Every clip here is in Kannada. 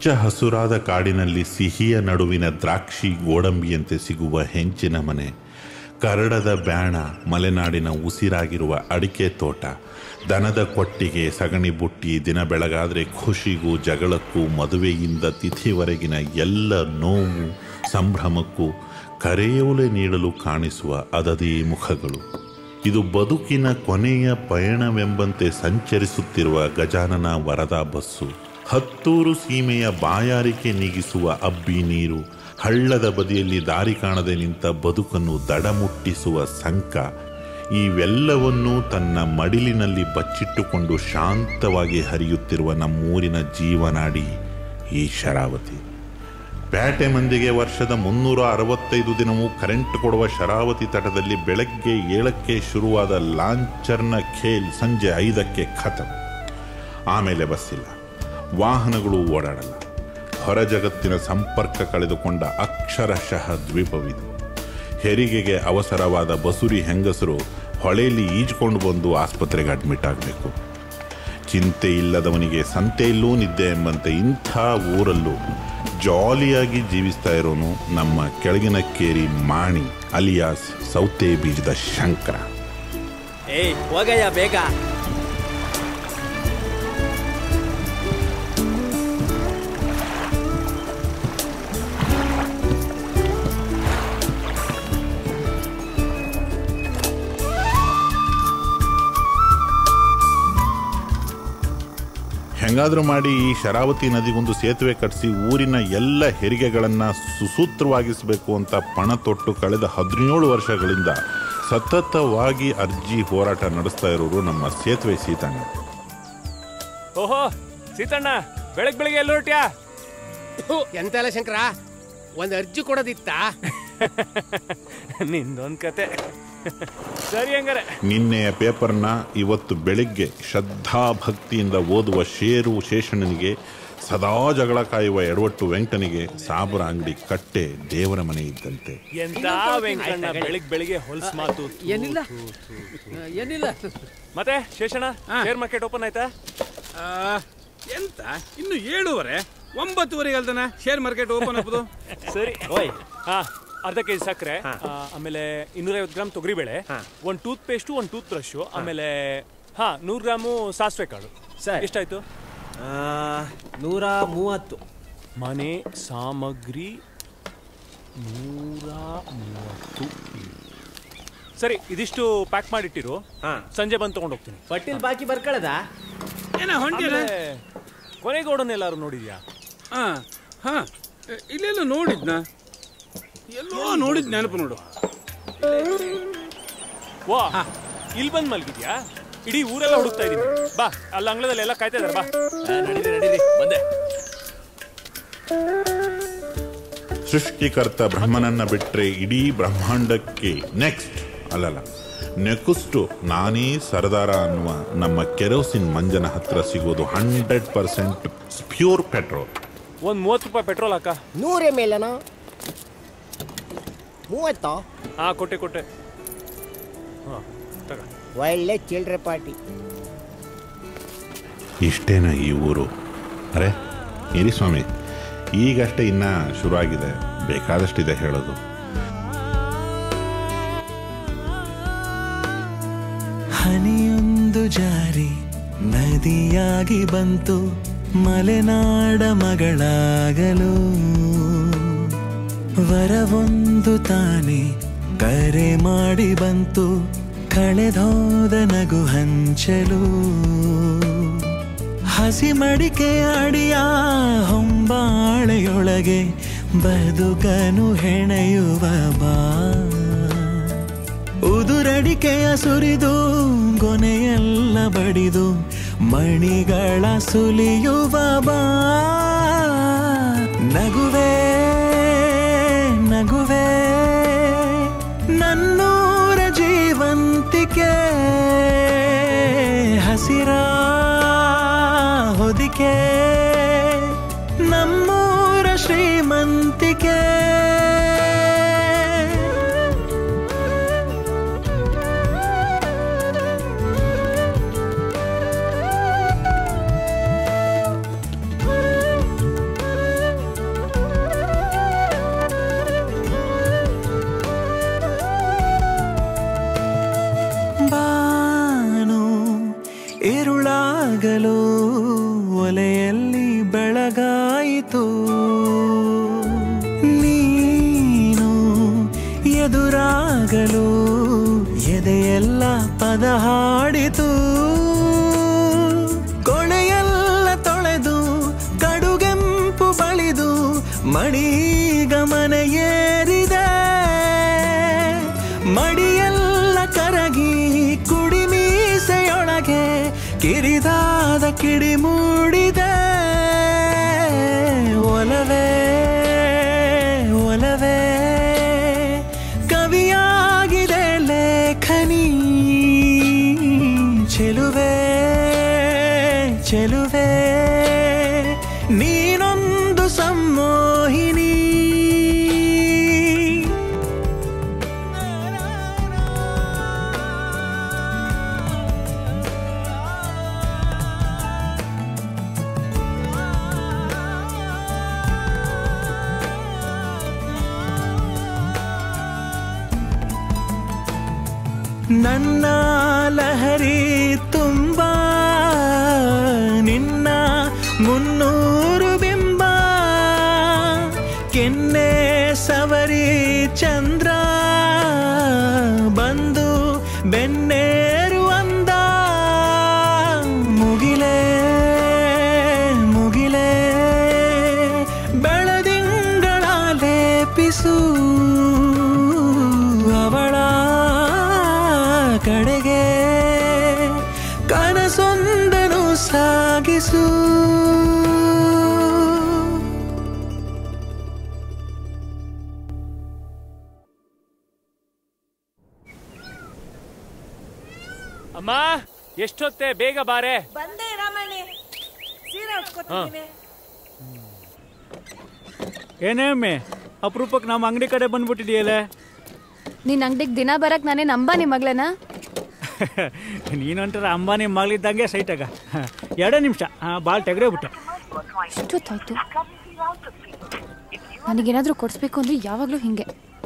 ಹಚ್ಚ ಹಸುರಾದ ಕಾಡಿನಲ್ಲಿ ಸಿಹಿಯ ನಡುವಿನ ದ್ರಾಕ್ಷಿ ಗೋಡಂಬಿಯಂತೆ ಸಿಗುವ ಹೆಂಚಿನ ಮನೆ ಕರಡದ ಬ್ಯಾಣ ಮಲೆನಾಡಿನ ಉಸಿರಾಗಿರುವ ಅಡಿಕೆ ತೋಟ ದನದ ಕೊಟ್ಟಿಗೆ ಸಗಣಿ ಬುಟ್ಟಿ ದಿನ ಬೆಳಗಾದರೆ ಖುಷಿಗೂ ಜಗಳಕ್ಕೂ ಮದುವೆಯಿಂದ ತಿಥಿವರೆಗಿನ ಎಲ್ಲ ನೋವು ಸಂಭ್ರಮಕ್ಕೂ ಕರೆಯೋಲೆ ನೀಡಲು ಕಾಣಿಸುವ ಅದದೇ ಮುಖಗಳು ಇದು ಬದುಕಿನ ಕೊನೆಯ ಪಯಣವೆಂಬಂತೆ ಸಂಚರಿಸುತ್ತಿರುವ ಗಜಾನನ ವರದಾ ಬಸ್ಸು ಹತ್ತೂರು ಸೀಮೆಯ ಬಾಯಾರಿಕೆ ನೀಗಿಸುವ ಅಬ್ಬಿ ನೀರು ಹಳ್ಳದ ಬದಿಯಲ್ಲಿ ದಾರಿ ಕಾಣದೆ ನಿಂತ ಬದುಕನ್ನು ದಡಮುಟ್ಟಿಸುವ ಸಂಕ ಇವೆಲ್ಲವನ್ನೂ ತನ್ನ ಮಡಿಲಿನಲ್ಲಿ ಬಚ್ಚಿಟ್ಟುಕೊಂಡು ಶಾಂತವಾಗಿ ಹರಿಯುತ್ತಿರುವ ನಮ್ಮೂರಿನ ಜೀವನಾಡಿ ಈ ಶರಾವತಿ ಪೇಟೆ ಮಂದಿಗೆ ವರ್ಷದ ಮುನ್ನೂರ ಅರವತ್ತೈದು ದಿನವೂ ಕರೆಂಟ್ ಕೊಡುವ ಶರಾವತಿ ತಟದಲ್ಲಿ ಬೆಳಗ್ಗೆ ಏಳಕ್ಕೆ ಶುರುವಾದ ಲಾಂಚರ್ನ ಖೇಲ್ ಸಂಜೆ ಐದಕ್ಕೆ ಖತಮ್ ಆಮೇಲೆ ಬಸ್ಸಿಲ್ಲ ವಾಹನಗಳು ಓಡಾಡಲ್ಲ ಹೊರ ಜಗತ್ತಿನ ಸಂಪರ್ಕ ಕಳೆದುಕೊಂಡ ಅಕ್ಷರಶಃ ದ್ವೀಪವಿದು ಹೆರಿಗೆಗೆ ಅವಸರವಾದ ಬಸುರಿ ಹೆಂಗಸರು ಹೊಳೆಯಲ್ಲಿ ಈಜ್ಕೊಂಡು ಬಂದು ಆಸ್ಪತ್ರೆಗೆ ಅಡ್ಮಿಟ್ ಆಗಬೇಕು ಚಿಂತೆ ಇಲ್ಲದವನಿಗೆ ಸಂತೆಯಲ್ಲೂ ನಿದ್ದೆ ಎಂಬಂತೆ ಇಂಥ ಊರಲ್ಲೂ ಜಾಲಿಯಾಗಿ ಜೀವಿಸ್ತಾ ಇರೋನು ನಮ್ಮ ಕೆಳಗಿನ ಕೇರಿ ಮಾಣಿ ಅಲಿಯಾಸ್ ಸೌತೆ ಬೀಜದ ಶಂಕರ ಏಯ್ ಹೋಗಯ್ಯ ಬೇಗ ಹೆಂಗಾದ್ರೂ ಮಾಡಿ ಈ ಶರಾವತಿ ನದಿಗೊಂದು ಸೇತುವೆ ಕಟ್ಟಿಸಿ ಊರಿನ ಎಲ್ಲ ಹೆರಿಗೆಗಳನ್ನು ಸುಸೂತ್ರವಾಗಿಸಬೇಕು ಅಂತ ಪಣ ತೊಟ್ಟು ಕಳೆದ ಹದಿನೇಳು ವರ್ಷಗಳಿಂದ ಸತತವಾಗಿ ಅರ್ಜಿ ಹೋರಾಟ ನಡೆಸ್ತಾ ಇರೋರು ನಮ್ಮ ಸೇತುವೆ ಸೀತಣ್ಣ ಓಹೋ ಸೀತಣ್ಣ ಬೆಳಗ್ ಬೆಳಿಗ್ಗೆ ಎಲ್ಲಿ ಹೊರಟ್ಯಾ ಎಂತ ಅಲ್ಲ ಶಂಕರ ಒಂದ್ ಅರ್ಜಿ ಕೊಡೋದಿತ್ತಾ ನಿಂದೊಂದ್ ಕತೆ ಸರಿ ಹಂಗಾರೆ ನಿನ್ನೆಯ ಪೇಪರ್ನ ಇವತ್ತು ಬೆಳಿಗ್ಗೆ ಶ್ರದ್ಧಾಭಕ್ತಿಯಿಂದ ಓದುವ ಶೇರು ಶೇಷಣ್ಣನಿಗೆ ಸದಾ ಜಗಳ ಕಾಯುವ ಎಡವಟ್ಟು ವೆಂಕಟನಿಗೆ ಸಾಬರ ಅಂಗಡಿ ಕಟ್ಟೆ ದೇವರ ಮನೆ ಇದ್ದಂತೆ ಎಂತ ವೆಂಕಣ್ಣ ಬೆಳಿಗ್ ಬೆಳಿಗ್ಗೆ ಹೊಲ್ಸ್ ಮಾತು ಥು, ಏನಿಲ್ಲ ಥು, ಥು, ಥು. ಏನಿಲ್ಲ ಮತ್ತೆ ಶೇಷಣ್ಣ ಶೇರ್ ಮಾರ್ಕೆಟ್ ಓಪನ್ ಆಯ್ತಾ ಆ, ಎಂತ ಇನ್ನು ಏಳುವರೆ ಒಂಬತ್ತುವರೆಗೆ ಅಲ್ದನ ಶೇರ್ ಮಾರ್ಕೆಟ್ ಓಪನ್ ಆಗೋದು ಸರಿ ಓಯ್ ಹಾ ಅರ್ಧ ಕೆಜಿ ಸಕ್ಕರೆ ಆಮೇಲೆ ಇನ್ನೂರೈವತ್ತು ಗ್ರಾಮ್ ತೊಗರಿಬೇಳೆ ಒಂದ್ ಟೂತ್ ಪೇಸ್ಟ್ ಒಂದ್ ಟೂತ್ ಬ್ರಷ್ ಆಮೇಲೆ ಹಾ ನೂರ್ ಗ್ರಾಮು ಸಾಸಿವೆ ಕಾಳು ಸರಿ. ಎಷ್ಟಾಯ್ತು ಆ, ನೂರ ಮೂವತ್ತು ಮನೆ ಸಾಮಗ್ರಿ ನೂರ ಮೂವತ್ತು ಸರಿ ಇದಿಷ್ಟು ಪ್ಯಾಕ್ ಮಾಡಿಟ್ಟಿರು ಹಾ. ಸಂಜೆ ಬಂದು ತಗೊಂಡು ಹೋಗ್ತೀನಿ ಪಟ್ಟಿಲ್ ಬಾಕಿ ಬರ್ಕಳದ ಏನ ಹೊಂಟಿಲ್ಲ ಆಮೇಲೆ ಕೊನೆಗೋಡನ್ ಎಲ್ಲಾರು ನೋಡಿದ್ಯಾ ಹಾ ಹಾ ಎ, ಇಲ್ಲೆಲ್ಲ ನೋಡಿದ್ನ ಎಲ್ಲೋ ನೋಡಿದ್ ನೆನಪು ನೋಡು ವಾ ಇಲ್ಲಿ ಬಂದ್ ಮಲ್ಗಿದ್ಯಾ ಇಡೀ ಊರೆಲ್ಲ ಹುಡುಕ್ತಾ ಇದೀನಿ ಬಾ ಅಲ್ಲಿ ಅಂಗಳದಲ್ಲಿ ಎಲ್ಲ ಕಾಯ್ತಾ ಇದಾರೆ ಬಾ ನಡೀರಿ ನಡೀರಿ ಬಂದೆ ಸೃಷ್ಟಿಕರ್ತ ಬ್ರಹ್ಮನನ್ನ ಬಿಟ್ರೆ ಇಡೀ ಬ್ರಹ್ಮಾಂಡಕ್ಕೆ ನೆಕ್ಸ್ಟ್ ಅಲ್ಲಲ್ಲ ನೆಕ್ಸ್ಟ್ ನಾನೇ ಸರದಾರ ಅನ್ನುವ ನಮ್ಮ ಕೆರೋಸಿನ್ ಮಂಜನ ಹತ್ರ ಸಿಗೋದು ಹಂಡ್ರೆಡ್ ಪರ್ಸೆಂಟ್ ಪ್ಯೂರ್ ಪೆಟ್ರೋಲ್ ಒಂದ್ ಮೂವತ್ತು ರೂಪಾಯಿ ಪೆಟ್ರೋಲ್ ಹಾಕ ನೂರೇ ಮೇಲನ ಮೂವತ್ತು ಹಾ ಕೊಟ್ಟೆ ಕೊಟ್ಟೆ ಹಾ ತಗ ಒಳ್ಳೆ ಚಿಲ್ಡ್ರೆ ಪಾರ್ಟಿ ಇಷ್ಟೇನ ಈ ಊರು ಅರೆ ಇರಿ ಸ್ವಾಮಿ ಈಗಷ್ಟೇ ಇನ್ನ ಶುರುವಾಗಿದೆ ಬೇಕಾದಷ್ಟಿದೆ ಹೇಳೋದು ಹನಿಯೊಂದು ಜಾರಿ ನದಿಯಾಗಿ ಬಂತು ಮಲೆನಾಡ ಮಗಳಾಗಲು ವರವೊಂದು ತಾನೆ ಕರೆ ಮಾಡಿ ಬಂತು ಕಳೆದೋದ ನಗು ಹಂಚಲು ಹಸಿ ಮಡಿಕೆ ಅಡಿಯ ಹೊಂಬಾಳೆಯೊಳಗೆ ಬದುಕನು ಹೆಣೆಯುವ ಬಾ ಉದುರಡಿಕೆಯ ಸುರಿದು ಗೊನೆಯೆಲ್ಲ ಬಡಿದು ಮಣಿಗಳ ಸುಲಿಯುವ ಬಾ ನಗುವೆ ನಗುವೆ ನನ್ನೂರ ಜೀವಂತಿಕೆ ಹಸಿರ ಹೊದಿಕೆ ನಮ್ಮೂರ ಶ್ರೀಮಂತಿಕೆ ಇರುಳಾಗಲು ಒಲೆಯಲ್ಲಿ ಬೆಳಗಾಯಿತು ನೀನು ಎದುರಾಗಲು ಎದೆಯೆಲ್ಲ ಪದ ಹಾಡಿತು ಕೊಳೆಯೆಲ್ಲ ತೊಳೆದು ಕಡುಗೆಂಪು ಬಳಿದು ಮಣೀಗ ಮನೆಯೇರಿದೆ ಮಡಿಯೆಲ್ಲ ಕರಗಿ ಕುಡಿಮೀಸೆಯೊಳಗೆ ಕಿರಿದಾದ ಕಿಡಿ ಮೂಡಿದೆ ಒಲವೇ ಒಲವೇ ಕವಿಯಾಗಿದೆ ಲೇಖನಿ ಚೆಲುವೆ ಚೆಲುವೆ ನೀನೊಂದು ಸಮ್ಮೋಹಿನಿ ನನ್ನ ಲಹರಿ ತುಂಬ ನಿನ್ನ ಮುನ್ನೂರು ಬಿಂಬ ಕೆನ್ನೆ ಸವರಿ ಚಂದ್ರ ಬಂದು ಬೆನ್ನೇರು ಅಂದ ಮುಗಿಲೇ ಮುಗಿಲೇ ಬೆಳದಿಂಗಳ ಲೇಪಿಸು ಅವಳ ಕಡೆಗೆ ಕನಸೊಂದನು ಸಾಗಿಸು ಅಮ್ಮ ಎಷ್ಟೊತ್ತೆ ಬೇಗ ಬಾರೆ ಬಂದೆ ರಾಮಣ್ಣಿ ಸೀರೆ ಉಟ್ಕೊತೀನಿ ಏನೇ ಒಮ್ಮೆ ಅಪರೂಪಕ್ಕೆ ನಮ್ಮ ಅಂಗಡಿ ಕಡೆ ಬಂದ್ಬಿಟ್ಟಿದೆಯಲ್ಲ ನಿನ್ ಅಂಗಡಿಗೆ ದಿನ ಬರಕ್ ನಾನೇ ನಂಬ ನಿಮ್ಮ ಮಗಳನ ನೀನೊಂಥರ ಅಂಬಾನಿ ಮಗಳಿದ್ದಂಗೆ ಸೈಟಾಗ ಎರಡೇ ನಿಮಿಷ ಭಾಳ ತೆಗ್ರೇ ಬಿಟ್ಟೆ ಇಷ್ಟೊತ್ತಾಯ್ತು ನನಗೇನಾದ್ರೂ ಕೊಡಿಸ್ಬೇಕು ಅಂದ್ರೆ ಯಾವಾಗ್ಲೂ ಹಿಂಗೆ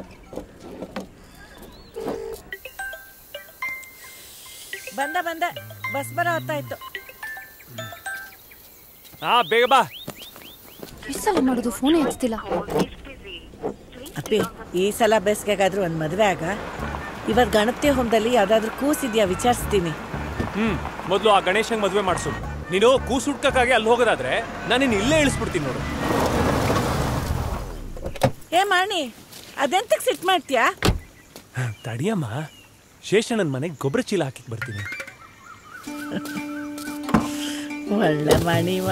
ಬಂದ ಬಂದೆ ಬಸ್ ಬರೋ ಹೊತ್ತಾಯ್ತು ಹಾ ಬೇಗ ಬಾ ಎಷ್ಟು ಸಲ ಮಾಡೋದು ಫೋನೇ ಹಚ್ತಿಲ್ಲ ಅಪ್ಪಿ ಈ ಸಲ ಬೇಸಿಗೆಗಾದ್ರೂ ಒಂದು ಮದುವೆ ಆಗ ಇವತ್ತು ಗಣಪತಿ ಹೋಮದಲ್ಲಿ ಯಾವ್ದಾದ್ರು ಕೂಸಿದ್ಯಾ ವಿಚಾರಿಸ್ತೀನಿ ಹ್ಮ್ ಮೊದಲು ಆ ಗಣೇಶಂಗ್ ಮದ್ವೆ ಮಾಡಿಸು ನೀನು ಕೂಸು ಹುಡ್ಕಕ್ಕಾಗಿ ಅಲ್ಲಿ ಹೋಗೋದಾದ್ರೆ ನಾನು ನಿನ್ನ ಇಲ್ಲೇ ಇಳಿಸ್ಬಿಡ್ತೀನಿ ನೋಡು ಏ ಮಾಣಿ ಅದೆಂತಕ್ಕೆ ಸಿಟ್ ಮಾಡ್ತೀಯಾ ತಡಿಯಮ್ಮ ಶೇಷಣ್ಣನ ಮನೆಗೆ ಗೊಬ್ಬರ ಚೀಲ ಹಾಕಿಕ್ ಬರ್ತೀನಿ ಒಳ್ಳೆ ಮಾಣಿವ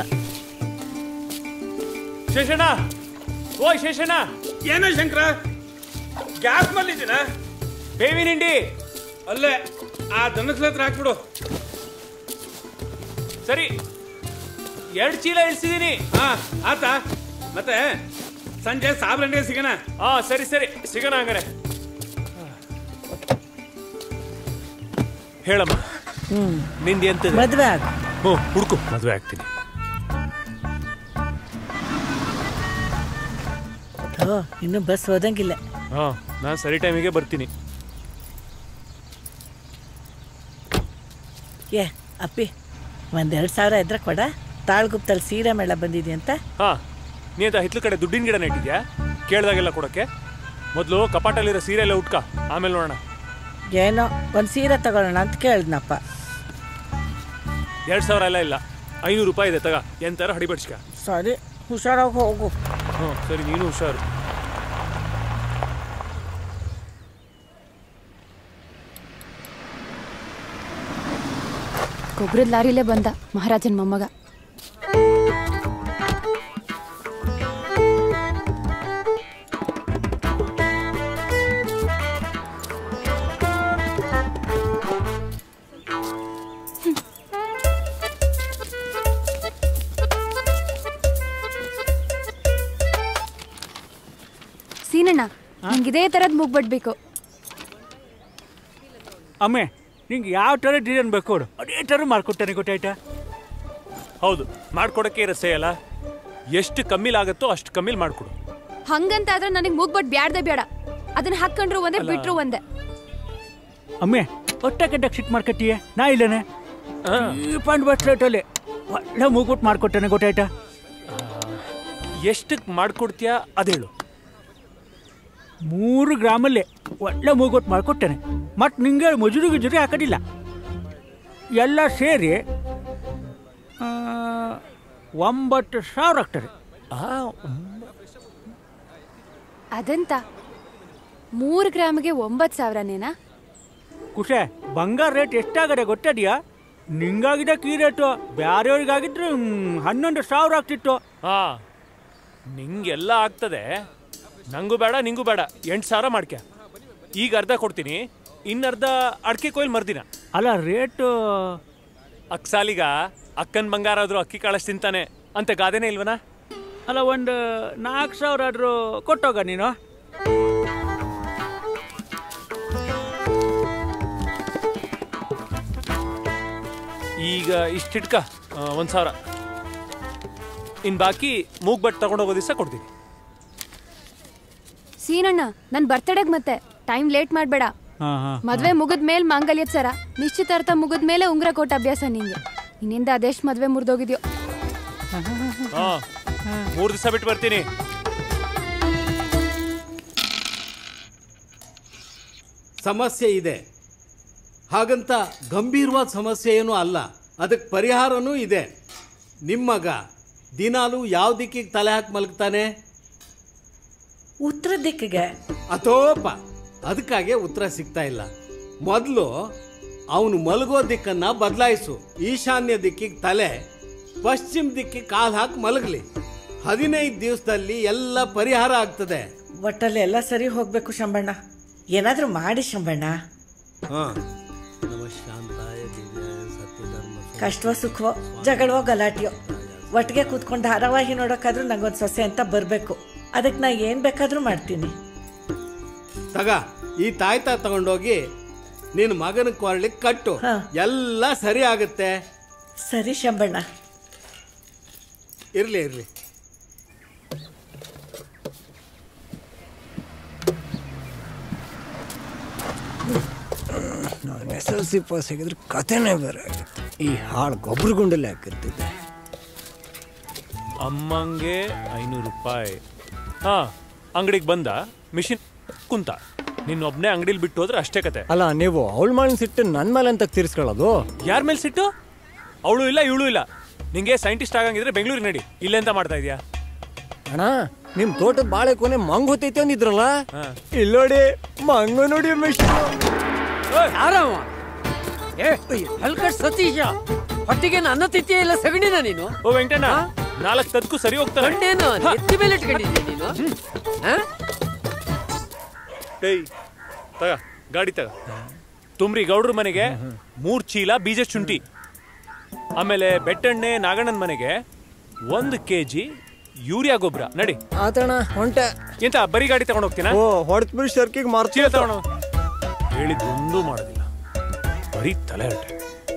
ಶೇಷಣ್ಣ ಓಯ್ ಶೇಷಣ್ಣ ಏನೋ ಶಂಕರ ಗ್ಯಾಸ್ ಮಲ್ಲಿದ್ದೀನ ಬೇವಿನ ಹಿಂಡಿ ಅಲ್ಲೇ ಆ ದನಸ್ಲ ಹತ್ರ ಹಾಕ್ಬಿಡು ಸರಿ ಎರಡು ಚೀಲ ಇಳಿಸಿದೀನಿ ಹಾ ಆತ ಮತ್ತೆ ಸಂಜೆ ಸಾಬ್ರಂಡಿಗೆ ಸಿಗೋಣ ಹಾ ಸರಿ ಸರಿ ಸಿಗೋಣ ಹಂಗಾರೆ ಹೇಳಮ್ಮ ಹ್ಮ್ ನಿಂದ ಎಂತದೆ ಮದುವೆ ಆಗ ಹ್ಞೂ ಹುಡುಕು ಮದುವೆ ಆಗ್ತೀನಿ ಓ ಇನ್ನು ಬಸ್ ಹೋದಂಗಿಲ್ಲ ಹಾ ನಾನು ಸರಿ ಟೈಮಿಗೆ ಬರ್ತೀನಿ ಏ ಅಪ್ಪಿ ಒಂದೆರಡು ಸಾವಿರ ಇದ್ರೆ ಕೊಡ ತಾಳ್ಗುಪ್ತಲ್ಲಿ ಸೀರೆ ಮೇಳ ಬಂದಿದ್ಯಂತ ಹಾ ನೀ ಅಂತ ಹಿತ್ಲ ಕಡೆ ದುಡ್ಡಿನ ಗಿಡ ನೆಟ್ಟಿದ್ಯಾ ಕೇಳ್ದಾಗೆಲ್ಲ ಕೊಡಕ್ಕೆ ಮೊದಲು ಕಪಾಟಲ್ಲಿರೋ ಸೀರೆ ಎಲ್ಲ ಉಟ್ಕ ಆಮೇಲೆ ನೋಡೋಣ ಏನೋ ಒಂದು ಸೀರೆ ತಗೊಳ್ಳೋಣ ಅಂತ ಕೇಳಿದ್ನಪ್ಪ ಎರಡು ಸಾವಿರ ಎಲ್ಲ ಇಲ್ಲ ಐನೂರು ರೂಪಾಯಿ ಇದೆ ತಗ ಎಂತಾರ ಹಡಿಬಡ್ಸ್ಕ ಸರಿ ಹುಷಾರಾಗಿ ಹೋಗು ಹ್ಞೂ ಸರಿ ನೀನು ಹುಷಾರು ಗೊಬ್ಬರದ ಲಾರಿಲೇ ಬಂದ ಮಹಾರಾಜನ್ ಮೊಮ್ಮಗ ಸೀನಣ್ಣ ನಂಗೆ ಇದೇ ತರದ್ ಮುಗ್ಬಡ್ಬೇಕು ಅಮ್ಮೆ ನಿಂಗೆ ಯಾವ ಥರ ಡಿಸೈನ್ ಬೇಕು ಕೊಡು ಅದೇ ಥರ ಮಾಡ್ಕೊಡ್ತಾನೆ ಗೊತ್ತಾಯ್ತಾ ಹೌದು ಮಾಡ್ಕೊಡಕ್ಕೆ ಇರಸೆ ಅಲ್ಲ ಎಷ್ಟು ಕಮ್ಮಿಲಾಗತ್ತೋ ಅಷ್ಟು ಕಮ್ಮಿಲ್ ಮಾಡ್ಕೊಡು ಹಂಗಂತ ಆದ್ರೆ ನನಗೆ ಮುಗ್ಬಟ್ ಬ್ಯಾಡ್ದೆ ಬೇಡ ಅದನ್ನ ಹಾಕೊಂಡ್ರು ಒಂದೇ ಬಿಟ್ರು ಒಂದೇ ಅಮ್ಮೆ ಹೊಟ್ಟೆ ಕಟ್ಟಕ್ಕೆ ಸಿಟ್ ಮಾಡ್ಕತ್ತೀಯ ನಾ ಇಲ್ಲನೆ ಚೀಪ್ ಆ್ಯಂಡ್ ಬೆಸ್ಟ್ ರೇಟಲ್ಲಿ ಒಳ್ಳೆ ಮೂಗುಟ್ ಮಾಡಿಕೊಟ್ಟೇನೆ ಗೊತ್ತಾಯ್ತಾ ಎಷ್ಟಕ್ಕೆ ಮಾಡ್ಕೊಡ್ತೀಯಾ ಅದೇಳು ಮೂರು ಗ್ರಾಮಲ್ಲಿ ಒಳ್ಳೆ ಮೂಗುಟ್ ಮಾಡಿಕೊಟ್ಟೇನೆ ಮತ್ತು ನಿಂಗೆ ಮಜೂರಿ ಗಿಜುರಿ ಹಾಕೋದಿಲ್ಲ ಎಲ್ಲ ಸೇರಿ ಆ, ಒಂಬತ್ತು ಸಾವಿರ ಆಗ್ತದೆ ಅದೆಂತ ಮೂರು ಗ್ರಾಮಿಗೆ ಒಂಬತ್ತು ಸಾವಿರನೇನಾ ಕುಶೆ ಬಂಗಾರ ರೇಟ್ ಎಷ್ಟಾಗದೆ ಗೊತ್ತದ್ಯಾ ನಿಂಗಾಗಿದ್ದಕ್ಕೆ ಈ ರೇಟು ಬೇರೆಯವ್ರಿಗಾಗಿದ್ರೆ ಹ್ಮ್, ಹನ್ನೊಂದು ಸಾವಿರ ಆಗ್ತಿತ್ತು ಹಾ ನಿಂಗೆಲ್ಲ ಆಗ್ತದೆ ನಂಗೂ ಬೇಡ ನಿಂಗೂ ಬೇಡ ಎಂಟು ಸಾವಿರ ಮಾಡ್ಕ್ಯ ಈಗ ಅರ್ಧ ಕೊಡ್ತೀನಿ ಇನ್ನರ್ಧ ಅಡಿಕೆ ಕೊಯ್ಲು ಮರ್ದಿನ ಅಲ್ಲ ರೇಟು ಅಕ್ಸಾಲಿಗ ಅಕ್ಕನ ಬಂಗಾರ ಆದ್ರೂ ಅಕ್ಕಿ ಕಾಳಷ್ಟು ತಿಂತಾನೆ ಅಂತ ಗಾದೆನೇ ಇಲ್ವನಾ ಅಲ್ಲ ಒಂದು ನಾಲ್ಕು ಸಾವಿರ ಆದರೂ ಕೊಟ್ಟೋಗ ನೀನು ಈಗ ಇಷ್ಟಿಟ್ಕ ಒಂದು ಸಾವಿರ ಇನ್ನು ಬಾಕಿ ಮೂಗ್ ಬಟ್ ತಗೊಂಡೋಗೋ ದಿವಸ ಕೊಡ್ತೀನಿ ಸೀನಣ್ಣ ನನ್ ಬರ್ತಡೆಗ್ ಮತ್ತೆ ಟೈಮ್ ಲೇಟ್ ಮಾಡ್ಬೇಡ ಹಾಂ ಹಾಂ ಮದ್ವೆ ಮುಗಿದ ಮೇಲೆ ಮಾಂಗಲ್ಯದ ಸರ ನಿಶ್ಚಿತಾರ್ಥ ಮುಗಿದ ಮೇಲೆ ಉಂಗ್ರ ಕೊಟ್ಟ ಅಭ್ಯಾಸ ನಿಂಗೆ ಇನ್ನಿಂದ ಅದೆಷ್ಟು ಮದ್ವೆ ಮುರಿದೋಗಿದ್ಯೋ ಹಾ ಮೂರು ದಿವಸ ಬಿಟ್ಟು ಬರ್ತೀನಿ ಸಮಸ್ಯೆ ಇದೆ ಹಾಗಂತ ಗಂಭೀರವಾದ ಸಮಸ್ಯೆ ಏನೂ ಅಲ್ಲ ಅದಕ್ಕೆ ಪರಿಹಾರನೂ ಇದೆ ನಿಮ್ಮ ಮಗ ದಿನಾಲು ಯಾವ ದಿಕ್ಕಿಗೆ ತಲೆ ಹಾಕಿ ಮಲಗ್ತಾನೆ ಉತ್ತರ ದಿಕ್ಕಿಗೆ ಅಥೋಪ ಅದಕ್ಕಾಗೆ ಉತ್ತರ ಸಿಗ್ತಾ ಇಲ್ಲ ಮೊದಲು ಅವನು ಮಲಗೋ ದಿಕ್ಕನ್ನ ಬದಲಾಯಿಸು ಈಶಾನ್ಯ ದಿಕ್ಕಿಗೆ ತಲೆ ಪಶ್ಚಿಮ ದಿಕ್ಕಿಗೆ ಕಾಲು ಹಾಕಿ ಮಲಗಲಿ ಹದಿನೈದು ದಿವಸದಲ್ಲಿ ಎಲ್ಲ ಪರಿಹಾರ ಆಗ್ತದೆ ಒಟ್ಟಲ್ಲಿ ಎಲ್ಲ ಸರಿ ಹೋಗ್ಬೇಕು ಶಂಬಣ್ಣ ಏನಾದ್ರೂ ಮಾಡಿ ಶಂಬಣ್ಣ ಕಷ್ಟವೋ ಸುಖವೋ ಜಗಳವೋ ಗಲಾಟೆಯೋ ಒಟ್ಟಿಗೆ ಕೂತ್ಕೊಂಡು ಧಾರಾವಾಹಿ ನೋಡೋಕ್ಕಾದ್ರೂ ನಂಗೊಂದು ಸೊಸೆ ಅಂತ ಬರಬೇಕು ಅದಕ್ಕೆ ನಾ ಏನು ಬೇಕಾದರೂ ಮಾಡ್ತೀನಿ ತಗ ಈ ತಾಯ್ತ ತಗೊಂಡೋಗಿ ನಿನ್ನ ಮಗನ ಕೊರಳಿಗೆ ಕಟ್ಟು ಎಲ್ಲ ಸರಿ ಆಗುತ್ತೆ ಸರಿ ಶಂಬಣ್ಣ ಇರ್ಲಿ ಇರ್ಲಿ ನಾನು ಎಸ್ ಎಲ್ ಸಿ ಪಾಸ್ ಆಗಿದ್ರೆ ಕಥೆನೇ ಬೇರೆ ಆಗಿತ್ತು ಈ ಹಾಳು ಗೊಬ್ಬರ ಗುಂಡಲ್ಲಿ ಹಾಕಿರ್ತಿದ್ದೆ ಅಮ್ಮಂಗೆ ಐನೂರು ರೂಪಾಯಿ ಹಾ ಅಂಗಡಿಗೆ ಬಂದ ಮಿಷಿನ್ ಕುಂತ ನಿನ್ನೊಬ್ನೇ ಅಂಗಡಿಲಿ ಬಿಟ್ಟು ಹೋದ್ರೆ ಅಷ್ಟೇ ಕತೆ ಅಲ್ಲ ನೀವು ಅವಳ ಮಾಡಿನ ಸಿಟ್ಟು ನನ್ನ ಮೇಲೆ ಅಂತ ತೀರಿಸ್ಕೊಳ್ಳೋದು ಯಾರ ಮೇಲೆ ಸಿಟ್ಟು ಅವಳು ಇಲ್ಲ ಇವಳು ಇಲ್ಲ ನಿಂಗೆ ಸೈಂಟಿಸ್ಟ್ ಆಗಂಗಿದ್ರೆ ಬೆಂಗಳೂರಿಗೆ ನಡಿ ಇಲ್ಲೆಂತ ಮಾಡ್ತಾ ಇದೀಯಾ ಅಣ್ಣ ನಿಮ್ ತೋಟದ ಬಾಳೆ ಕೊನೆ ಮಂಗ್ ಹೊತ್ತೈತೆ ಅಂದಿದ್ರಲ್ಲ ಇಲ್ಲೋಡಿ ಮಂಗ ನೋಡಿ ಮಿಶ್ರು ಯಾರವ ಏ ಹಲ್ಕಟ್ ಸತೀಶ ಹೊಟ್ಟಿಗೆ ನನ್ನ ತಿಥಿಯ ಇಲ್ಲ ಸಗಣಿನ ನೀನು ಓ ವೆಂಕಟಣ್ಣ ನಾಲ್ಕು ತದ್ಕು ಸರಿ ಹೋಗ್ತಾನೆ ಕಣ್ಣೇನು ಎತ್ತಿ ಮೇಲೆ ಇಟ್ಕೊಂಡಿದ್ದೆ ನೀನು ಆ? ಏಯ್ ತಗ ಗಾಡಿ ತಗ ತುಂಬ್ರಿ ಗೌಡ್ರ ಮನೆಗೆ ಮೂರ್ ಚೀಲ ಬೀಜ ಶುಂಠಿ ಆಮೇಲೆ ಬೆಟ್ಟಣ್ಣೆ ನಾಗಣ್ಣನ ಮನೆಗೆ ಒಂದು ಕೆ ಜಿ ಯೂರಿಯಾ ಗೊಬ್ಬರ ನಡಿ ಆತಣ ಹೊಂಟೆ ಎಂತ ಬರೀ ಗಾಡಿ ತಗೊಂಡ್ ಹೋಗ್ತೀನ ಓ ಹೊಡೆದ್ ಬಿಡಿ ಶರ್ಕಿಗೆ ಮಾರ್ಚಿ ಚೀಲ ತಗೊಂಡು ಹೇಳಿದ್ದೊಂದು ಮಾಡೋದಿಲ್ಲ ಬರೀ ತಲೆ ಹರಟೆ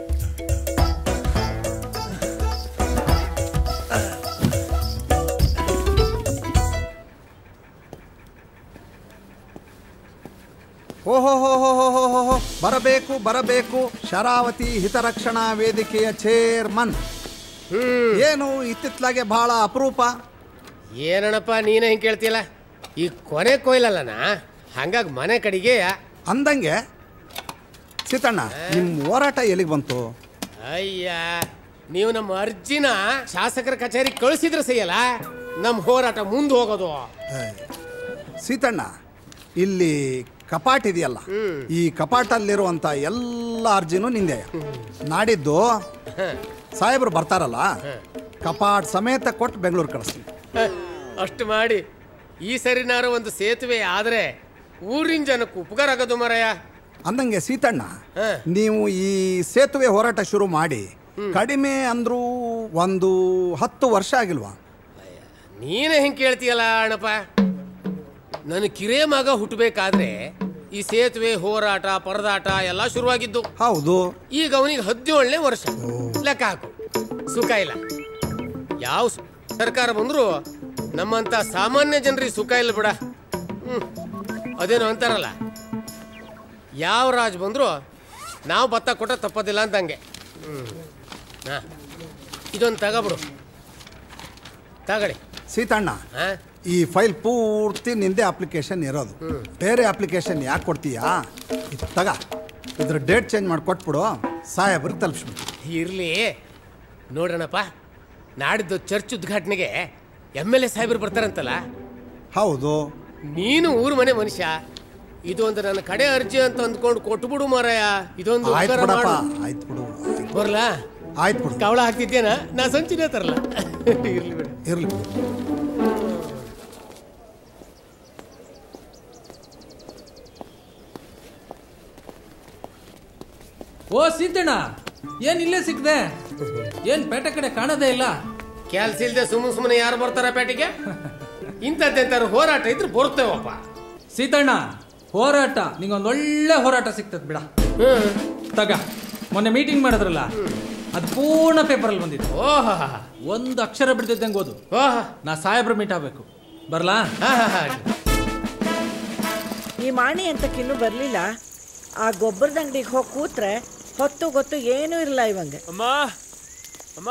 ಓಹೋ ಹೋ ಹೋ ಹೋ ಹೋ ಹೋ ಹೋ ಬರಬೇಕು ಬರಬೇಕು ಶರಾವತಿ ಹಿತರಕ್ಷಣಾ ವೇದಿಕೆಯ ಚೇರ್ಮನ್ ಏನು ಇತ್ತಿತ್ಲಾಗೆ ಬಹಳ ಅಪರೂಪ ಏನಣ್ಣಪ್ಪ ನೀನೇ ಹಿಂಗೆ ಕೇಳ್ತಿಯಲ್ಲ ಈ ಕೊನೆ ಕೊಯ್ಲಲ್ಲನ ಹಂಗಾಗಿ ಮನೆ ಕಡೆಗೆ ಅಂದಂಗೆ ಸೀತಣ್ಣ ನಿಮ್ಮ ಹೋರಾಟ ಎಲ್ಲಿಗೆ ಬಂತು ಅಯ್ಯ ನೀವು ನಮ್ಮ ಅರ್ಜಿನ ಶಾಸಕರ ಕಚೇರಿ ಕಳಿಸಿದ್ರೆ ಸಹಿಯಲ್ಲ ನಮ್ಮ ಹೋರಾಟ ಮುಂದೆ ಹೋಗೋದು ಸೀತಣ್ಣ ಇಲ್ಲಿ ಕಪಾಟ್ ಇದೆಯಲ್ಲ ಈ ಕಪಾಟಲ್ಲಿರುವಂತ ಎಲ್ಲ ಅರ್ಜಿನೂ ನಿಂದೆ ನಾಡಿದ್ದು ಸಾಹೇಬ್ರು ಬರ್ತಾರಲ್ಲ ಕಪಾಟ್ ಸಮೇತ ಕೊಟ್ಟು ಬೆಂಗಳೂರು ಕಳಿಸ್ತೀನಿ ಹ, ಅಷ್ಟು ಮಾಡಿ ಈ ಸರಿನಾರು ಒಂದು ಸೇತುವೆ ಆದ್ರೆ ಊರಿನ ಜನಕ್ಕೆ ಉಪಕಾರ ಆಗೋದು ಮರಯ್ಯ ಅಂದಂಗೆ ಸೀತಣ್ಣ ನೀವು ಈ ಸೇತುವೆ ಹೋರಾಟ ಶುರು ಮಾಡಿ ಕಡಿಮೆ ಅಂದ್ರೂ ಒಂದು ಹತ್ತು ವರ್ಷ ಆಗಿಲ್ವಾ ನೀನೇ ಹಿಂಗೆ ಕೇಳ್ತೀಯಲ್ಲ ಅಣ್ಣಪ್ಪ ನನ್ನ ಕಿರೇ ಮಗ ಹುಟ್ಟಬೇಕಾದ್ರೆ ಈ ಸೇತುವೆ ಹೋರಾಟ ಪರದಾಟ ಎಲ್ಲ ಶುರುವಾಗಿದ್ದು ಹೌದು ಈಗ ಅವನಿಗೆ ಹದಿನೇಳನೇ ವರ್ಷ ಲೆಕ್ಕ ಹಾಕು ಸುಖ ಇಲ್ಲ ಯಾವ ಸ- ಸರ್ಕಾರ ಬಂದ್ರು ನಮ್ಮಂತ ಸಾಮಾನ್ಯ ಜನರಿಗೆ ಸುಖ ಇಲ್ಲ ಬಿಡ ಹ್ಮ್ ಅದೇನೋ ಅಂತಾರಲ್ಲ ಯಾವ ರಾಜ್ ಬಂದ್ರು ನಾವು ಭತ್ತ ಕೊಟ್ಟ ತಪ್ಪದಿಲ್ಲ ಅಂತಂಗೆ ಹಾ ಇದೊಂದು ತಗೊಬಿಡು ತಗೊಳ್ಳಿ ಸೀತಣ್ಣ ಈ ಫೈಲ್ ಪೂರ್ತಿ ನಿಂದೆ ಅಪ್ಲಿಕೇಶನ್ ಇರೋದು ಬೇರೆ ಅಪ್ಲಿಕೇಶನ್ ಯಾಕೆ ಕೊಡ್ತೀಯಾ ಇದು ತಗ ಇದ್ರ ಡೇಟ್ ಚೇಂಜ್ ಮಾಡಿ ಕೊಟ್ಬಿಡು ಸಾಹೇಬ್ರಿಗೆ ತಲುಪಿಸ್ಬಿಡು ಇರ್ಲಿ ನೋಡೋಣಪ್ಪ ನಾಡಿದ್ದು ಚರ್ಚ್ ಉದ್ಘಾಟನೆಗೆ ಎಮ್ ಎಲ್ ಎ ಸಾಹೇಬರು ಬರ್ತಾರಂತಲ್ಲ ಹೌದು ನೀನು ಊರು ಮನೆ ಮನುಷ್ಯ ಇದೊಂದು ನನ್ನ ಕಡೆ ಅರ್ಜಿ ಅಂತ ಅಂದ್ಕೊಂಡು ಕೊಟ್ಬಿಡು ಮಾರಾಯ ಇದೊಂದು ಆಯ್ತು ಉಪಕಾರ ಬಿಡಪ್ಪ ಮಾಡು. ಆಯ್ತು ಬಿಡು ಬರ್ಲಾ ಆಯ್ತು ಬಿಡು ಕವಳ ಹಾಕ್ತಿದ್ದೇನಾ ನಾ ಸಂಚಿನೇ ತರಲ್ಲ ಇರ್ಲಿ ಬಿಡು ಇರ್ಲಿ ಬಿಡು ಓ ಸಿದ್ದಣ್ಣ ಏನ್ ಇಲ್ಲೇ ಸಿಕ್ದೆ ಏನ್ ಪೇಟೆ ಕಡೆ ಕಾಣೋದೇ ಇಲ್ಲ ಕೆಲ್ಸ ಇಲ್ದೆ ಸುಮ್ಮನೆ ಸುಮ್ಮನೆ ಯಾರು ಬರ್ತಾರ ಪೇಟೆಗೆ ಇಂಥದ್ದೆಂತಾರು ಹೋರಾಟ ಇದ್ರೆ ಬರ್ತೇವಪ್ಪ ಸೀತಣ್ಣ ಹೋರಾಟ ನಿಂಗೊಂದ್ ಒಳ್ಳೆ ಹೋರಾಟ ಸಿಗ್ತದ ಬಿಡ ತಗ ಮೊನ್ನೆ ಮೀಟಿಂಗ್ ಮಾಡಿದ್ರಲ್ಲ ಅದು ಪೂರ್ಣ ಪೇಪರಲ್ಲಿ ಬಂದಿತ್ತು ಓಹ ಒಂದು ಅಕ್ಷರ ಬಿಡ್ತಿದ್ದಂಗೆ ಓದು ನಾ ಸಾಹೇಬ್ರ ಮೀಟ್ ಆಗ್ಬೇಕು ಬರ್ಲಾ ಈ ಮಾಣಿ ಅಂತಕ್ಕಿನ್ನೂ ಬರಲಿಲ್ಲ ಆ ಗೊಬ್ಬರದ ಅಂಗಡಿಗೆ ಹೋಗಿ ಕೂತ್ರೆ ಹೊತ್ತು ಗೊತ್ತು ಏನೂ ಇರಲ್ಲ ಇವಂಗೆ ಅಮ್ಮ ಅಮ್ಮ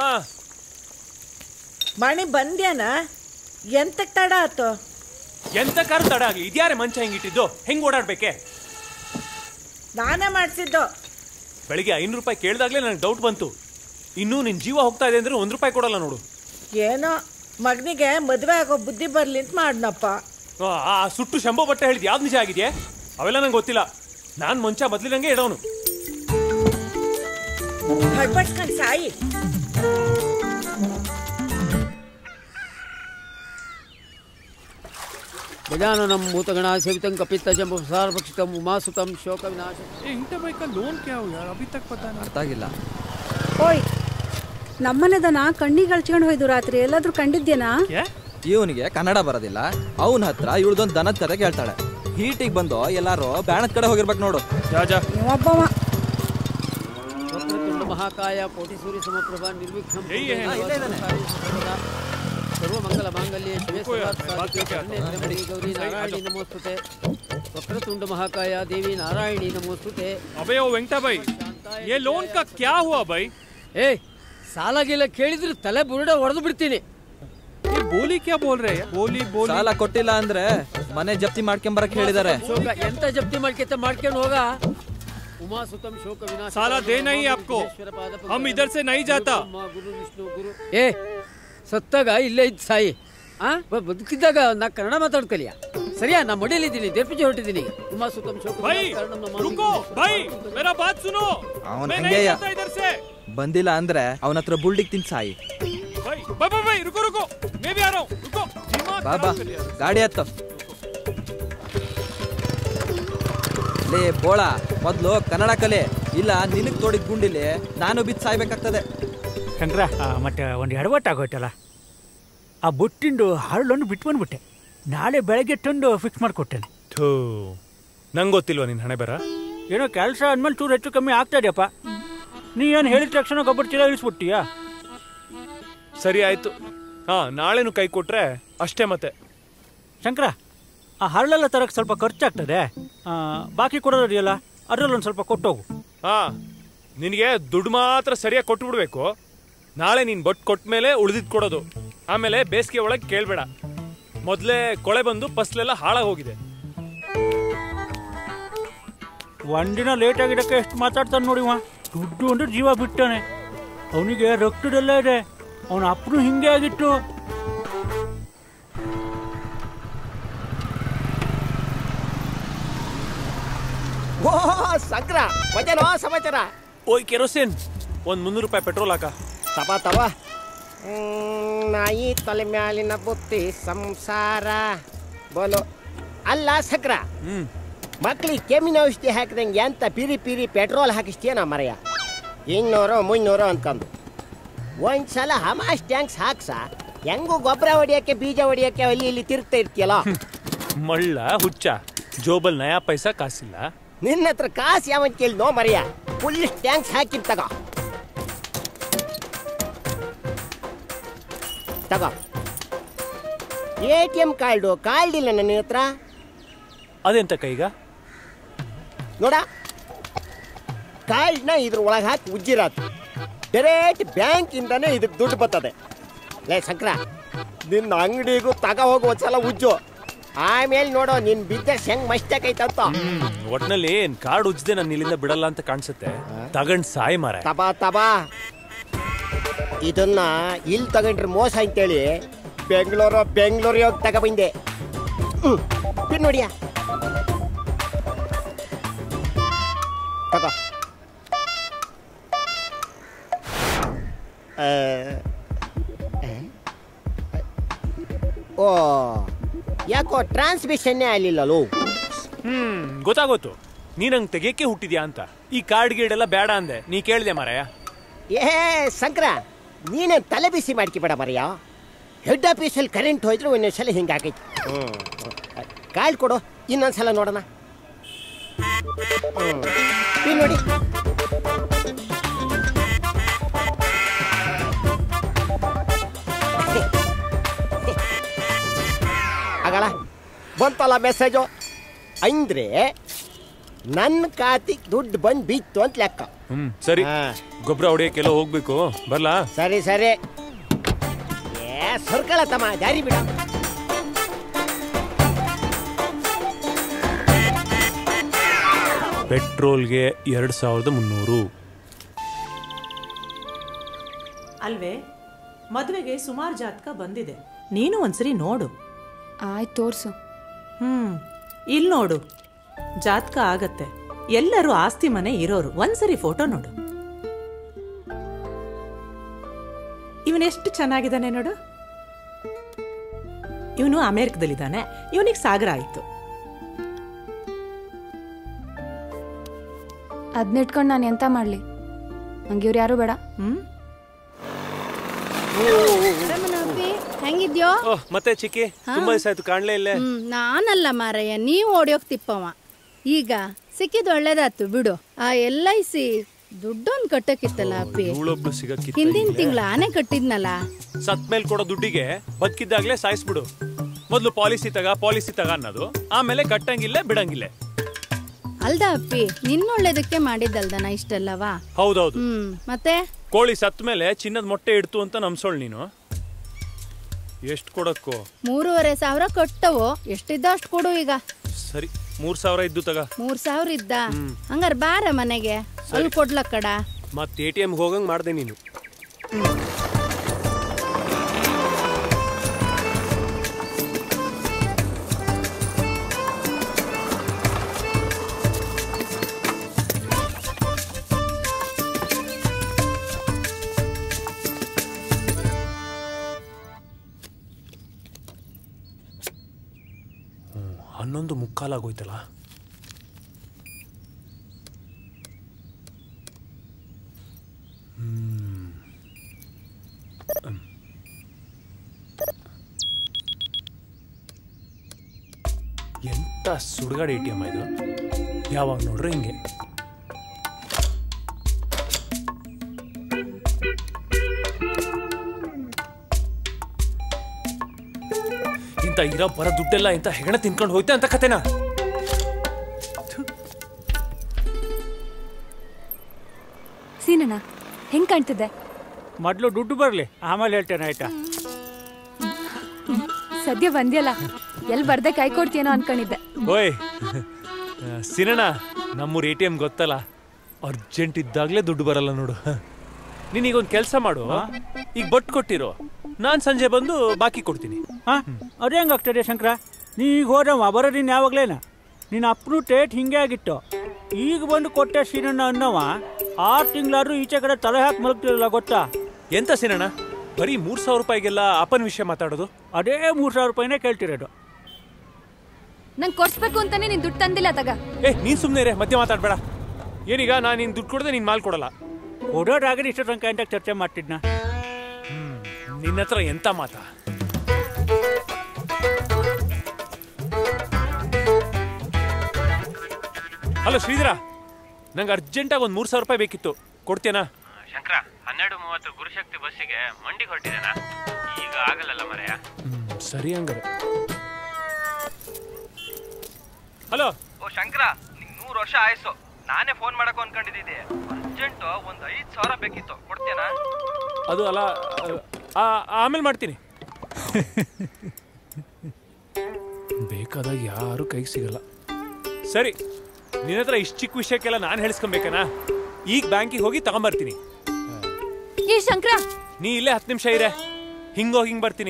ಮಾಣಿ ಬಂದ್ಯಾನ ಎಂತಕ್ ತಡ ಆತು ಎಂತ ಕಾರು ತಡ ಆಗ್ಲಿ ಇದ್ಯಾರೆ ಮಂಚ ಹಿಂಗಿಟ್ಟಿದ್ದು ಹೆಂಗ್ ಓಡಾಡ್ಬೇಕೆ ನಾನೇ ಮಾಡಿಸಿದ್ದು ಬೆಳಿಗ್ಗೆ ಐನೂರು ರೂಪಾಯಿ ಕೇಳ್ದಾಗ್ಲೇ ನನಗೆ ಡೌಟ್ ಬಂತು ಇನ್ನೂ ನಿನ್ ಜೀವ ಹೋಗ್ತಾ ಇದೆ ಅಂದ್ರೆ ಒಂದ್ ರೂಪಾಯಿ ಕೊಡಲ್ಲ ನೋಡು ಏನೋ ಮಗನಿಗೆ ಮದುವೆ ಆಗೋ ಬುದ್ಧಿ ಬರ್ಲಿ ಅಂತ ಮಾಡ್ನಪ್ಪ ಆ ಆ ಸುಟ್ಟು ಶಂಭೋ ಬಟ್ಟೆ ಹೇಳಿದ್ ಯಾವ್ದು ನಿಜ ಆಗಿದೆಯಾ ಅವೆಲ್ಲ ನಂಗೆ ಗೊತ್ತಿಲ್ಲ ನಾನ್ ಮಂಚ ಮೊದ್ಲಿನಂಗೆ ಇಡೋನು ಹಡ್ಬಡ್ಸ್ಕೊಂಡು ಸಾಯಿ ಗಜಾನನಂ ಭೂತಗಣ ಸೇವಿತಂ ಕಪಿತ್ತ ಜಂಬ ಸಾರಭಕ್ಷಿತಂ ಉಮಾಸುತಂ ಶೋಕ ವಿನಾಶ इंटर बाइक का लोन क्या हुआ यार अभी तक पता नहीं ಅರ್ಥ ಆಗಿಲ್ಲ ಓಯ್ ನಮ್ಮನೆ ದನ ಕಣ್ಣಿಗೆ ಅಳ್ಚ್ಕೊಂಡು ಹೋಯ್ದು ರಾತ್ರಿ ಎಲ್ಲಾದ್ರೂ ಕಂಡಿದ್ಯೇನಾ ಇವನಿಗೆ ಕನ್ನಡ ಬರೋದಿಲ್ಲ ಅವನ ಹತ್ರ ಇವಳ್ದೊಂದು ದನದ ಕತೆ ಕೇಳ್ತಾಳೆ ಹೀಟಿಗೆ ಬಂದು ಎಲ್ಲಾರು ಬ್ಯಾಣದ ಕಡೆ ಹೋಗಿರ್ಬೇಕು ನೋಡು ಜಾ ಜಾ ಒಬ್ಬವ ವಕ್ರತುಂಡ ಮಹಾಕಾಯ ಕೋಟಿ ಸೂರ್ಯ ಸಮಪ್ರಭ ನಿರ್ವಿಘ್ನಂ ಯही है। ಕುರುತೆ हाँ, इधर, इधर। ಸರ್ವಮಂಗಲ ಮಾಂಗಲ್ಯ ಶಿವೆ रुको यार, ಸರ್ವಾರ್ಥ बात साधिके करके आता हूँ। शरण्ये त्र्यंबके गौरी सही, आ नारायणी जाओ। नमोस्तुते वक्रतुंड महाकाय देवी नारायणी नमोस्तुते अबे ओ वेंकटा भाई ये लोन का क्या हुआ भाई ಏ ಸಾಲ ಗೀಲ ಕೇಳಿದ್ರೆ ತಲೆ ಬುರುಡ ಹೊಡೆದು ಬಿಡ್ತೀನಿ ये बोली क्या बोल रहे हैं बोली बोली ಸಾಲ ಕೊಟ್ಟಿಲ್ಲ ಅಂದ್ರೆ ಮನೆ ಜಪ್ತಿ ಮಾಡ್ಕೊಂಬರಕ್ ಹೇಳಿದಾರೆ ಶೋಕ ಎಂತ ಜಪ್ತಿ ಮಾಡ್ಕೆತ ಮಾಡ್ಕೊಂಡು ಹೋಗ ಉಮಾಸುತಂ ಶೋಕ ವಿನಾಶ साला देना ही आपको हम इधर से नहीं जाता ಗುರು ವಿಷ್ಣು ಗುರು ಏ ಸತ್ತಾಗ ಇಲ್ಲೇ ಇದ್ದು ಸಾಯಿ ಆ ಬ- ಬದುಕಿದ್ದಾಗ ನಾ ಕನ್ನಡ ಮಾತಾಡ್ಕಲಿಯ ಸರಿಯಾ ನಾ ಮಡಿಯಲ್ಲಿದ್ದೀನಿ ದೇರ್ಪಿಜಿ ಹೊರಟಿದ್ದೀನಿ ಉಮಾಸುತಂ ಶೋಕ भाई ವಿನಾಶ ಕಾರಣಂ ನಮಾಮಿ रुको भाई मेरा बात सुनो ಅವನ್ मैं नहीं ಹಂಗೆಯ जाता इधर से ಬಂದಿಲ್ಲ ಅಂದ್ರೆ ಅವನ ಹತ್ರ ಬುಲ್ಡಿಗ್ ತಿನ್ ಸಾಯಿ भाई भाई भाई, भाई रुको रुको मैं भी आ रहा हूँ रुको दिमाग ಬಾ ಬಾ खराब कर लिया। ಗಾಡಿ ಹತ್ತ ಲೇ ಬೋಳ ಮೊದ್ಲು ಕನ್ನಡ ಕಲೆ ಇಲ್ಲ ನಿನಗ್ ತೋಡಿದ್ ಗುಂಡಿಲಿ ನಾನು ಬಿದ್ದು ಸಾಯ್ಬೇಕಾಗ್ತದೆ ಶಂಕರ ಆ, ಮತ್ತೆ ಒಂದು ಎಡವಟ್ಟು ಆಗೋಯ್ತಲ್ಲ ಆ ಬುಟ್ಟಿಂದು ಹರಳನ್ನು ಬಿಟ್ಟು ಬಂದ್ಬಿಟ್ಟೆ ನಾಳೆ ಬೆಳಗ್ಗೆ ತಂದು ಫಿಕ್ಸ್ ಮಾಡಿಕೊಟ್ಟೇನೆ ಥೂ ನಂಗೆ ಗೊತ್ತಿಲ್ವಾ ನಿನ್ ಹಣೆ ಬರ ಏನೋ ಕೆಲಸ ಅಂದ್ಮೇಲೆ ಚೂರು ಹೆಚ್ಚು ಕಮ್ಮಿ ಆಗ್ತದೆಯಪ್ಪ ನೀ ಏನು ಹೇಳಿದ ತಕ್ಷಣ ಗೊಬ್ಬರ ಚೀಲ ಇಳಿಸ್ಬಿಟ್ಟಿಯಾ ಸರಿ ಆಯ್ತು ಹಾ ನಾಳೆನು ಕೈ ಕೊಟ್ರೆ ಅಷ್ಟೇ ಮತ್ತೆ ಶಂಕರ ಆ ಹರಳೆಲ್ಲ ತರಕ್ಕೆ ಸ್ವಲ್ಪ ಖರ್ಚಾಗ್ತದೆ ಆ, ಬಾಕಿ ಕೊಡೋದಿದೆಯಲ್ಲ ಅದರಲ್ಲೊಂದು ಸ್ವಲ್ಪ ಕೊಟ್ಟೋಗು ಹಾ ನಿನಗೆ ದುಡ್ಡು ಮಾತ್ರ ಸರಿಯಾಗಿ ಕೊಟ್ಟು ಬಿಡ್ಬೇಕು ನಾಳೆ ನೀನ್ ಬಟ್ ಕೊಟ್ಟ ಮೇಲೆ ಉಳಿದಿದ್ ಕೊಡೋದು ಆಮೇಲೆ ಬೇಸಿಗೆ ಒಳಗೆ ಕೇಳ್ಬೇಡ ಮೊದಲೇ ಕೊಳೆ ಬಂದು ಫಸ್ಲೆಲ್ಲ ಹಾಳಾಗಿ ಹೋಗಿದೆ ಒಂದಿನ ಲೇಟ್ ಆಗಿದ್ದಕ್ಕೆ ಎಷ್ಟು ಮಾತಾಡ್ತಾನೆ ನೋಡಿ ಇವ ದುಡ್ಡು ಅಂದ್ರೆ ಜೀವ ಬಿಟ್ಟಾನೆ ಅವನಿಗೆ ರಕ್ತದೆಲ್ಲ ಇದೆ ಅವನ ಅಪ್ಪನು ಹಿಂಗೆ ಆಗಿತ್ತು ಓ ಸಂಕ್ರ ಮತ್ತೇನೋ ಸಮಾಚಾರ ಓಯ್ ಕೆರೋಸಿನ್ ಒಂದ್ ಮುನ್ನೂರು ರೂಪಾಯಿ ಪೆಟ್ರೋಲ್ ಹಾಕ ತಪ ತವ ಹ್ಮ್, ನಾಯಿ ತಲೆ ಮ್ಯಾಲಿನ ಬುತ್ತಿ ಸಂಸಾರ ಬೋಲು ಅಲ್ಲ ಸಕ್ರ ಮಕ್ಳಿಗೆ ಕೆಮ್ಮಿನ ಔಷಧಿ ಹಾಕಿದಂಗೆ ಎಂತ ಪಿರಿ ಪಿರಿ ಪೆಟ್ರೋಲ್ ಹಾಕಿಸ್ತೀಯನ ಮರೆಯ ಇನ್ನೂರು ಮುನ್ನೂರು ಅನ್ಕೊಂಡು ಒಂದ್ಸಲ ಹಮಾಸ್ ಟ್ಯಾಂಕ್ಸ್ ಹಾಕ್ಸ ಹೆಂಗೂ ಗೊಬ್ಬರ ಹೊಡಿಯಕ್ಕೆ ಬೀಜ ಹೊಡಿಯಕ್ಕೆ ಅಲ್ಲಿ ಇಲ್ಲಿ ತಿರುಗ್ತಾ ಇರ್ತೀಯಲ್ಲ ಮಳ್ಳ ಹುಚ್ಚ ಜೋಬಲ್ ನಯಾ ಪೈಸಾ ಕಾಸಿಲ್ಲ ನಿನ್ನ ಹತ್ರ ಕಾಸು ಯಾವನ್ ಕೇಳಿ ನೋ ಮರೆಯ ಫುಲ್ ಟ್ಯಾಂಕ್ಸ್ ಹಾಕಿ ತಗೋ ತಗೋ A T M card card ಇಲ್ಲ ನನ್ನ ಹತ್ರ ಅದೆಂತ ಕೈಗ ನೋಡ ಕಾರ್ಡ್ನ ಇದ್ರ ಒಳಗೆ ಹಾಕಿ ಉಜ್ಜಿರಾತು ಡೈರೆಕ್ಟ್ ಬ್ಯಾಂಕ್ ಇಂದಾನೆ ಇದಕ್ಕೆ ದುಡ್ಡು ಬರ್ತದೆ ಲೇ ಶಂಕರ ನಿನ್ನ ಅಂಗಡಿಗೂ ತಗ ಹೋಗು ಒಂದ್ಸಲ ಉಜ್ಜು ಆಮೇಲೆ ನೋಡೋ ನಿನ್ ಬಿಸ್ನೆಸ್ ಹೆಂಗ್ ಮಸ್ತಾಕೈತಂತ ಒಟ್ನಲ್ಲಿ ಕಾರ್ಡ್ ಉಜ್ಜದೆ ನಾನು ಇಲ್ಲಿಂದ ಬಿಡಲ್ಲ ಅಂತ ಕಾಣಿಸುತ್ತೆ ತಗೊಂಡ್ ಸಾಯಿ ಮಾರ ತಬಾ ತಬಾ ಇದನ್ನ ಇಲ್ಲಿ ತಗೊಂಡ್ರೆ ಮೋಸ ಅಂತೇಳಿ ಬೆಂಗಳೂರು ಬೆಂಗಳೂರಿಗೆ ಹೋಗಿ ತಗೊಬಂದೆ ಹ್ಮ್ ಬಿನ್ ನೋಡಿಯಾ ತಗೋ ಆ, ಆ, ಓ ಯಾಕೋ ಟ್ರಾನ್ಸ್ಮಿಷನ್ನೇ ಆಗಲಿಲ್ಲಲ್ಲೋ ಹ್ಮ್ ಗೊತ್ತಾಗೋತು ನೀನ್ ಹಂಗ್ ತೆಗಿಯಕ್ಕೆ ಹುಟ್ಟಿದ್ಯಾ ಅಂತ ಈ ಕಾರ್ಡ್ ಗೀಡ್ ಎಲ್ಲ ಬೇಡ ಅಂದೆ ನೀ ಕೇಳ್ದೆ ಮಾರಾಯ ಏ ಶಂಕರ ನೀನೇ ತಲೆ ಬಿಸಿ ಮಾಡ್ಕಿಬೇಡ ಮರಿಯ ಹೆಡ್ ಆಫೀಸಲ್ಲಿ ಕರೆಂಟ್ ಹೋಯ್ದ್ರೆ ಒಂದೊಂದ್ಸಲ ಹಿಂಗಾಗೈತಿ ಹ್ಮ್ ಕಾಲ್ ಕೊಡು ಇನ್ನೊಂದ್ಸಲ ನೋಡೋಣ ಹ್ಮ್. ಇಲ್ಲಿ ನೋಡಿ ಆಗಲ್ಲ ಬಂತಲ್ಲ ಮೆಸೇಜು ಅಂದ್ರೆ ನನ್ನ ಖಾತೆಗೆ ದುಡ್ಡು ಬಂದು ಬಿತ್ತು ಅಂತ ಲೆಕ್ಕ ಹ್ಮ್ ಸರಿ ಗೊಬ್ಬರ ಹೊಡಿಯಕ್ಕೆಲ್ಲ ಹೋಗ್ಬೇಕು ಬರ್ಲಾ ಸರಿ ಸರಿ ಏ ಸರ್ಕಳ ತಮ್ಮ ದಾರಿ ಬಿಡ ಪೆಟ್ರೋಲ್ಗೆ ಎರಡ್ ಸಾವಿರದ ಮುನ್ನೂರು ಅಲ್ವೇ ಮದುವೆಗೆ ಸುಮಾರು ಜಾತಕ ಬಂದಿದೆ ನೀನು ಒಂದ್ಸರಿ ನೋಡು ಆಯ್ತು ತೋರ್ಸು ಹ್ಮ್ ಇಲ್ಲಿ ನೋಡು ಜಾತಕ ಆಗತ್ತೆ ಎಲ್ಲರೂ ಆಸ್ತಿ ಮನೆ ಇರೋರು ಒಂದ್ಸರಿ ಫೋಟೋ ನೋಡು ಇವನೆಷ್ಟು ಚೆನ್ನಾಗಿದ್ದಾನೆ ನೋಡು ಇವನು ಅಮೇರಿಕದಲ್ಲಿದ್ದಾನೆ ಇವನಿಗೆ ಸಾಗರ ಆಯ್ತು ಅದ್ನಿಟ್ಕೊಂಡು ನಾನು ಎಂತ ಮಾಡಲಿ ನಂಗೆ ಇವ್ರು ಯಾರು ಬೇಡ ಹ್ಮ್ ಹೆಂಗಿದ್ಯೋ ಓಹ್ ಮತ್ತೆ ಚಿಕ್ಕಿ ತುಂಬಾ ದಿವಸ ಆಯ್ತು ಕಾಣ್ಲೇ ಇಲ್ಲೇ ಹ್ಮ್ ನಾನಲ್ಲ ಮಾರಯ್ಯ ನೀವು ಓಡಿಯೋಗ್ತಿಪ್ಪವ ಈಗ ಸಿಕ್ಕಿದ್ ಒಳ್ಳೇದಾತು ಬಿಡು ಆ ಎಲ್ ಐ ಸಿ ದುಡ್ಡೊಂದು ಕಟ್ಟಕ್ಕಿತ್ತಲ್ಲ ಅಪ್ಪಿ ಇವಳೊಬ್ಳು ಸಿಗಕ್ಕಿತ್ತ ಹಿಂದಿನ ತಿಂಗಳ ಆನೆ ಕಟ್ಟಿದ್ನಲ್ಲ ಸತ್ ಮೇಲ್ ಕೊಡೋ ದುಡ್ಡಿಗೆ ಬದುಕಿದ್ದಾಗ್ಲೇ ಸಾಯಿಸ್ಬಿಡು ಮೊದ್ಲು ಪಾಲಿಸಿ ತಗ ಪಾಲಿಸಿ ತಗ ಅನ್ನೋದು ಆಮೇಲೆ ಕಟ್ಟಂಗಿಲ್ಲ ಬಿಡಂಗಿಲ್ಲ ಅಲ್ದ ಅಪ್ಪಿ ನಿನ್ನೊಳ್ಳೇದಕ್ಕೆ ಮಾಡಿದ್ದಲ್ದನ ಇಷ್ಟಲ್ಲವಾ ಹೌದೌದು ಹ್ಮ್ ಮತ್ತೆ ಕೋಳಿ ಸತ್ ಮೇಲೆ ಚಿನ್ನದ ಮೊಟ್ಟೆ ಇಡ್ತು ಅಂತ ನಂಬ್ಸೋಳ್ ನೀನು ಎಷ್ಟು ಕೊಡಕ್ಕೋ ಮೂರುವರೆ ಸಾವಿರ ಕೊಟ್ಟವು ಎಷ್ಟಿದ್ದ ಅಷ್ಟು ಕೊಡು ಈಗ ಸರಿ ಮೂರ್ ಸಾವಿರ ಇದ್ದು ತಗ ಮೂರ್ ಸಾವಿರ ಇದ್ದ ಹಂಗಾರ ಬಾರ ಮನೆಗೆ ಅಲ್ಲಿ ಕೊಡ್ಲ ಕಡ ಮತ್ ಎ ಟಿ ಎಂ ಹೋಗಂಗ್ ಮಾಡ್ದೆ ನೀನು ಹ್ಮ್, ಹನ್ನೊಂದು ಮುಕ್ಕಾಲಾಗೋಯ್ತಲ್ಲ ಹ್ಮ್. ಹ್ಮ್. ಎಂತ ಸುಡುಗಾಡು ಎ ಟಿ ಎಮ್ ಇದು ಯಾವಾಗ ನೋಡ್ರೆ ಹಿಂಗೆ ಇಂಥ ಇರೋ ಬರೋ ದುಡ್ಡೆಲ್ಲ ಇಂಥ ಹೆಗಣ ತಿನ್ಕೊಂಡು ಹೋಯ್ತೆ ಅಂತ ಕತೆನಾ ಸೀನಣ್ಣ ಹೆಂಗ್ ಕಾಣ್ತಿದ್ದೆ ಮೊದಲು ದುಡ್ಡು ಬರಲಿ ಆಮೇಲೆ ಹೇಳ್ತೇನೆ ಆಯ್ತಾ ಸದ್ಯ ಬಂದ್ಯಲ್ಲ ಎಲ್ಲಿ ಬರ್ದೆ ಕೈ ಕೊಡ್ತೀಯನೋ ಅನ್ಕೊಂಡಿದ್ದೆ ಓಯ್ ಸಿನಣ್ಣ ನಮ್ಮೂರ್ ಎ ಟಿ ಎಮ್ ಗೊತ್ತಲ್ಲ ಅರ್ಜೆಂಟ್ ಇದ್ದಾಗಲೇ ದುಡ್ಡು ಬರಲ್ಲ ನೋಡು ನೀನೀಗ ಒಂದು ಕೆಲಸ ಮಾಡು ಈಗ ಬಟ್ ಕೊಟ್ಟಿರೋ ನಾನು ಸಂಜೆ ಬಂದು ಬಾಕಿ ಕೊಡ್ತೀನಿ ಹಾ ಅದೇ ಹೆಂಗಾಗ್ತದೆ ಶಂಕರ ನೀ ಈಗ ಹೋದವ ಬರೋದಿನ್ ಯಾವಾಗ್ಲೇನ ನಿನ್ನ ಅಪ್ಪನು ಟೇಟ್ ಹಿಂಗೆ ಆಗಿತ್ತು ಈಗ ಬಂದು ಕೊಟ್ಟೆ ಸೀನಣ್ಣ ಅನ್ನವ ಆರು ತಿಂಗಳಾದ್ರೂ ಈಚೆ ಕಡೆ ತಲೆ ಹಾಕಿ ಮಲಗ್ತಿರಲ್ಲ ಗೊತ್ತಾ ಎಂತ ಸಿನಣ್ಣ ಬರೀ ಮೂರ್ ಸಾವಿರ ರೂಪಾಯಿಗೆಲ್ಲ ಅಪ್ಪನ ವಿಷಯ ಮಾತಾಡೋದು ಅದೇ ಮೂರು ಸಾವಿರ ರೂಪಾಯಿನೇ ಕೇಳ್ತಿರೋದು ನಂಗೆ ಕೊಡ್ಸ್ಬೇಕು ಅಂತಾನೆ ನೀನ್ ದುಡ್ಡು ತಂದಿಲ್ಲ ತಗ ಏ ನೀನ್ ಸುಮ್ಮನೆ ರೇ ಮಧ್ಯೆ ಮಾತಾಡ್ಬೇಡ ಏನೀಗ ನಾನು ನಿನ್ ದುಡ್ಡು ಕೊಡದೆ ನೀನ್ ಮಾಲ್ ಕೊಡಲ್ಲ ಕೊಡೋದಾಗಲಿ ಇಷ್ಟು ತನಕ ಅಂತ ಚರ್ಚೆ ಮಾಡ್ತಿದ್ನ ನಿನ್ನ ಹತ್ರ ಎಂತ ಮಾತಾ ಹಲೋ ಶ್ರೀಧರ ನಂಗೆ ಅರ್ಜೆಂಟಾಗಿ ಒಂದು ಮೂರು ಸಾವಿರ ರೂಪಾಯಿ ಬೇಕಿತ್ತು ಕೊಡ್ತೇನಾ ಶಂಕರ ಹನ್ನೆರಡು ಮೂವತ್ತು ಗುರುಶಕ್ತಿ ಬಸ್ಸಿಗೆ ಮಂಡಿಗೆ ಹೊರಟಿದ್ದೇನಾ ಈಗ ಆಗಲ್ಲಲ್ಲ ಮರೆಯ ಸರಿ ಹಂಗಾರೆ ಹಲೋ ಓ ಶಂಕರ ನಿಂಗೆ ನೂರು ವರ್ಷ ಆಯ್ಸು ನಾನೇ ಫೋನ್ ಮಾಡಕ್ಕೆ ಅನ್ಕೊಂಡಿದ್ದೆ ಅರ್ಜೆಂಟ್ ಒಂದ್ ಐದ್ ಸಾವಿರ ಬೇಕಿತ್ತು ಕೊಡ್ತೇನಾ ಅದು ಅಲ್ಲ ಆ, ಆಮೇಲೆ ಮಾಡ್ತೀನಿ ಬೇಕಾದಾಗ ಯಾರು ಕೈಗೆ ಸಿಗಲ್ಲ ಸರಿ ನಿನ್ನ ಹತ್ರ ಇಷ್ಟು ಚಿಕ್ಕ ವಿಷಯಕ್ಕೆಲ್ಲ ನಾನು ಹೇಳಿಸ್ಕೊಬೇಕನಾ ಈಗ ಬ್ಯಾಂಕಿಗೆ ಹೋಗಿ ತಗೊಂಬರ್ತೀನಿ ಏ ಶಂಕರ ನೀ ಇಲ್ಲೇ ಹತ್ತು ನಿಮಿಷ ಇರೆ ಹಿಂಗೋಗಿ ಹಿಂಗ್ ಬರ್ತೀನಿ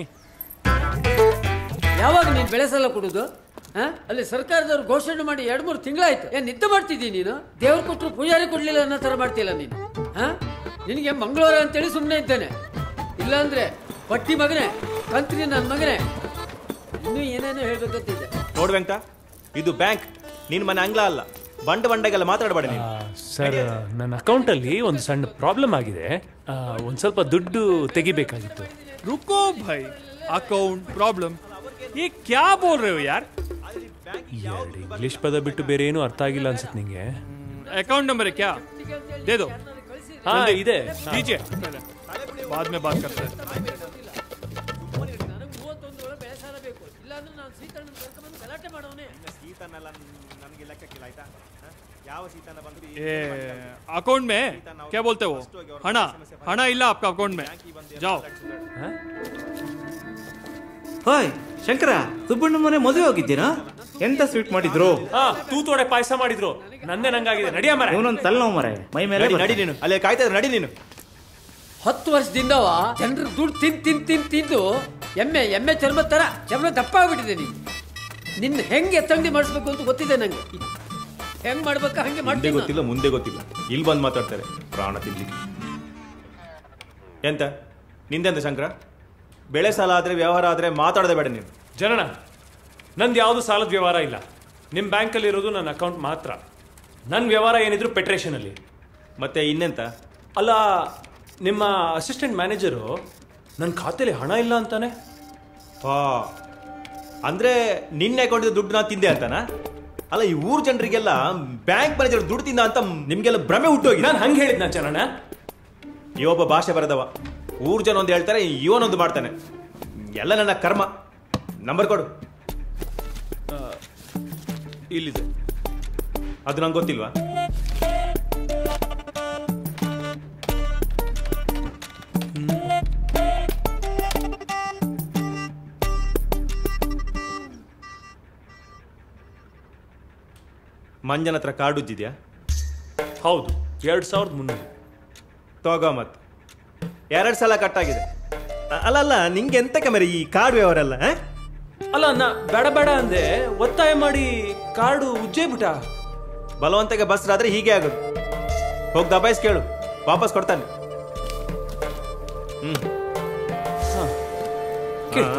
ಯಾವಾಗ ನೀನು ಬೆಳೆ ಸಾಲ ಕೊಡೋದು ಆ? ಅಲ್ಲಿ ಸರ್ಕಾರದವ್ರು ಘೋಷಣೆ ಮಾಡಿ ಎರಡು ಮೂರು ತಿಂಗಳಾಯ್ತು ಏನ್ ನಿದ್ದೆ ಮಾಡ್ತಿದ್ದೀನಿ ನೀನು ದೇವ್ರು ಕೊಟ್ಟರು ಪೂಜಾರಿ ಕೊಡ್ಲಿಲ್ಲ ಅನ್ನೋ ಥರ ಮಾಡ್ತಿಲ್ಲ ನೀನು ಹಾ ನಿನಗೆ ಮಂಗಳವಾರ ಅಂತೇಳಿ ಸುಮ್ಮನೆ ಇದ್ದೇನೆ ಇಲ್ಲಾಂದ್ರೆ ಪಟ್ಟಿ ಮಗನೇ ಕಂತ್ರಿ ನನ್ನ ಮಗನೇ ಇನ್ನೂ ಏನೇನೋ ಹೇಳ್ಬೇಕಂತಿದ್ದೆ ನೋಡ್ ವೆಂಕಟ ಇದು ಬ್ಯಾಂಕ್ ನಿನ್ ಮನೆ ಅಂಗ್ಲ ಅಲ್ಲ ಬಂಡ ಬಂಡೆಗೆಲ್ಲ ಮಾತಾಡಬೇಡ ನೀನು ಸರ್ ನನ್ನ ಅಕೌಂಟಲ್ಲಿ ಒಂದು ಸಣ್ಣ ಪ್ರಾಬ್ಲಮ್ ಆಗಿದೆ ಆ, ಒಂದ್ ಸ್ವಲ್ಪ ದುಡ್ಡು ತೆಗಿಬೇಕಾಗಿತ್ತು रुको भाई अकाउंट प्रॉब्लम ये क्या बोल रहे हो यार ಎರಡು ಇಂಗ್ಲಿಷ್ ಪದ ಬಿಟ್ಟು ಬೇರೆ ಏನು ಅರ್ಥ ಆಗಿಲ್ಲ ಅನ್ಸುತ್ತೆ ನಿಂಗೆ अकाउंट नंबर है क्या दे दो हाँ, जल्दी। इधर। हाँ। दीजिए बाद में बात करते हैं ये अकाउंट में क्या बोलते हो हना हना इल्ला आपका अकाउंट में जाओ ಹಾಯ್ ಶಂಕರ ಸುಬ್ಬಣ್ಣ ಮನೆ ಮದುವೆ ಹೋಗಿದ್ದೀರಾ ಎಂತ ಸ್ವೀಟ್ ಮಾಡಿದ್ರು ಹಾ ತೂತೋಡೆ ಪಾಯಸ ಮಾಡಿದ್ರು ನಂದೇ ನಂಗಾಗಿದೆ ನಡಿಯ ಮರ ಇವನೊಂದು ತಲೆನೋವು ಮರ ಮೈ ಮೇಲೆ ನಡಿ, ಬರ್ತಾನೆ. ನಡಿ ನೀನು ಅಲ್ಲೇ ಕಾಯ್ತಾ ಇರು, ನಡಿ ನೀನು ಹತ್ತು ವರ್ಷದಿಂದವ ಜನರು ದುಡ್ಡು ತಿಂದು ತಿಂದು ತಿಂದು ತಿಂದು ಎಮ್ಮೆ ಎಮ್ಮೆ ಚರ್ಮ ತರ ಚರ್ಮ ದಪ್ಪ ಆಗ್ಬಿಟ್ಟಿದೆ ನೀನು ನಿನ್ನ ಹೆಂಗೆ ಎತ್ತಂಗಡಿ ಮಾಡಿಸ್ಬೇಕು ಅಂತ ಗೊತ್ತಿದೆ ನಂಗೆ ಹೆಂಗ್ ಮಾಡ್ಬೇಕಾ ಹಂಗೆ ಹಿಂದೆ ಮಾಡ್ತೀನಿ ಗೊತ್ತಿಲ್ಲ ಮುಂದೆ ಗೊತ್ತಿಲ್ಲ ಇಲ್ಲಿ ಬಂದು ಮಾತಾಡ್ತಾರೆ ಪ್ರಾಣ ತಿನ್ಲಿಕ್ಕೆ ಎಂತ ನಿಂದೆಂತ ಶಂಕರ ಬೆಳೆ ಸಾಲ ಆದ್ರೆ ವ್ಯವಹಾರ ಆದ್ರೆ ಮಾತಾಡದೆ ಬೇಡ ನೀನು ಜನನ ನಂದು ಯಾವುದು ಸಾಲದ ವ್ಯವಹಾರ ಇಲ್ಲ ನಿಮ್ಮ ಬ್ಯಾಂಕಲ್ಲಿ ಇರೋದು ನನ್ನ ಅಕೌಂಟ್ ಮಾತ್ರ ನನ್ನ ವ್ಯವಹಾರ ಏನಿದ್ರು ಪೆಟ್ರೇಷನಲ್ಲಿ ಮತ್ತೆ ಇನ್ನೆಂತ ಅಲ್ಲ ನಿಮ್ಮ ಅಸಿಸ್ಟೆಂಟ್ ಮ್ಯಾನೇಜರು ನನ್ನ ಖಾತೆಲಿ ಹಣ ಇಲ್ಲ ಅಂತಾನೆ ಹಾ ಅಂದ್ರೆ ನಿನ್ನ ಅಕೌಂಟ್ ದುಡ್ಡು ನಾ ತಿಂದೆ ಅಂತನಾ ಅಲ್ಲ ಈ ಊರ್ ಜನರಿಗೆಲ್ಲ ಬ್ಯಾಂಕ್ ಮ್ಯಾನೇಜರ್ ದುಡ್ಡು ತಿಂದ ಅಂತ ನಿಮ್ಗೆಲ್ಲ ಭ್ರಮೆ ಹುಟ್ಟೋಗಿ ನಾನು ಹಂಗೆ ಹೇಳಿದ್ನ ಚರಣ ಇವೊಬ್ಬ ಭಾಷೆ ಬರದವ ಊರ್ ಜನ ಒಂದು ಹೇಳ್ತಾರೆ ಇವನೊಂದು ಮಾಡ್ತಾನೆ ಎಲ್ಲ ನನ್ನ ಕರ್ಮ ನಂಬರ್ ಕೊಡು ಇಲ್ಲಿದೆ ಅದು ನಂಗೆ ಗೊತ್ತಿಲ್ವಾ ಮಂಜನ ಹತ್ರ ಕಾರ್ಡ್ ಉಜ್ಜಿದ್ಯಾ ಹೌದು ಎರಡು ಸಾವಿರದ ಮುನ್ನೂರು ತಗೋ ಮತ್ತೆ ಎರಡು ಸಲ ಕಟ್ಟಾಗಿದೆ ಅ- ಅಲ್ಲ ಅಲ್ಲ ನಿಂಗೆ ಎಂತ ಕ್ಯಾಮರಾ ಈ ಕಾರ್ಡ್ ವ್ಯವಹಾರ ಅಲ್ಲ ಆ? ಅಲ್ಲ ನಾ ಬೇಡ ಬೇಡ ಅಂದೆ ಒತ್ತಾಯ ಮಾಡಿ ಕಾರ್ಡು ಉಜ್ಜೇ ಬಿಟ್ಟ ಬಲವಂತಗೆ ಬಸ್ರಾದ್ರೆ ಹೀಗೆ ಆಗೋದು ಹೋಗಿ ದಬಾಯಿಸ್ ಕೇಳು ವಾಪಸ್ ಕೊಡ್ತಾನೆ ಹ್ಮ್ ಕೇಳ್ತೀನಿ. ಹಾ.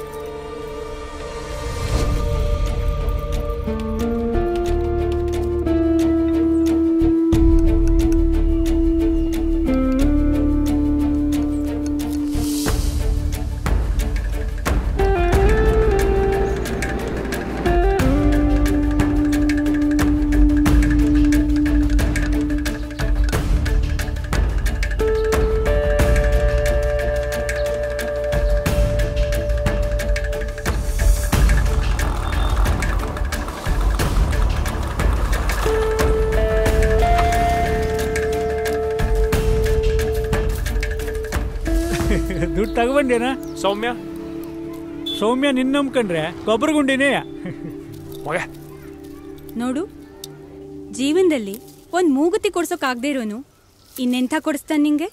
ದುಡ್ಡು ತಗೊಂಡೇನ ಸೌಮ್ಯ ಸೌಮ್ಯ ನಿನ್ನ ನಂಬ್ಕೊಂಡ್ರೆ ಗೊಬ್ಬರಗುಂಡಿನೇ ಮಗ ನೋಡು ಜೀವನದಲ್ಲಿ ಒಂದು ಮೂಗುತಿ ಕೊಡ್ಸೋಕಾಗದೇ ಇರೋನು ಇನ್ನೆಂಥ ಕೊಡಿಸ್ತಾನೆ ನಿಂಗೆ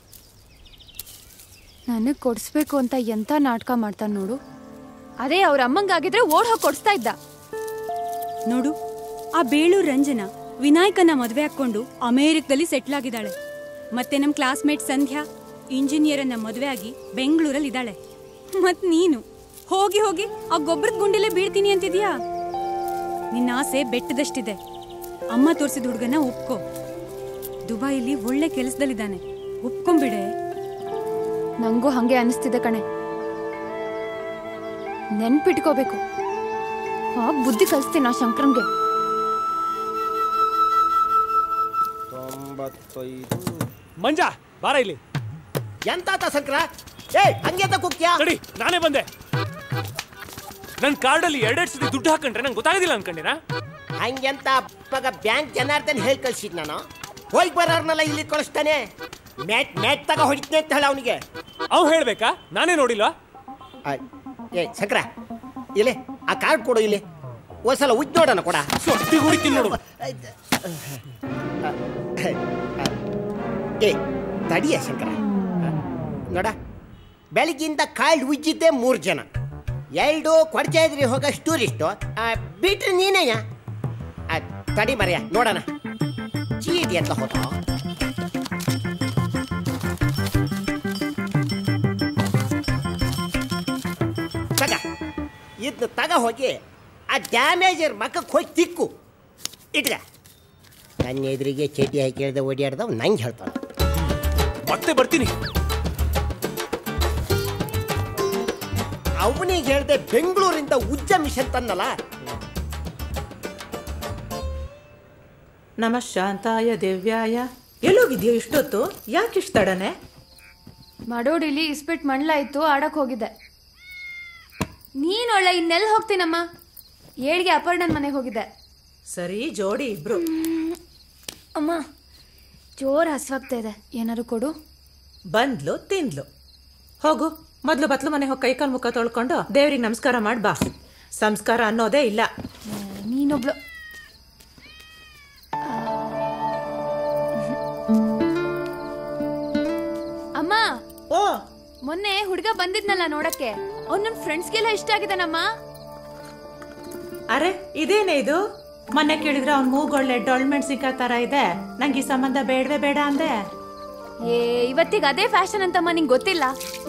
ನನಗೆ ಕೊಡಿಸ್ಬೇಕು ಅಂತ ಎಂತ ನಾಟಕ ಮಾಡ್ತಾನೆ ನೋಡು ಅದೇ ಅವ್ರ ಅಮ್ಮಂಗಾಗಿದ್ರೆ ಓಡ್ ಹೋಗಿ ಕೊಡಿಸ್ತಾ ಇದ್ದ ನೋಡು ಆ ಬೇಳೂರು ರಂಜನಾ ವಿನಾಯಕನ ಮದುವೆ ಹಾಕೊಂಡು ಅಮೇರಿಕದಲ್ಲಿ ಸೆಟ್ಲ್ ಆಗಿದ್ದಾಳೆ ಮತ್ತೆ ನಮ್ಮ ಕ್ಲಾಸ್ಮೇಟ್ ಸಂಧ್ಯಾ ಇಂಜಿನಿಯರನ್ನ ಮದುವೆ ಆಗಿ ಬೆಂಗಳೂರಲ್ಲಿ ಇದ್ದಾಳೆ ಮತ್ ನೀನು ಹೋಗಿ ಹೋಗಿ ಆ ಗೊಬ್ಬರದ ಗುಂಡಿಲೇ ಬೀಳ್ತೀನಿ ಅಂತಿದ್ಯಾ ನಿನ್ನ ಆಸೆ ಬೆಟ್ಟದಷ್ಟಿದೆ ಅಮ್ಮ ತೋರಿಸಿದ ಹುಡುಗನ ಒಪ್ಕೋ ದುಬೈಲಿ ಒಳ್ಳೆ ಕೆಲಸದಲ್ಲಿದ್ದಾನೆ ಒಪ್ಕೊಂಬಿಡೆ ನಂಗೂ ಹಂಗೆ ಅನಿಸ್ತಿದೆ ಕಣೆ ನೆನ್ಪಿಟ್ಕೋಬೇಕು ಆ ಬುದ್ಧಿ ಕಲಿಸ್ತೀನಿ ಆ ಶಂಕರನ್ಗೆ ತೊಂಬತ್ತೈದು ಮಂಜ ಬಾರ ಇಲ್ಲಿ ಎಂತಾತ ಸಂಕ್ರ ಏ ಹಂಗೆ ಅಂತ ಕುಕ್ಯಾ ತಡಿ ನಾನೇ ಬಂದೆ ನನ್ನ ಕಾರ್ಡಲ್ಲಿ ಎರಡೆರಡು ಸತಿ ದುಡ್ಡು ಹಾಕೊಂಡ್ರೆ ನಂಗೆ ಗೊತ್ತಾಗೋದಿಲ್ಲ ಅನ್ಕೊಂಡಿನ ಹಂಗೆಂತ ಮಗ ಬ್ಯಾಂಕ್ ಜನಾರ್ದನ್ ಹೇಳಿ ಕಳ್ಸಿದ್ ನಾನು ಹೋಗಿ ಬರೋರ್ನೆಲ್ಲ ಇಲ್ಲಿ ಕಳಿಸ್ತಾನೆ ಮ್ಯಾಟ್ ಮ್ಯಾಟ್ ತಗ ಹೊಡಿತೀನಿ ಅಂತ ಹೇಳ ಅವನಿಗೆ ಅವ್ ಹೇಳ್ಬೇಕಾ ನಾನೇ ನೋಡಿಲ್ವಾ ಏ ಶಂಕರ ಇಲ್ಲಿ ಆ ಕಾರ್ಡ್ ಕೊಡು ಇಲ್ಲಿ ಒಂದ್ಸಲ ಉಜ್ಜಿ ನೋಡೋಣ ಕೊಡ ಸೊಟ್ಟಿ ಹೊಡಿತೀನಿ ನೋಡು ಏ ತಡಿಯ ಶಂಕರ ನೋಡ ಬೆಳಗ್ಗಿಂದ ಕಾಲ್ಡ್ ಉಜ್ಜಿದ್ದೆ ಮೂರು ಜನ ಎರಡು ಕೊಡ್ಚಾ ಇದ್ರಿ ಹೋಗೋ ಟೂರಿಸ್ಟು ಬಿಟ್ರೆ ನೀನೇಯ ಆ, ತಡಿ ಮರೆಯ ನೋಡೋಣ ಚೀಟಿ ಅಂತ ಹೋದ ತಗ ಇದನ್ನ ತಗ ಹೋಗಿ ಆ ಡ್ಯಾಮೇಜರ್ ಮಕ್ಕಕ್ಕೆ ಹೋಗಿ ತಿಕ್ಕು ಇಟ್ಕ ನನ್ನ ಎದುರಿಗೆ ಚೀಟಿ ಹಾಕಿ ಹೇಳ್ದೆ ಓಡಾಡ್ದವ್ ನಂಗೆ ಹೇಳ್ತಾನೆ ಮತ್ತೆ ಬರ್ತೀನಿ ಅವನಿಗೆ ಹೇಳ್ದೆ ಬೆಂಗಳೂರಿಂದ ಉಜ್ಜ ಮಿಷನ್ ತನ್ನಲ್ಲ ನಮ ಶಾಂತಾಯ ದಿವ್ಯಾಯ ಎಲ್ಲೋಗಿದ್ಯೋ ಇಷ್ಟೊತ್ತು ಯಾಕೆ ಇಷ್ಟ ತಡನೆ ಮಡೋಡಿಲಿ ಇಸ್ಪಿಟ್ ಮಂಡ್ಲಾಯ್ತು ಆಡಕ್ ಹೋಗಿದ್ದೆ ನೀನ್ ಒಳ್ಳೆ ಇನ್ನೆಲ್ಲಿ ಹೋಗ್ತೀನಮ್ಮ ಏಳ್ಗೆ ಅಪರ್ಣನ್ ಮನೆಗೆ ಹೋಗಿದ್ದೆ ಸರಿ ಜೋಡಿ ಇಬ್ರು ಅಮ್ಮ ಜೋರ್ ಹಸ್ವಾಗ್ತಾ ಇದೆ ಏನಾರು ಕೊಡು ಬಂದ್ಲು ತಿಂದ್ಲು ಹೋಗು ಮೊದ್ಲು ಬತ್ಲು ಮನೆ ಹೋಗಿ ಕೈಕಾಲು ಮುಖ ತೊಳ್ಕೊಂಡು ದೇವ್ರಿಗೆ ನಮಸ್ಕಾರ ಮಾಡ್ ಬಾ ಸಂಸ್ಕಾರ ಅನ್ನೋದೇ ಇಲ್ಲ ನೀನೊಬ್ಳು ಅಮ್ಮ ಓ ಮೊನ್ನೆ ಹುಡುಗ ಬಂದಿದ್ನಲ್ಲ ನೋಡಕ್ಕೆ ಅವ್ನ್ ನಮ್ ಫ್ರೆಂಡ್ಸ್ಗೆಲ್ಲ ಇಷ್ಟ ಆಗಿದಾನಮ್ಮ ಅರೆ ಇದೇನೇ ಇದು ಮೊನ್ನೆ ಕೇಳಿದ್ರೆ ಅವ್ನ ಮೂಗೊಳ್ಳೆ ಡೊಳ್ ಮೆಣಸಿನ್ಕಾಯಿ ತರ ಇದೆ ನಂಗೆ ಈ ಸಂಬಂಧ ಬೇಡವೇ ಬೇಡ ಅಂದೆ ಏ ಇವತ್ತಿಗೆ ಅದೇ ಫ್ಯಾಷನ್ ಅಂತಮ್ಮ ನಿಂಗೆ ಗೊತ್ತಿಲ್ಲ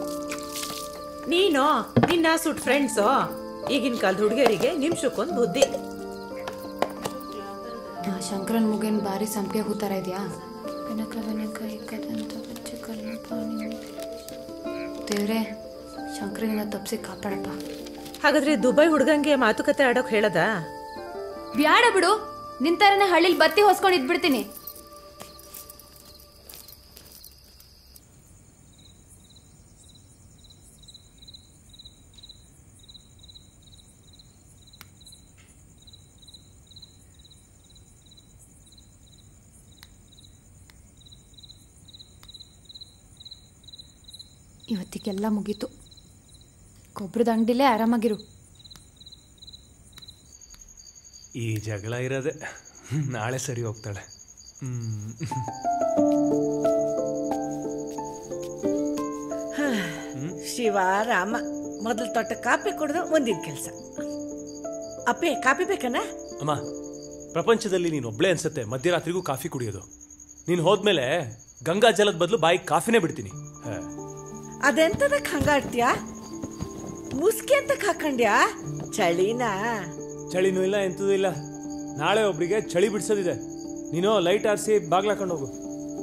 ನೀನು ನಿನ್ನ ಸುಟ್ ಫ್ರೆಂಡ್ಸು ಈಗಿನ ಕಾಲದ ಹುಡುಗಿಯರಿಗೆ ನಿಮಿಷಕ್ಕೊಂದು ಬುದ್ಧಿ ಆ ಶಂಕರನ್ ಮುಗೇನ್ ಬಾರಿ ಸಂಪಿಗೆ ಕೂತಾರ ಇದೆಯಾ ಬೆನಕ ಬೆನಕ ಇಕ್ಕದಂತ ಬಚ್ಚ ಕಲ್ಲು ಪಾನಿ ದೇವ್ರೆ ಶಂಕರನ ತಪ್ಸಿ ಕಾಪಾಡಪ್ಪ ಹಾಗಾದ್ರೆ ದುಬೈ ಹುಡುಗಂಗೆ ಮಾತುಕತೆ ಆಡೋಕ್ ಹೇಳದ ಬ್ಯಾಡ ಬಿಡು ನಿಂತರನೇ ಹಳ್ಳಿಲ್ ಬತ್ತಿ ಹೊಸ್ಕೊಂಡು ಇದ್ಬಿಡ್ತೀನಿ ಇವತ್ತಿಗೆಲ್ಲ ಮುಗೀತು ಗೊಬ್ಬರದ ಅಂಗಡಿಲೇ ಆರಾಮಾಗಿರು ಈ ಜಗಳ ಇರೋದೆ ನಾಳೆ ಸರಿ ಹೋಗ್ತಾಳೆ ಹ್ಮ್. ಶಿವ ರಾಮ ಮೊದಲು ತೊಟ್ಟ ಕಾಪಿ ಕುಡಿದು ಮುಂದಿನ ಕೆಲಸ ಅಪ್ಪೆ ಕಾಪಿ ಬೇಕಣ್ಣ ಅಮ್ಮ ಪ್ರಪಂಚದಲ್ಲಿ ನೀನು ಒಬ್ಳೆ ಅನ್ಸುತ್ತೆ ಮಧ್ಯರಾತ್ರಿಗೂ ಕಾಫಿ ಕುಡಿಯೋದು ನೀನು ಹೋದ್ಮೇಲೆ ಗಂಗಾ ಜಲದ ಬದಲು ಬಾಯಿಗೆ ಕಾಫಿನೇ ಬಿಡ್ತೀನಿ ಹಾ. ಅದೆಂತದಕ್ಕೆ ಹಂಗಾಡ್ತೀಯ ಮುಸ್ಕಿ ಅಂತ ಹಾಕೊಂಡ್ಯಾ ಚಳಿನಾ ಚಳಿನೂ ಇಲ್ಲ ಎಂತದೂ ಇಲ್ಲ ನಾಳೆ ಒಬ್ರಿಗೆ ಚಳಿ ಬಿಡ್ಸೋದಿದೆ ನೀನು ಲೈಟ್ ಆರಿಸಿ ಬಾಗ್ಲಾಕೊಂಡು ಹೋಗು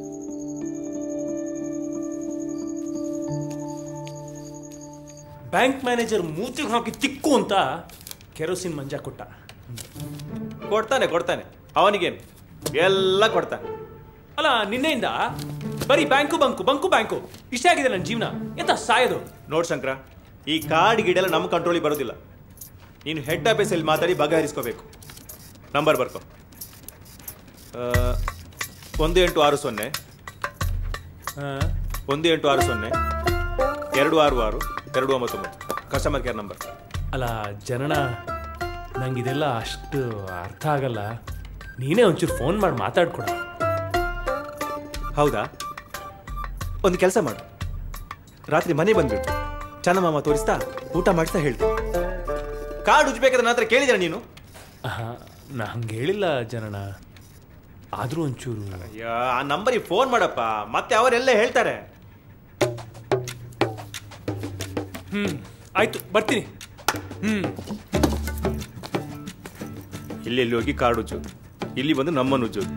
ಬ್ಯಾಂಕ್ ಮ್ಯಾನೇಜರ್ ಮೂತಿಗೆ ಹಾಕಿ ತಿಕ್ಕು ಅಂತ ಕೆರೋಸಿನ್ ಮಂಜ ಕೊಟ್ಟ ಕೊಡ್ತಾನೆ ಕೊಡ್ತಾನೆ ಅವನಿಗೇನು ಎಲ್ಲ ಕೊಡ್ತಾನೆ ಅಲ್ಲ ನಿನ್ನೆಯಿಂದ ಬರೀ ಬ್ಯಾಂಕು ಬಂಕು ಬಂಕು ಬ್ಯಾಂಕು ಇಷ್ಟೇ ಆಗಿದೆ ನನ್ನ ಜೀವನ ಎಂತ ಸಾಯೋದು ನೋಡ್ ಶಂಕರ ಈ ಕಾರ್ಡ್ ಗಿಡೆಲ್ಲ ನಮ್ಮ ಕಂಟ್ರೋಲಿಗೆ ಬರೋದಿಲ್ಲ ನೀನು ಹೆಡ್ ಆಫೀಸಲ್ಲಿ ಮಾತಾಡಿ ಬಗೆಹರಿಸ್ಕೋಬೇಕು ನಂಬರ್ ಬರ್ಕೋ ಆ, ಒಂದು ಎಂಟು ಆರು ಸೊನ್ನೆ ಒಂದು ಎಂಟು ಆರು ಸೊನ್ನೆ ಎರಡು ಆರು ಆರು ಎರಡು ಒಂಬತ್ತು ಒಂಬತ್ತು ಕಸ್ಟಮರ್ ಕೇರ್ ನಂಬರ್ ಅಲ್ಲ ಜನನ ನಂಗೆ ಇದೆಲ್ಲ ಅಷ್ಟು ಅರ್ಥ ಆಗಲ್ಲ ನೀನೇ ಒಂಚೂರು ಫೋನ್ ಮಾಡಿ ಮಾತಾಡ್ಕೊಡ ಹೌದಾ ಒಂದು ಕೆಲಸ ಮಾಡು ರಾತ್ರಿ ಮನೆ ಬಂದ್ಬಿಟ್ಟು ಚಂದಮಾಮ ತೋರಿಸ್ತಾ ಊಟ ಮಾಡಿಸ್ತಾ ಹೇಳ್ತೀನಿ ಕಾರ್ಡ್ ಉಜ್ಬೇಕಾದ್ರೆ ನನ್ನ ಹತ್ರ ಕೇಳಿದ್ರೆ ನೀನು ನಾ ಹಂಗೆ ಹೇಳಿಲ್ಲ ಜನನ ಆದ್ರೂ ಒಂಚೂರು ಅಯ್ಯೋ ಆ ನಂಬರಿಗೆ ಫೋನ್ ಮಾಡಪ್ಪ ಮತ್ತೆ ಅವರೆಲ್ಲ ಹೇಳ್ತಾರೆ ಹ್ಮ್ ಆಯ್ತು ಬರ್ತೀನಿ ಹ್ಮ್ ಇಲ್ಲಿ ಇಲ್ಲಿ ಹೋಗಿ ಕಾರ್ಡ್ ಉಜ್ಜೋದು ಇಲ್ಲಿ ಬಂದು ನಮ್ಮನ್ನು ಉಜ್ಜೋದು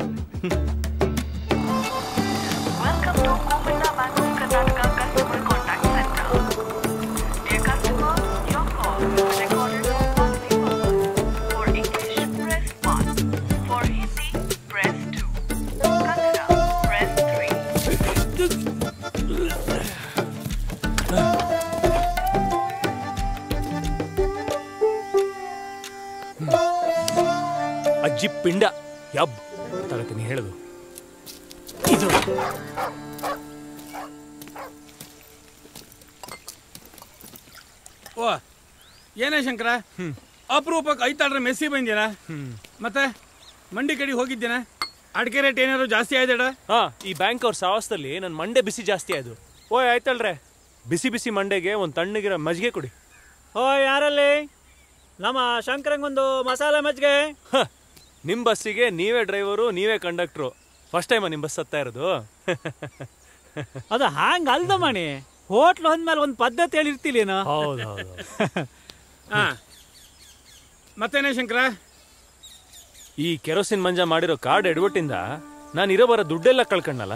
ಅಜ್ಜಿ ಪಿಂಡ ಯಬ್ ತಡಕ ನೀ ಹೇಳದು ಓ ಏನೇ ಶಂಕರ ಅಪರೂಪಕ್ಕೆ ಐತಾಳ್ರೆ ಮೆಸ್ಸಿ ಬಂದ್ಯಾನ ಮತ್ತೆ ಮಂಡಿ ಕಡೆಗೆ ಹೋಗಿದ್ದೇನ ಅಡಿಕೆ ರೇಟ್ ಏನಾದ್ರು ಜಾಸ್ತಿ ಆಯ್ತಡ ಹಾ ಈ ಬ್ಯಾಂಕ್ ಅವ್ರ ಸಾವಸದಲ್ಲಿ ನನ್ನ ಮಂಡೆ ಬಿಸಿ ಜಾಸ್ತಿ ಆಯ್ತು ಓಯ್ ಆಯ್ತಲ್ರೆ ಬಿಸಿ ಬಿಸಿ ಮಂಡೆಗೆ ಒಂದು ತಣ್ಣಗಿರೋ ಮಜ್ಜಿಗೆ ಕೊಡಿ ಓ ಯಾರಲ್ಲಿ ನಮ್ಮ ಶಂಕರಂಗೊಂದು ಮಸಾಲೆ ಮಜ್ಜಿಗೆ ಹ, ನಿಮ್ ಬಸ್ಸಿಗೆ ನೀವೇ ಡ್ರೈವರು ನೀವೇ ಕಂಡಕ್ಟ್ರು ಫಸ್ಟ್ ಟೈಮ್ ನಿಮ್ ಬಸ್ ಹತ್ತಾ ಇರೋದು ಅದು ಹಂಗ ಅಲ್ದ ಮಣಿ ಹೋಟ್ಲ್ ಹೊಂದ್ಮೇಲೆ ಒಂದು ಪದ್ಧತಿ ಹೇಳಿರ್ತಿಲೇನೋ ಹೌದು ಹೌದು ಹಾ ಮತ್ತೇನೇ ಶಂಕರ ಈ ಕೆರೋಸಿನ್ ಮಂಜ ಮಾಡಿರೋ ಕಾರ್ಡ್ ಎಡ್ವಟ್ಟಿಂದ ನಾನು ಇರೋ ಬರೋ ದುಡ್ಡೆಲ್ಲ ಕಳ್ಕಣ್ಣಲ್ಲ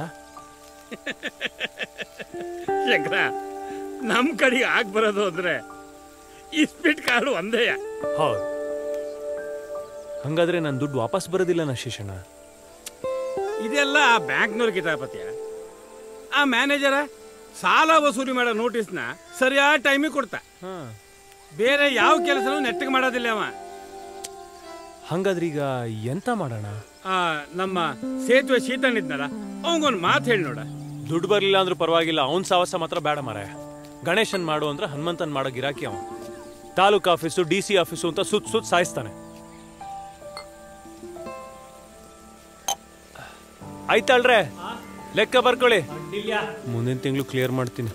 ಶಂಕರ ನಮ್ ಕಡೆಗೆ ಆಗ್ ಬರೋದು ಅಂದ್ರೆ ಇಸ್ಪಿಟ್ ಕಾರ್ಡು ಒಂದೇ ಹೌದು ಹಂಗಾದ್ರೆ ನನ್ನ ದುಡ್ಡು ವಾಪಸ್ ಬರೋದಿಲ್ಲ ನಾ ಶಿಶಣ್ಣ ಇದೆಲ್ಲ ಆ ಬ್ಯಾಂಕ್ನವ್ರ ಕಿತಾಪತ್ಯ ಆ ಮ್ಯಾನೇಜರ ಸಾಲ ವಸೂಲಿ ಮಾಡೋ ನೋಟಿಸ್ನ ಸರಿಯಾದ ಟೈಮಿಗೆ ಕೊಡ್ತಾ ಬೇರೆ ಯಾವ ಕೆಲಸನೂ ನೆಟ್ಟಗೆ ಮಾಡೋದಿಲ್ಲ ಅವ ಹಂಗಾದ್ರೆ ಈಗ ಎಂತ ಮಾಡೋಣ ಆ, ನಮ್ಮ ಸೇತುವೆ ಶೀತಣ್ಣ ಇದ್ನಲ್ಲ ಅವಂಗೊಂದು ಮಾತು ಹೇಳಿ ನೋಡ ದುಡ್ಡು ಬರ್ಲಿಲ್ಲ ಅಂದ್ರೂ ಪರವಾಗಿಲ್ಲ ಅವನ್ ಸಾವಸ ಮಾತ್ರ ಬೇಡ ಮಾರ ಗಣೇಶನ್ ಮಾಡು ಅಂದ್ರೆ ಹನುಮಂತನ್ ಮಾಡೋ ಗಿರಾಕಿ ಅವ taluk office D C office ಅಂತ ಸುತ್ತ ಸುತ್ತ ಸಾಯಿಸ್ತಾನೆ ಆಯ್ತಲ್ರೆ ಲೆಕ್ಕ ಬರ್ಕೊಳ್ಳಿ ಮುಂದಿನ ತಿಂಗಳು ಕ್ಲಿಯರ್ ಮಾಡ್ತೀನಿ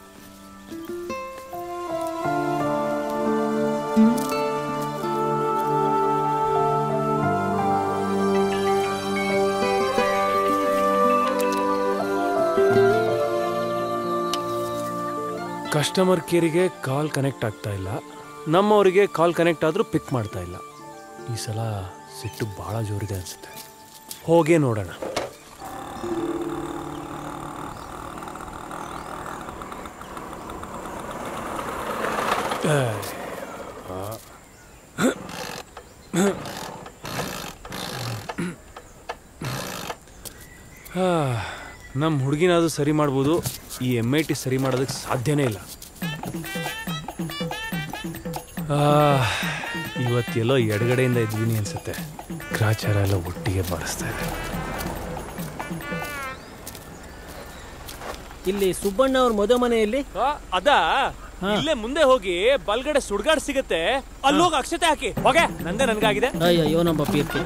ಕಸ್ಟಮರ್ ಕೇರಿಗೆ ಕಾಲ್ ಕನೆಕ್ಟ್ ಆಗ್ತಾ ಇಲ್ಲ ನಮ್ಮವರಿಗೆ ಕಾಲ್ ಕನೆಕ್ಟ್ ಆದರೂ ಪಿಕ್ ಮಾಡ್ತಾ ಇಲ್ಲ ಈ ಸಲ ಸಿಟ್ಟು ಭಾಳ ಜೋರಿದೆ ಅನ್ಸುತ್ತೆ ಹೋಗೇ ನೋಡೋಣ ಏಯ್, ಆ. ಆ, ನಮ್ಮ ಹುಡುಗಿನಾದ್ರೂ ಸರಿ ಮಾಡ್ಬೋದು ಈ ಎಮ್ ಐ ಟಿ ಸರಿ ಮಾಡೋದಕ್ಕೆ ಸಾಧ್ಯನೇ ಇಲ್ಲ ಆ, ಇವತ್ತೆಲ್ಲೋ ಎಡಗಡೆಯಿಂದ ಇದ್ವಿನಿ ಅನ್ಸುತ್ತೆ ಗ್ರಾಚಾರ ಎಲ್ಲ ಒಟ್ಟಿಗೆ ಬಾರಿಸ್ತಾ ಇದೆ ಇಲ್ಲಿ ಸುಬ್ಬಣ್ಣ ಅವ್ರ ಮದುವೆ ಮನೆಯಲ್ಲಿ ಅದಾ ಇಲ್ಲೇ ಮುಂದೆ ಹೋಗಿ ಬಲ್ಗಡೆ ಸುಡ್ಗಾಡ್ ಸಿಗತ್ತೆ ಅಲ್ಲಿ ಹೋಗಿ ಅಕ್ಷತೆ ಹಾಕಿ ಹೋಗೆ ನಂದೇ ನನ್ಗಾಗಿದೆ ಅಯ್ಯೋ ನಮ್ಮ ಪೀರ್ತಿ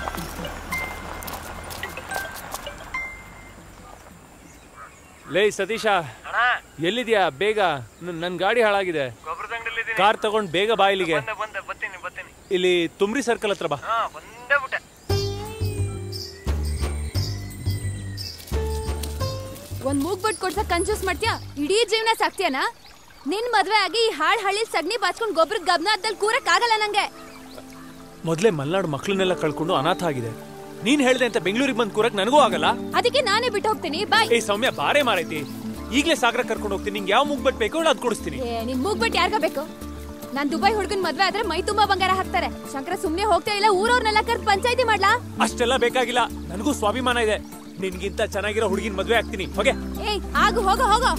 ಲೇ ಸತೀಶ ಎಲ್ಲಿದ್ಯಾ ಬೇಗ ನನ್- ನನ್ ಗಾಡಿ ಹಾಳಾಗಿದೆ ಕಾರ್ ತಗೊಂಡ್ ಬೇಗ ಬಾ ಇಲ್ಲಿಗೆ ಇಲ್ಲಿ ತುಮ್ರಿ ಸರ್ಕಲ್ ಹತ್ರ ಬಾ ಒಂದ್ ಮೂಗ್ಬಿಟ್ ಕೊಡ್ಸಕ್ ಕನ್ಫ್ಯೂಸ್ ಮಾಡ್ತೀಯಾ ಇಡೀ ಜೀವನ ಸಾಕ್ತಿಯನಾ ನಿನ್ ಮದ್ವೆ ಆಗಿ ಈ ಹಾಳ್ ಹಳ್ಳಿ ಸಗಣಿ ಬಾಚ್ಕೊಂಡ್ ಗೊಬ್ಬರ ಗಬ್ನಾದಲ್ಲಿ ಕೂರಕ್ ಆಗಲ್ಲ ನಂಗೆ ಮೊದ್ಲೇ ಮಲ್ನಾಡು ಮಕ್ಳನ್ನೆಲ್ಲ ಕಳ್ಕೊಂಡು ಅನಾಥ ಆಗಿದೆ ನೀನ್ ಹೇಳ್ದೆ ಅಂತ ಬೆಂಗಳೂರಿಗೆ ಬಂದ್ ಕೂರಕ್ ನನಗೂ ಆಗಲ್ಲ ಅದಕ್ಕೆ ನಾನೇ ಬಿಟ್ಟು ಹೋಗ್ತೀನಿ ಬಾಯ್ ಏ ಸೌಮ್ಯ ಬಾರೇ ಮಾರೈತಿ ಈಗ್ಲೇ ಸಾಗರ ಕರ್ಕೊಂಡು ಹೋಗ್ತೀನಿ ನಿಂಗೆ ಯಾವ ಮುಗ್ಬಟ್ ಬೇಕೋ ಅದ್ ಕೊಡಿಸ್ತೀನಿ ಏ ನಿನ್ ಮೂಗ್ಬಿಟ್ ಯಾರ್ಗ ಬೇಕು ನಾನ್ ದುಬೈ ಹುಡ್ಗನ್ ಮದ್ವೆ ಆದ್ರೆ ಮೈ ತುಂಬಾ ಬಂಗಾರ ಹಾಕ್ತಾರೆ ಶಂಕರ ಸುಮ್ನೆ ಹೋಗ್ತಾ ಇಲ್ಲ ಊರವ್ರನ್ನೆಲ್ಲ ಕರ್ದ್ ಪಂಚಾಯತಿ ಮಾಡ್ಲಾ ಅಷ್ಟೆಲ್ಲ ಬೇಕಾಗಿಲ್ಲ ನನಗೂ ಸ್ವಾಭಿಮಾನ ಇದೆ ನಿನ್ಗಿಂತ ಚೆನ್ನಾಗಿರೋ ಹುಡುಗಿನ ಮದ್ವೆ ಆಗ್ತೀನಿ ಹೋಗೆ ಏಯ್ ಆಗು ಹೋಗೋ ಹೋಗೋ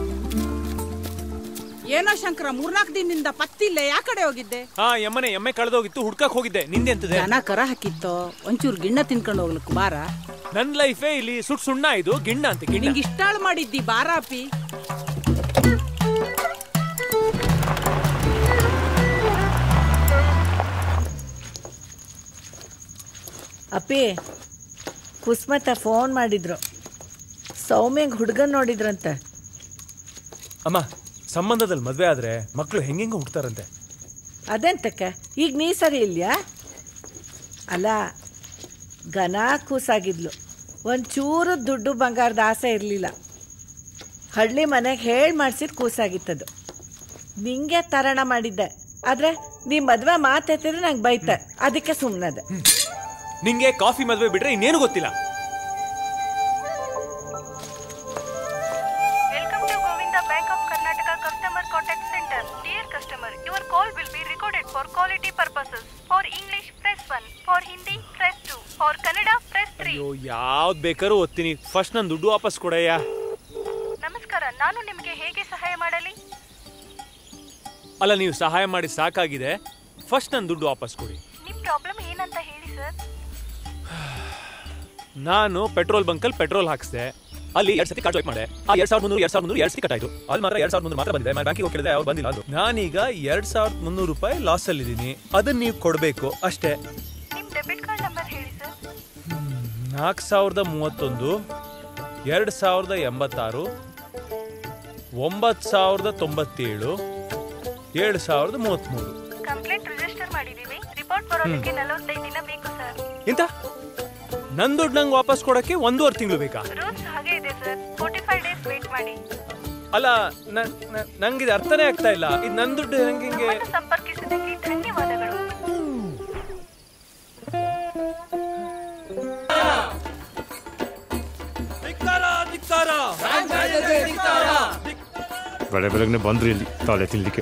ಏನೋ ಶಂಕರ ಮೂರ್ನಾಲ್ಕು ದಿನದಿಂದ ಪತ್ತಿಲ್ಲ ಯಾ ಕಡೆ ಹೋಗಿದ್ದೆ ಹಾ ಎಮ್ಮನೆ ಎಮ್ಮೆ ಕಳೆದೋಗಿತ್ತು ಹುಡ್ಕಕ್ ಹೋಗಿದ್ದೆ ನಿಂದೆಂತದೆ ದನ ಕರ ಹಾಕಿತ್ತೋ ಒಂಚೂರು ಗಿಣ್ಣ ತಿನ್ಕೊಂಡು ಹೋಗ್ಲಿಕ್ಕೆ ಬಾರ ನನ್ ಲೈಫೇ ಇಲ್ಲಿ ಸುಟ್ ಸುಣ್ಣ ಇದು ಗಿಣ್ಣ ಅಂತ ಗಿಣ್ಣ ನಿಂಗೆ ಇಷ್ಟಾಳು ಮಾಡಿದ್ದಿ ಬಾರ ಅಪ್ಪಿ ಅಪ್ಪಿ ಕುಸ್ಮತ ಫೋನ್ ಮಾಡಿದ್ರು ಸೌಮ್ಯಂಗ್ ಹುಡ್ಗನ್ ನೋಡಿದ್ರಂತೆ ಅಮ್ಮ ಸಂಬಂಧದಲ್ಲಿ ಮದ್ವೆ ಆದ್ರೆ ಮಕ್ಳು ಹೆಂಗೆಂಗ ಹುಡ್ತಾರಂತೆ ಅದೆಂತಕ್ಕೆ ಈಗ ನೀ ಸರಿ ಇಲ್ಯಾ ಅಲ್ಲ ಘನ ಕೂಸಾಗಿದ್ಲು ಒಂಚೂರು ದುಡ್ಡು ಬಂಗಾರದ ಆಸೆ ಇರಲಿಲ್ಲ ಹಳ್ಳಿ ಮನೆಗೆ ಹೇಳಿ ಮಾಡಿಸಿದ ಕೂಸಾಗಿತ್ತದು ನಿಂಗೆ ತರಣ ಮಾಡಿದ್ದೆ ಆದರೆ ನೀ ಮದುವೆ ಮಾತೆತ್ತಿದ್ರೆ ನಂಗೆ ಬೈತೆ ಅದಕ್ಕೆ ಸುಮ್ಮನದೆ ನಿಂಗೆ ಕಾಫಿ ಮದ್ವೆ ಬಿಟ್ರೆ ಇನ್ನೇನು ಗೊತ್ತಿಲ್ಲ Welcome to Govinda Bank of Karnataka Customer Contact Center. Dear customer, your call will be recorded for quality purposes. For English, press 1. For Hindi, press 2. For Kannada, press 3. ಅಯ್ಯೋ ಯಾವ್ದು ಬೇಕಾದ್ರೂ ಓದ್ತೀನಿ ಫಸ್ಟ್ ನನ್ನ ದುಡ್ಡು ವಾಪಸ್ ಕೊಡಯ್ಯ ನಮಸ್ಕಾರ ನಾನು ನಿಮಗೆ ಹೇಗೆ ಸಹಾಯ ಮಾಡಲಿ ಅಲ್ಲ ನೀವು ಸಹಾಯ ಮಾಡಿ ಸಾಕಾಗಿದೆ ಫಸ್ಟ್ ನನ್ನ ದುಡ್ಡು ವಾಪಸ್ ಕೊಡಿ ನಿಮ್ಮ ಪ್ರಾಬ್ಲಮ್ ಏನಂತ ಹೇಳಿ ಸರ್ ನಾನು ಪೆಟ್ರೋಲ್ ಬಂಕಲ್ಲಿ ಪೆಟ್ರೋಲ್ ಹಾಕ್ಸ್ದೆ ಅಲ್ಲಿ ಎರಡ್ ಸತಿ ಕಾರ್ಡ್ ಮಾಡಿದೆ ಆ ಎರಡ್ ಸಾವಿರದ ಮುನ್ನೂರು ಎರಡ್ ಸಾವಿರದ ಮುನ್ನೂರು ಎರಡ್ ಸತಿ ಕಟ್ಟಾಯ್ತು ಅಲ್ಲಿ ಮಾತ್ರ ಎರಡ್ ಸಾವಿರದ ಮುನ್ನೂರು ಮಾತ್ರ ಬಂದಿದೆ ಬ್ಯಾಂಕಿಗೆ ಹೋಗಿ ಕೇಳಿದೆ ಅವ್ರು ಬಂದಿಲ್ಲ ಅದು ನಾನೀಗ ಎರಡ್ ಸಾವಿರದ ಮುನ್ನೂರು ರೂಪಾಯಿ ಲಾಸ್ ಅಲ್ಲಿ ಇದೀನಿ ಅದನ್ನ ನೀವು ಕೊಡಬೇಕು ಅಷ್ಟೇ ನಿಮ್ ಡೆಬಿಟ್ ಕಾರ್ಡ್ ನಂಬರ್ ಹೇಳಿ ಸರ್ ನಾಲ್ಕು ಸಾವಿರದ ಮೂವತ್ತೊಂದು ಎರಡು ಸಾವಿರದ ಎಂಬತ್ತಾರು ಒಂಬತ್ತು ಸಾವಿರದ ತೊಂಬತ್ತೇಳು ಏಳು ಸಾವಿರದ ಮೂವತ್ತ್ಮೂರು ಕಂಪ್ಲೇಂಟ್ ರಿಜಿಸ್ಟರ್ ಮಾಡಿದೀವಿ ರಿಪೋರ್ಟ್ ಬರೋದಕ್ಕೆ ನಲವತ್ತೈದು ದಿನ ಬೇಕು ಸರ್ ಎಂತ ನನ್ನ ದುಡ್ಡು ನಂಗೆ ವಾಪಸ್ ಕೊಡಕ್ಕೆ ಒಂದೂವರೆ ತಿಂಗಳು ಬೇಕಾ ರೂಲ್ಸ್ ಹಾಗೆ ಇದೆ sir forty five days wait ಮಾಡಿ ಅಲ್ಲ ನ- ನ- ನಂಗೆ ಇದು ಅರ್ಥನೇ ಆಗ್ತಾ ಇಲ್ಲ ಇದು ನನ್ನ ದುಡ್ಡು ಹೆಂಗೆ ಹಿಂಗೆ ನಮ್ಮನ್ನು ಸಂಪರ್ಕಿಸಿದ್ದಕ್ಕೆ ಧನ್ಯವಾದಗಳು ಬೆಳೆ ಬೆಳಗ್ಗೆ ಬಂದ್ರಿ ಇಲ್ಲಿ ತಾಳೆ ತಿನ್ಲಿಕ್ಕೆ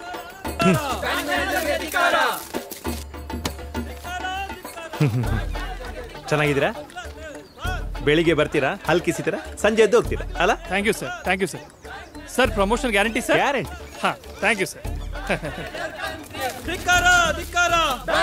ಚೆನ್ನಾಗಿದ್ದೀರಾ ಬೆಳಿಗ್ಗೆ ಬರ್ತೀರಾ ಹಲ್ಕಿಸಿತೀರಾ ಸಂಜೆ ಎದ್ದು ಹೋಗ್ತೀರಾ ಅಲ್ಲ thank you sir thank you sir sir promotion guarantee sir guarantee ಹಾಂ ಥ್ಯಾಂಕ್ ಯು ಸರ್ ಧಿಕ್ಕಾರ ಧಿಕ್ಕಾರ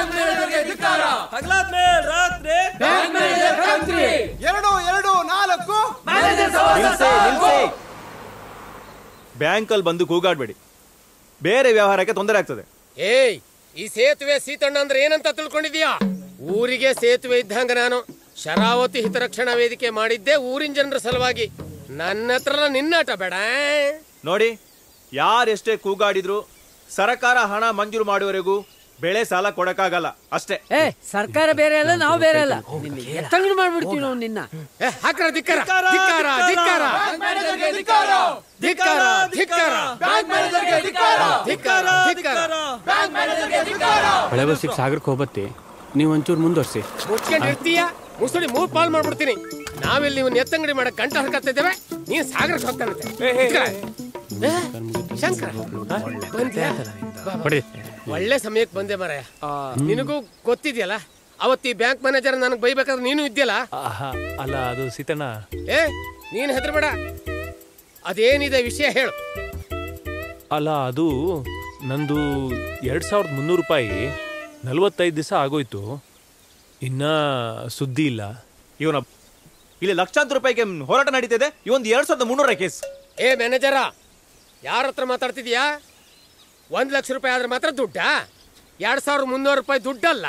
ರಾತ್ರಿ ಎರಡು ಎರಡು ನಾಲ್ಕು ನಿಲ್ಸೆ ನಿಲ್ಸೆ ಬ್ಯಾಂಕಲ್ಲಿ ಬಂದು ಕೂಗಾಡ್ಬೇಡಿ ಬೇರೆ ವ್ಯವಹಾರಕ್ಕೆ ತೊಂದರೆ ಆಗ್ತದೆ ಏಯ್ ಈ ಸೇತುವೆ ಸೀತಣ್ಣ ಅಂದ್ರೆ ಏನಂತ ತಿಳ್ಕೊಂಡಿದ್ಯಾ ಊರಿಗೆ ಸೇತುವೆ ಇದ್ದಂಗ ನಾನು ಶರಾವತಿ ಹಿತರಕ್ಷಣಾ ವೇದಿಕೆ ಮಾಡಿದ್ದೆ ಊರಿನ ಜನರ ಸಲುವಾಗಿ ನನ್ನ ಹತ್ರ ನಿನ್ನಾಟ ಬೇಡ ನೋಡಿ ಯಾರೆಷ್ಟೇ ಕೂಗಾಡಿದ್ರು ಸರ್ಕಾರ ಹಣ ಮಂಜೂರು ಮಾಡುವವರೆಗೂ ಬೆಳೆ ಸಾಲ ಕೊಡಕ್ಕಾಗಲ್ಲ ಅಷ್ಟೇ ಏ ಸರ್ಕಾರ ಬೇರೆ ಅಲ್ಲ ನಾವು ಬೇರೆ ಅಲ್ಲ ನಿನ್ನ ಎತ್ತಂಗಡಿ ಮಾಡ್ಬಿಡ್ತೀವಿ ನಾವು ನಿನ್ನ ಹಾಕ್ರ ಧಿಕ್ಕಾರ ಧಿಕ್ಕಾರ ಧಿಕ್ಕಾರ ಧಿಕ್ಕಾರ ಧಿಕ್ಕಾರ ಧಿಕ್ಕಾರ ಧಿಕ್ಕಾರ ಹಳೆ ಬಸ್ಸಿಗೆ ಸಾಗರಕ್ಕೆ ಹೋಗ್ಬತ್ತಿ ನೀವು ಒಂಚೂರು ಮುಂದುವರ್ಸಿ ಮುಚ್ಕೊಂಡಿರ್ತೀಯ ಮುಸುಡಿ ಮೂರ್ ಪಾಲ್ ಮಾಡ್ಬಿಡ್ತೀನಿ ನಾವೆಲ್ಲಿ ಇವನ್ ಎತ್ತಂಗಡಿ ಮಾಡಕ್ ಗಂಟ ಹರ್ಕತ್ತಿದ್ದೇವೆ ನೀನ್ ಸಾಗರಕ್ಕೆ ಹೋಗ್ತಾನಂತೆ ಏ, ಶಂಕರ ಬಂದ್ಯಾ? ಬಾ, ಬಾ. ಒಳ್ಳೆ ಸಮಯಕ್ಕೆ ಬಂದೆ ಮಾರಾಯ ನಿನಗೂ ಗೊತ್ತಿದ್ಯಲ್ಲ ಅವತ್ತಿ ಬ್ಯಾಂಕ್ ಮ್ಯಾನೇಜರ್ ನನಗೆ ಬೈಬೇಕಾದ್ರೆ ನೀನು ಇದ್ಯಲ್ಲ ಆಹಾ, ಅಲ್ಲ ಅದು ಸೀತಣ್ಣ ಏ ನೀನ್ ಹೆದರ್ಬೇಡ ಅದೇನಿದೆ ವಿಷಯ ಹೇಳು ಅಲ್ಲ ಅದು ನಂದು ಎರಡು ಸಾವಿರದ ಮುನ್ನೂರು ರೂಪಾಯಿ ನಲ್ವತ್ತೈದು ದಿವಸ ಆಗೋಯ್ತು ಇನ್ನ ಸುದ್ದಿ ಇಲ್ಲ ಇವನ ಇಲ್ಲಿ ಲಕ್ಷಾಂತರ ರೂಪಾಯಿಗೆ ಹೋರಾಟ ನಡೀತಿದೆ ಇವೊಂದು ಎರಡ್ ಸಾವಿರದ ಮುನ್ನೂರ ಕೇಸ್ ಏ ಮ್ಯಾನೇಜರ ಯಾರ ಹತ್ರ ಮಾತಾಡ್ತಿದ್ಯಾ ಒಂದ್ ಲಕ್ಷ ರೂಪಾಯಿ ಆದ್ರೆ ಮಾತ್ರ ದುಡ್ಡಾ ಎರಡ್ ಸಾವಿರದ ಮುನ್ನೂರು ರೂಪಾಯಿ ದುಡ್ಡಲ್ಲ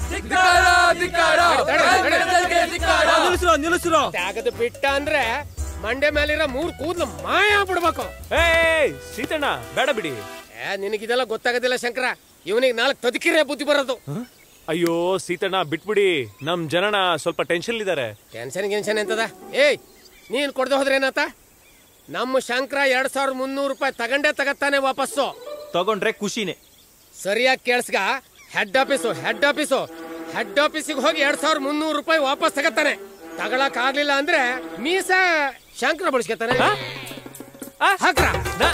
ನಿಲ್ಲಿಸ್ರೋ ನಿಲ್ಲಿಸ್ರೋ ತ್ಯಾಗದ ಬಿಟ್ಟ ಅಂದ್ರೆ ಮಂಡೆ ಮೇಲಿರೋ ಮೂರ್ ಕೂದ್ಲು ಮಾಯ ಆಗ್ಬಿಡ್ಬೇಕು ಏಯ್ ಸೀತಣ್ಣ ಬೇಡ ಬಿಡಿ ಏ ನಿನಗಿದೆಲ್ಲ ಗೊತ್ತಾಗೋದಿಲ್ಲ ಶಂಕರ ಇವನಿಗೆ ನಾಲ್ಕು ತದಕಿರೇ ಬುದ್ಧಿ ಬರೋದು ಅಯ್ಯೋ ಸೀತಣ್ಣ ಬಿಟ್ಬಿಡಿ ನಮ್ ಜನನ ಸ್ವಲ್ಪ ಟೆನ್ಷನ್ ಇದ್ದಾರೆ ಟೆನ್ಷನ್ ಗಿನ್ಷನ್ ಎಂತದ ಏಯ್ ನೀನ್ ಕೊಡ್ದೆ ಹೋದ್ರೆ ಏನಾತ ನಮ್ಮ ಶಂಕರ ಎರಡ್ ಸಾವಿರದ ಮುನ್ನೂರು ರೂಪಾಯಿ ತಗಂಡೇ ತಗತ್ತಾನೆ ವಾಪಸ್ಸು ತಗೊಂಡ್ರೆ ಖುಷಿನೇ ಸರಿಯಾಗಿ ಕೇಳಿಸ್ಗ head office head office head ಆಫೀಸಿಗೆ ಹೋಗಿ ಎರಡ್ ಸಾವಿರದ ಮುನ್ನೂರು ರೂಪಾಯಿ ವಾಪಸ್ ತಗತ್ತಾನೆ ತಗೊಳಕ್ ಆಗ್ಲಿಲ್ಲ ಅಂದ್ರೆ ಮೀಸ ಶಂಕರ ಬಳಸ್ಕೊತಾನೆ ಹಾಕ್ರ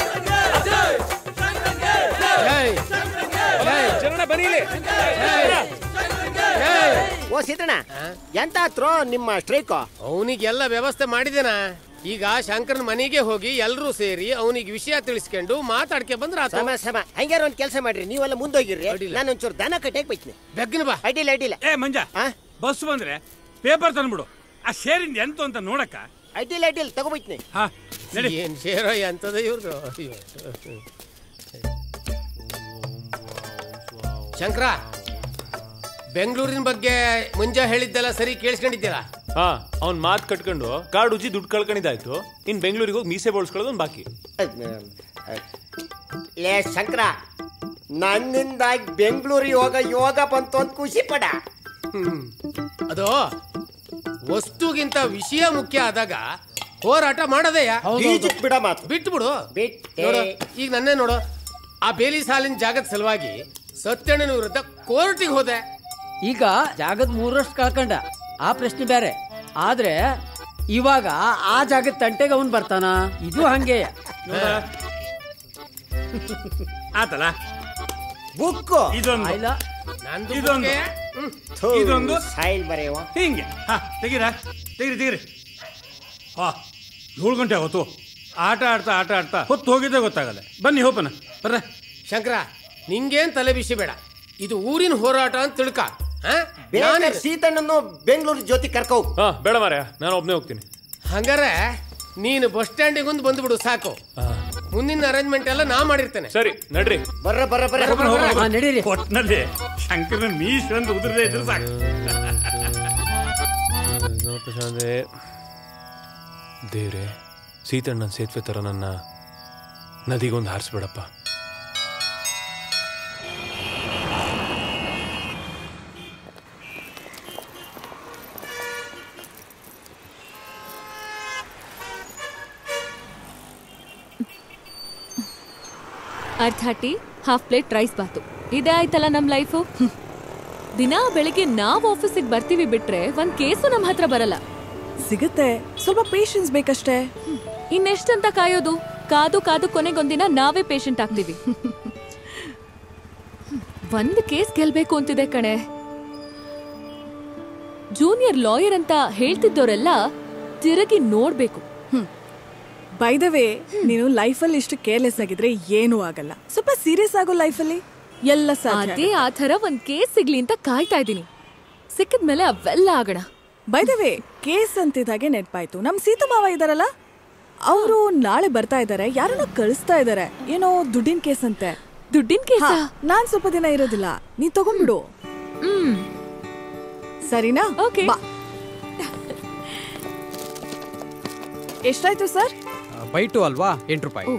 ಏಯ್, ಏಯ್, ಜನನ ಬರೀಲಿ ಓ ಸೀತಣ್ಣ ಎಂತ ತ್ರೋ ನಿಮ್ಮ ಸ್ಟ್ರೈಕ್ ಅವನಿಗೆಲ್ಲ ವ್ಯವಸ್ಥೆ ಮಾಡಿದೇನ ಈಗ ಶಂಕರನ ಮನೆಗೆ ಹೋಗಿ ಎಲ್ಲರೂ ಸೇರಿ ಅವನಿಗೆ ವಿಷಯ ತಿಳಿಸ್ಕೊಂಡು ಮಾತಾಡ್ಕೆ ಬಂದ್ರ ಸಮ ಸಮ ಹಂಗಾರ ಒಂದ್ ಕೆಲಸ ಮಾಡ್ರಿ ನೀವೆಲ್ಲ ಮುಂದೋಗಿರ್ರಿ ನಾನು ಒಂಚೂರು ದನ ಕಟ್ಟಕ್ ಬೈತೀನಿ ಬೆಗ್ಗನ ಬಾ ಅಡ್ಡಿಲ್ಲ ಅಡ್ಡಿಲ್ಲ ಏ ಮಂಜ ಬಸ್ ಬಂದ್ರೆ ಪೇಪರ್ ತಂದ್ಬಿಡು ಆ ಶೇರಿಂದ ಎಂತು ಅಂತ ನೋಡಕ್ಕ ಅಡ್ಡಿಲ್ಲ ಅಡ್ಡಿಲ್ಲ ತಗೋಬೈತೀನಿ ಹಾ ನಡಿ ಏನ್ ಶೇರೋ ಎಂತದ ಇವ್ರದು ಶಂಕರ ಬೆಂಗಳೂರಿನ ಬಗ್ಗೆ ಮುಂಜಾ ಹೇಳಿದ್ದೆಲ್ಲ ಸರಿ ಕೇಳಿಸ್ಕೊಂಡಿದ್ದೀರಾ ಹಾ ಅವ್ನ್ ಮಾತ್ ಕಟ್ಕೊಂಡು ಕಾರ್ಡ್ ಉಜ್ಜಿ ದುಡ್ಡು ಕಳ್ಕೊಂಡಿದ್ದಾಯ್ತು ಇನ್ ಬೆಂಗಳೂರಿಗೆ ಹೋಗಿ ಮೀಸೆ ಬೋಳ್ಸ್ಕೊಳ್ಳೋದು ಒಂದ್ ಬಾಕಿ ಲೇ ಶಂಕರ ನನ್ನಿಂದಾಗಿ ಬೆಂಗಳೂರಿಗೆ ಹೋಗ ಯೋಗ ಬಂತು ಅಂತ ಖುಷಿ ಪಡ ಅದು ವಸ್ತುಗಿಂತ ವಿಷಯ ಮುಖ್ಯ ಆದಾಗ ಹೋರಾಟ ಮಾಡದೆಯ ಈಜಕ್ ಬಿಡ ಮಾತು ಬಿಟ್ಟು ಬಿಡು ಬಿಟ್ಟೆ. ನೋಡು ಈಗ ನನ್ನೇ ನೋಡು ಆ ಬೇಲಿ ಸಾಲಿನ ಜಾಗದ ಸಲುವಾಗಿ ಸತ್ಯಣ್ಣನ ವಿರುದ್ಧ ಕೋರ್ಟಿಗೆ ಹೋದೆ ಈಗ ಜಾಗದ ಮೂರಷ್ಟು ಕಳ್ಕೊಂಡ ಆ ಪ್ರಶ್ನೆ ಬೇರೆ ಆದ್ರೆ ಇವಾಗ ಆ ಜಾಗದ ತಂಟೆಗೆ ಅವನ್ ಬರ್ತಾನ ಇದು ಹಂಗೆ ಆತಲ್ಲ ಬುಕ್ ಇದೊಂದು ಇಲ್ಲ ನಂದು ಇದೊಂದು ಇದೊಂದು ಸೈಲ್ ಬರೆಯವ ಹಿಂಗೆ ಹಾ ತೆಗೀರ ತೆಗಿರಿ ತೆಗಿರಿ ಹಾ ಏಳು ಗಂಟೆ ಆಗೋತು ಆಟ ಆಡ್ತಾ ಆಟ ಆಡ್ತಾ ಹೊತ್ತು ಹೋಗಿದ್ದೆ ಗೊತ್ತಾಗಲ್ಲ ಬನ್ನಿ ಹೋಪನ ಬರ್ರ ಶಂಕರ ನಿಂಗೇನ್ ತಲೆ ಬಿಸಿ ಬೇಡ ಇದು ಊರಿನ ಹೋರಾಟ ಅಂತ ತಿಳ್ಕ ಬೇಕಾದ್ರೆ ಸೀತಣ್ಣನ್ನು ಬೆಂಗಳೂರು ಜೊತೆ ಕರ್ಕೊ ಹೋಗು. ಹಾ ಬೇಡ ಮಾರ್ಯ ನಾನು ಒಬ್ಬನೇ ಹೋಗ್ತೀನಿ ಹಂಗಾರೆ ನೀನು ಬಸ್ ಸ್ಟ್ಯಾಂಡಿಗೆ ಒಂದು ಬಂದ್ಬಿಡು ಸಾಕು ಮುಂದಿನ ಅರೇಂಜ್ಮೆಂಟ್ ಎಲ್ಲ ನಾ ಮಾಡಿರ್ತೇನೆ ಸರಿ ನಡ್ರಿ ಬರ್ರ ಬರ್ರ ಬರ್ರ ನಡೀರಿ ಒಟ್ನಲ್ಲಿ ಶಂಕರನ ಮೀಸ್ ಒಂದು ಉದುರದೇ ಇದ್ರೆ ಸಾಕು ಪ್ರಶಾಂತೆ ದೇವ್ರೆ ಸೀತಣ್ಣನ ಸೇತುವೆ ಥರ ನನ್ನ ನದಿಗೊಂದು ಹಾರಿಸ್ಬೇಡಪ್ಪ ಅರ್ಧ tea half plate rice bath ಇದೇ ಆಯ್ತಲ್ಲ ನಮ್ ಲೈಫು ದಿನಾ ಬೆಳಿಗ್ಗೆ ನಾವ್ ಆಫೀಸಿಗೆ ಬರ್ತೀವಿ ಬಿಟ್ರೆ ಒಂದ್ ಕೇಸು ನಮ್ ಹತ್ರ ಬರಲ್ಲ ಸಿಗುತ್ತೆ ಸ್ವಲ್ಪ ಪೇಷನ್ಸ್ ಬೇಕಷ್ಟೇ ಇನ್ನೆಷ್ಟಂತ ಕಾಯೋದು ಕಾದು ಕಾದು ಕೊನೆಗೊಂದಿನ ನಾವೇ ಪೇಷಂಟ್ ಆಗ್ತೀವಿ ಒಂದ್ ಕೇಸ್ ಗೆಲ್ಬೇಕು ಅಂತಿದೆ ಕಣೆ ಜೂನಿಯರ್ ಲಾಯರ್ ಅಂತ ಹೇಳ್ತಿದ್ದವರೆಲ್ಲ ತಿರುಗಿ ನೋಡ್ಬೇಕು ಬೈ ದ ವೇ ನೀನು ಲೈಫಲ್ಲಿ ಇಷ್ಟು ಕೇರ್ಲೆಸ್ ಆಗಿದ್ರೆ ಏನೂ ಆಗಲ್ಲ ಸ್ವಲ್ಪ ಸೀರಿಯಸ್ ಆಗೋ ಲೈಫಲ್ಲಿ ಎಲ್ಲ ಸಾಧ್ಯ ಅದೇ ಆ ಥರ ಒಂದ್ ಕೇಸ್ ಸಿಗ್ಲಿ ಅಂತ ಕಾಯ್ತಾ ಇದ್ದೀನಿ ಸಿಕ್ಕಿದ್ಮೇಲೆ ಅವೆಲ್ಲ ಆಗೋಣ ಬೈ ದ ವೇ ಕೇಸ್ ಅಂತಿದ್ದಾಗೆ ನೆನಪಾಯ್ತು ನಮ್ ಸೀತು ಮಾವ ಇದಾರಲ್ಲ ಅವರು ನಾಳೆ ಬರ್ತಾ ಇದ್ದಾರೆ ಯಾರನ್ನ ಕಳಿಸ್ತಾ ಇದ್ದಾರೆ ಏನೋ ದುಡ್ಡಿನ ಕೇಸ್ ಅಂತೆ ದುಡ್ಡಿನ ಕೇಸ ನಾನ್ ಸ್ವಲ್ಪ ದಿನ ಇರೋದಿಲ್ಲ ನೀ ತಗೊಂಡ್ಬಿಡು ಹ್ಮ್ ಸರಿನಾ ಓಕೆ ಬಾ ಎಷ್ಟಾಯ್ತು ಸರ್ ಬೈಟು ಅಲ್ವಾ ಎಂಟು ರೂಪಾಯಿ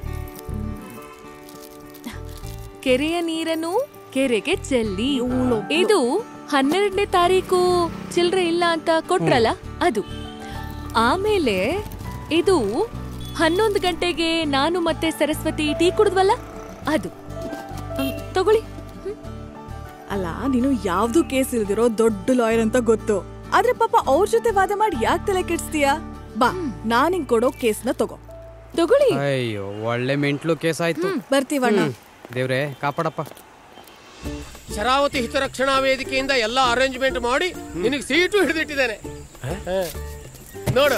ಕೆರೆಯ ನೀರನ್ನು ಕೆರೆಗೆ ಚೆಲ್ಲಿ ಇದು ಹನ್ನೆರಡನೇ ತಾರೀಕು ಚಿಲ್ರೆ ಇಲ್ಲ ಅಂತ ಕೊಟ್ರಲ್ಲ ಅದು ಆಮೇಲೆ ಇದು ಹನ್ನೊಂದು ಗಂಟೆಗೆ ನಾನು ಮತ್ತೆ ಸರಸ್ವತಿ ಟೀ ಕುಡಿದ್ವಲ್ಲ ಅದು ಹ್ಮ್, ತಗೊಳ್ಳಿ ಅಲ್ಲ ನೀನು ಯಾವ್ದು ಕೇಸ್ ಇಲ್ದಿರೋ ದೊಡ್ಡ ಲಾಯರ್ ಅಂತ ಗೊತ್ತು ಆದ್ರೆ ಪಾಪ ಅವ್ರ ಜೊತೆ ವಾದ ಮಾಡಿ ಯಾಕೆ ತಲೆ ಕೆಡ್ಸ್ತೀಯಾ ಬಾ ನಾನ್ ಹಿಂಗ್ ಕೊಡೋ ಕೇಸ್ನ ತಗೋ ತಗೊಳ್ಳಿ ಅಯ್ಯೋ ಒಳ್ಳೆ ಮೆಂಟ್ಲು ಕೇಸ್ ಆಯ್ತು ಬರ್ತೀವಣ್ಣ ಹ್ಮ್. ದೇವ್ರೆ ಕಾಪಾಡಪ್ಪ ಶರಾವತಿ ಹಿತರಕ್ಷಣಾ ವೇದಿಕೆಯಿಂದ ಎಲ್ಲ ಅರೇಂಜ್ಮೆಂಟ್ ಮಾಡಿ ನಿನಗೆ ಸೀಟು ಹಿಡಿದಿಟ್ಟಿದ್ದೇನೆ ನೋಡು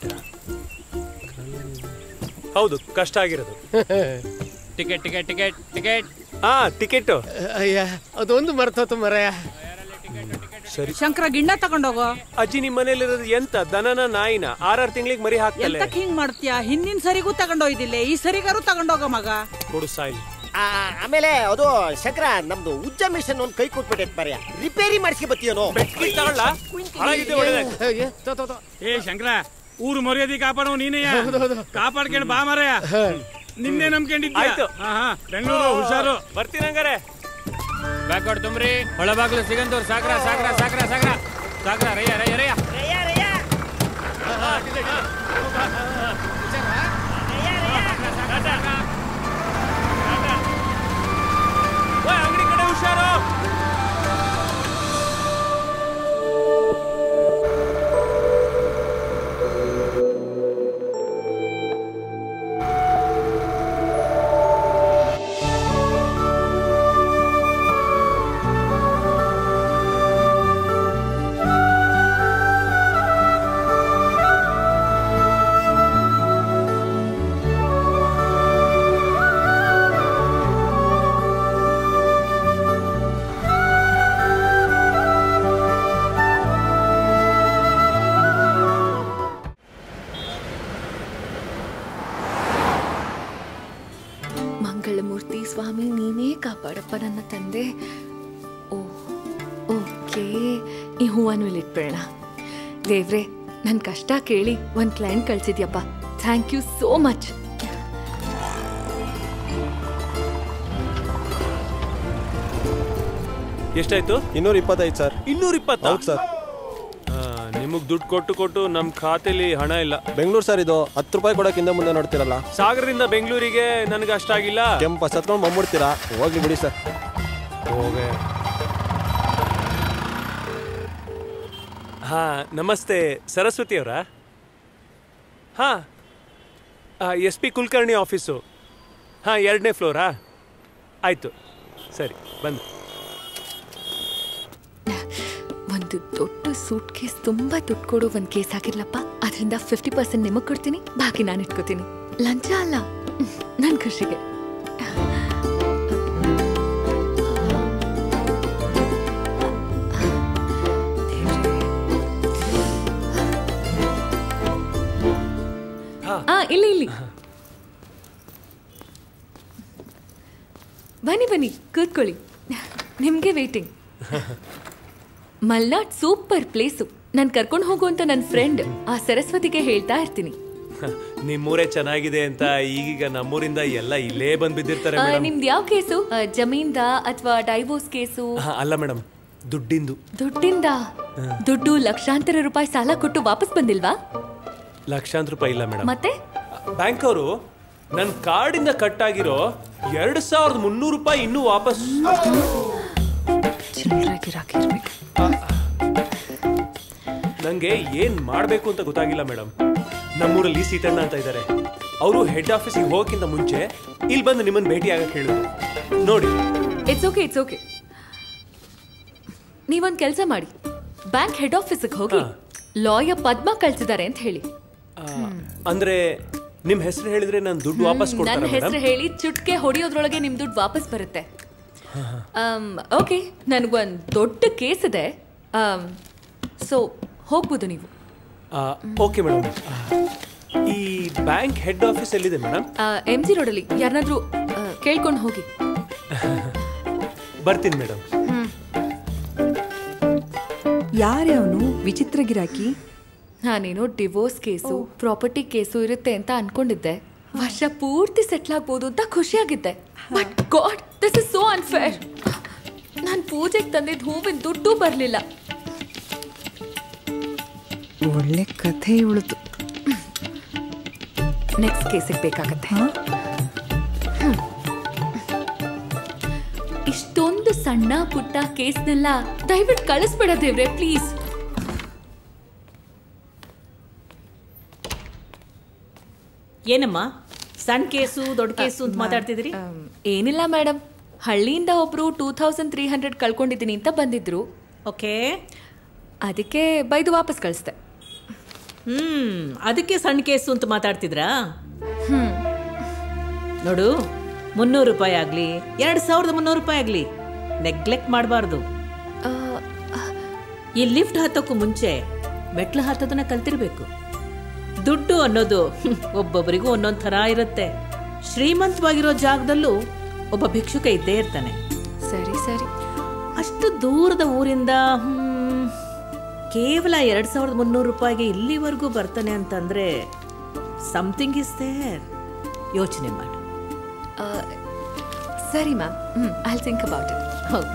ಹೌದು ಕಷ್ಟ ಆಗಿರೋದು ಟಿಕೆಟ್ ಟಿಕೆಟ್ ಟಿಕೆಟ್ ಟಿಕೆಟ್ ಹಾ ಟಿಕೆಟ್ ಅಯ್ಯ ಅದೊಂದು ಮರ್ತೋತು ಮರಯ ಸರಿ ಶಂಕರ ಗಿಣ್ಣ ತಗೊಂಡೋಗೋ ಅಜ್ಜಿ ನಿಮ್ ಮನೇಲಿರೋದು ಎಂತ ದನನ ನಾಯಿನ ಆರಾರು ತಿಂಗಳಿಗೆ ಮರಿ ಹಾಕ್ತಲ್ಲ ಎಂತಕ್ ಹಿಂಗ್ ಮಾಡ್ತೀಯ ಹಿಂದಿನ ಸರಿಗೂ ತಗೊಂಡೋಯ್ದಿಲ್ಲ ಈ ಸರಿಗಾರು ತಗೊಂಡೋಗ ಮಗ ಕೊಡು ಸಾಯಿಲ್ ಆ, ಆಮೇಲೆ ಅದು ಶಂಕರ ನಮ್ದು ಉಜ್ಜ ಮಿಷನ್ ಒಂದು ಕೈ ಕೊಟ್ಬಿಟ್ಟೈತೆ ಬರ್ಯ ರಿಪೇರಿ ಮಾಡಿಸಿ ಬತ್ತೀಯನೋ ಏ ಶಂಕರ ಊರು ಮರ್ಯಾದೆ ಕಾಪಾಡೋ ನೀನೇ ಕಾಪಾಡ್ಕೊಂಡು ಬಾ ಮರಯ ನಿನ್ನೆ ನಂಬ್ಕೊಂಡಿದ್ಯ ಆಯ್ತು. ಹಾ ಹಾ ಬೆಂಗಳೂರು ಹುಷಾರು ಬರ್ತೀನಿ ಹಂಗಾರೆ ಬ್ಯಾಕ್ವರ್ಡ್ ತುಂಬ್ರಿ ಒಳಬಾಗ್ಲು ಸಿಗಂದವ್ರು ಸಾಕ್ರ ಸಾಕ್ರ ಸಾಕ್ರ ಸಾಕ್ರ ಸಾಕ್ರ ರಯ್ಯ ರಯ್ಯ ರಯ್ಯ ಅಂಗಡಿ ಕಡೆ ಹುಷಾರು ಮಂಗಳಮೂರ್ತಿ ಸ್ವಾಮಿ ನೀನೇ ಕಾಪಾಡಪ್ಪ ನನ್ನ ತಂದೆ ಓ ಓಕೆ ಈ ಹೂವನ್ನು ಇಲ್ಲಿ ಇಟ್ಬೇಡ ದೇವ್ರೆ ನನ್ನ ಕಷ್ಟ ಕೇಳಿ ಒಂದು ಕ್ಲೈಂಟ್ ಕಳ್ಸಿದ್ಯಪ್ಪ ಥ್ಯಾಂಕ್ ಯು ಸೋ ಮಚ್ ಎಷ್ಟಾಯ್ತು ಇನ್ನೂರ ಇಪ್ಪತ್ತೈದು ಸರ್ ಇನ್ನೂರ ಇಪ್ಪತ್ತ ಹೌದು ಸರ್ ನಿಮಗ್ ದುಡ್ಡು ಕೊಟ್ಟು ಕೊಟ್ಟು ನಮ್ ಖಾತೆಲಿ ಹಣ ಇಲ್ಲ ಬೆಂಗಳೂರು ಸರ್ ಇದು ಹತ್ತು ರೂಪಾಯಿ ಕೊಡೋಕ್ಕಿಂತ ಮುಂದೆ ನೋಡ್ತಿರಲ್ಲ ಸಾಗರದಿಂದ ಬೆಂಗಳೂರಿಗೆ ನನಗೆ ಅಷ್ಟಾಗಿಲ್ಲ ಕೆಂಪ ಸತ್ಕೊಂಡು ಬಂದ್ಬಿಡ್ತೀರಾ ಹೋಗ್ಲಿ ಬಿಡಿ ಸರ್ ಹೋಗೆ ಹಾ ನಮಸ್ತೆ ಸರಸ್ವತಿ ಅವರಾ ಹಾ ಎಸ್ ಪಿ ಕುಲಕರ್ಣಿ ಆಫೀಸು ಹಾಂ ಎರಡನೇ ಫ್ಲೋರಾ ಆಯಿತು ಸರಿ ಬಂದು ಒಂದು ದೊಡ್ಡ ಸೂಟ್ ಕೇಸ್ ತುಂಬಾ ದುಡ್ಡು ಕೊಡೋ ಒಂದು ಕೇಸ್ ಆಗಿರ್ಲಪ್ಪ ಅದರಿಂದ ಫಿಫ್ಟಿ ಪರ್ಸೆಂಟ್ ನಿಮಗ್ ಕೊಡ್ತೀನಿ ಬಾಕಿ ನಾನು ಇಟ್ಕೋತೀನಿ ಲಂಚ ಅಲ್ಲ ನನ್ನ ಖುಷಿಗೆ ಇಲ್ಲಿ ಇಲ್ಲಿ ಬನ್ನಿ ಬನ್ನಿ ಕೂತ್ಕೊಳ್ಳಿ ನಿಮ್ಗೆ ವೇಟಿಂಗ್ ಮಲ್ನಾಡ್ ಸೂಪರ್ ಪ್ಲೇಸು ನಾನು ಕರ್ಕೊಂಡು ಹೋಗು ಅಂತ ನನ್ನ ಫ್ರೆಂಡ್ ಆ ಸರಸ್ವತಿಗೆ ಹೇಳ್ತಾ ಇರ್ತೀನಿ ನಿಮ್ಮೂರೇ ಚೆನ್ನಾಗಿದೆ ಅಂತ ಈಗೀಗ ನಮ್ಮೂರಿಂದ ಎಲ್ಲ ಇಲ್ಲೇ ಬಂದ್ ಬಿದ್ದಿರ್ತಾರೆ ಆ, ಮೇಡಮ್ ನಿಮ್ದು ಯಾವ ಕೇಸು ಆ, ಜಮೀನ್ದ ಅಥವಾ ಡೈವೋರ್ಸ್ ಕೇಸು ಅಲ್ಲ ಮೇಡಮ್ ದುಡ್ಡಿಂದು ದುಡ್ಡಿಂದ ದುಡ್ಡು ಲಕ್ಷಾಂತರ ರೂಪಾಯಿ ಸಾಲ ಕೊಟ್ಟು ವಾಪಸ್ ಬಂದಿಲ್ವಾ ಲಕ್ಷಾಂತರ ರೂಪಾಯಿ ಇಲ್ಲ ಮೇಡಮ್ ಮತ್ತೆ ಬ್ಯಾಂಕ್ ಅವರು ನನ್ನ ಕಾರ್ಡಿಂದ ಕಟ್ ಆಗಿರೋ ಎರಡು ಸಾವಿರದ ಮುನ್ನೂರು ರೂಪಾಯಿ ಇನ್ನೂ ವಾಪಸ್ ನಂಗೆ ಏನ್ ಮಾಡ್ಬೇಕು ಅಂತ ಗೊತ್ತಾಗಿಲ್ಲ ಮೇಡಮ್ ನಮ್ಮೂರಲ್ಲಿ ಸೀತಣ್ಣ ಅಂತ ಇದ್ದಾರೆ ಅವರು ಹೆಡ್ ಆಫೀಸಿಗೆ ಹೋಗಕ್ಕಿಂತ ಮುಂಚೆ ಇಲ್ಲಿ ಬಂದು ನಿಮ್ಮನ್ನ ಭೇಟಿ ಆಗಕ್ಕೆ ಹೇಳಿದ್ರು ನೋಡಿ ಇಟ್ಸ್ ಓಕೆ ಇಟ್ಸ್ ಓಕೆ ನೀವೊಂದ್ ಕೆಲಸ ಮಾಡಿ ಬ್ಯಾಂಕ್ ಹೆಡ್ ಆಫೀಸಿಗೆ ಹೋಗಿ ಲಾಯರ್ ಪದ್ಮ ಕಳ್ಸಿದ್ದಾರೆ ಅಂತ ಹೇಳಿ ಅಂದ್ರೆ ನಿಮ್ ಹೆಸರು ಹೇಳಿದ್ರೆ ನಾನು ದುಡ್ಡು ವಾಪಸ್ ನನ್ನ ಕೊಡ್ತಾರೆ ಹೆಸರು ಮೇಡಮ್ ಹೇಳಿ ಚುಟ್ಕೆ ಹೊಡೆಯೋದ್ರೊಳಗೆ ನಿಮ್ ದುಡ್ಡು ವಾಪಸ್ ಬರುತ್ತೆ ಓಕೆ ನನಗೊಂದು ದೊಡ್ಡ ಕೇಸ್ ಇದೆ ಸೊ ಹೋಗ್ಬೋದು ನೀವು ಓಕೆ ಮೇಡಮ್ ಈ ಬ್ಯಾಂಕ್ ಹೆಡ್ ಆಫೀಸ್ ಎಲ್ಲಿದೆ ಮೇಡಮ್ ಎಂ ಜಿ ರೋಡಲ್ಲಿ ಯಾರನ್ನಾದ್ರೂ ಕೇಳ್ಕೊಂಡು ಹೋಗಿ ಬರ್ತೀನಿ ಮೇಡಮ್ ಯಾರೇ ಅವನು ವಿಚಿತ್ರ ಗಿರಾಕಿ ನಾನೇನೋ ಡಿವೋರ್ಸ್ ಕೇಸು ಪ್ರಾಪರ್ಟಿ ಕೇಸು ಇರುತ್ತೆ ಅಂತ ಅನ್ಕೊಂಡಿದ್ದೆ ವರ್ಷ ಪೂರ್ತಿ ಸೆಟ್ಲ್ ಆಗ್ಬೋದು ಅಂತ ಖುಷಿಯಾಗಿದ್ದೆ but god this is so unfair ನಾನು ಪೂಜೆಗೆ ತಂದಿದ್ದ ಹೂವಿನ ದುಡ್ಡು ಬರಲಿಲ್ಲ ಒಳ್ಳೆ ಕಥೆ ಉಳಿತು ನೆಕ್ಸ್ಟ್ ಕೇಸಿಗೆ ಬೇಕಾಗತ್ತೆ ಹ್ಮ್. ಇಷ್ಟೊಂದು ಸಣ್ಣ ಪುಟ್ಟ ಕೇಸ್ನೆಲ್ಲ ದಯವಿಟ್ಟು ಕಳಿಸ್ಬೇಡ ದೇವ್ರೆ ಪ್ಲೀಸ್ ಏನಮ್ಮ ಸಣ್ಣ ಕೇಸು ದೊಡ್ಡ ಕೇಸು ಅಂತ ಮಾತಾಡ್ತಿದ್ರಿ ಏನಿಲ್ಲ ಮೇಡಮ್ ಹಳ್ಳಿಯಿಂದ ಒಬ್ರು ಟೂ ತೌಸಂಡ್ ತ್ರೀ ಹಂಡ್ರೆಡ್ ಕಳ್ಕೊಂಡಿದ್ದೀನಿ ಅಂತ ಬಂದಿದ್ರು ಓಕೆ ಅದಕ್ಕೆ ಬೈದು ವಾಪಸ್ ಕಳಿಸ್ದೆ ಹ್ಮ್ ಅದಕ್ಕೆ ಸಣ್ಣ ಕೇಸು ಅಂತ ಮಾತಾಡ್ತಿದ್ರಾ ಹ್ಮ್ ನೋಡು ಮುನ್ನೂರು ರೂಪಾಯಿ ಆಗ್ಲಿ ಎರಡು ಸಾವಿರದ ಮುನ್ನೂರು ರೂಪಾಯಿ ಆಗ್ಲಿ ನೆಗ್ಲೆಕ್ಟ್ ಮಾಡಬಾರ್ದು ಈ ಲಿಫ್ಟ್ ಹತ್ತಕ್ಕೂ ಮುಂಚೆ ಮೆಟ್ಲು ಹತ್ತೋದನ್ನ ಕಲ್ತಿರ್ಬೇಕು ದುಡ್ಡು ಅನ್ನೋದು ಹ್ಮ್, ಒಬ್ಬೊಬ್ಬರಿಗೂ ಒಂದೊಂದ್ ಥರ ಇರುತ್ತೆ ಶ್ರೀಮಂತವಾಗಿರೋ ಜಾಗದಲ್ಲೂ ಒಬ್ಬ ಭಿಕ್ಷುಕ ಇದ್ದೇ ಇರ್ತಾನೆ ಸರಿ ಸರಿ ಅಷ್ಟು ದೂರದ ಊರಿಂದ ಹ್ಮ್, ಕೇವಲ ಎರಡ್ ಸಾವಿರದ ಮುನ್ನೂರು ರೂಪಾಯಿಗೆ ಇಲ್ಲಿವರೆಗೂ ಬರ್ತಾನೆ ಅಂತಂದ್ರೆ ಸಮಥಿಂಗ್ ಇಸ್ ದೇರ್ ಯೋಚನೆ ಮಾಡು ಆ, ಸರಿ ma'am hmm I think about it okay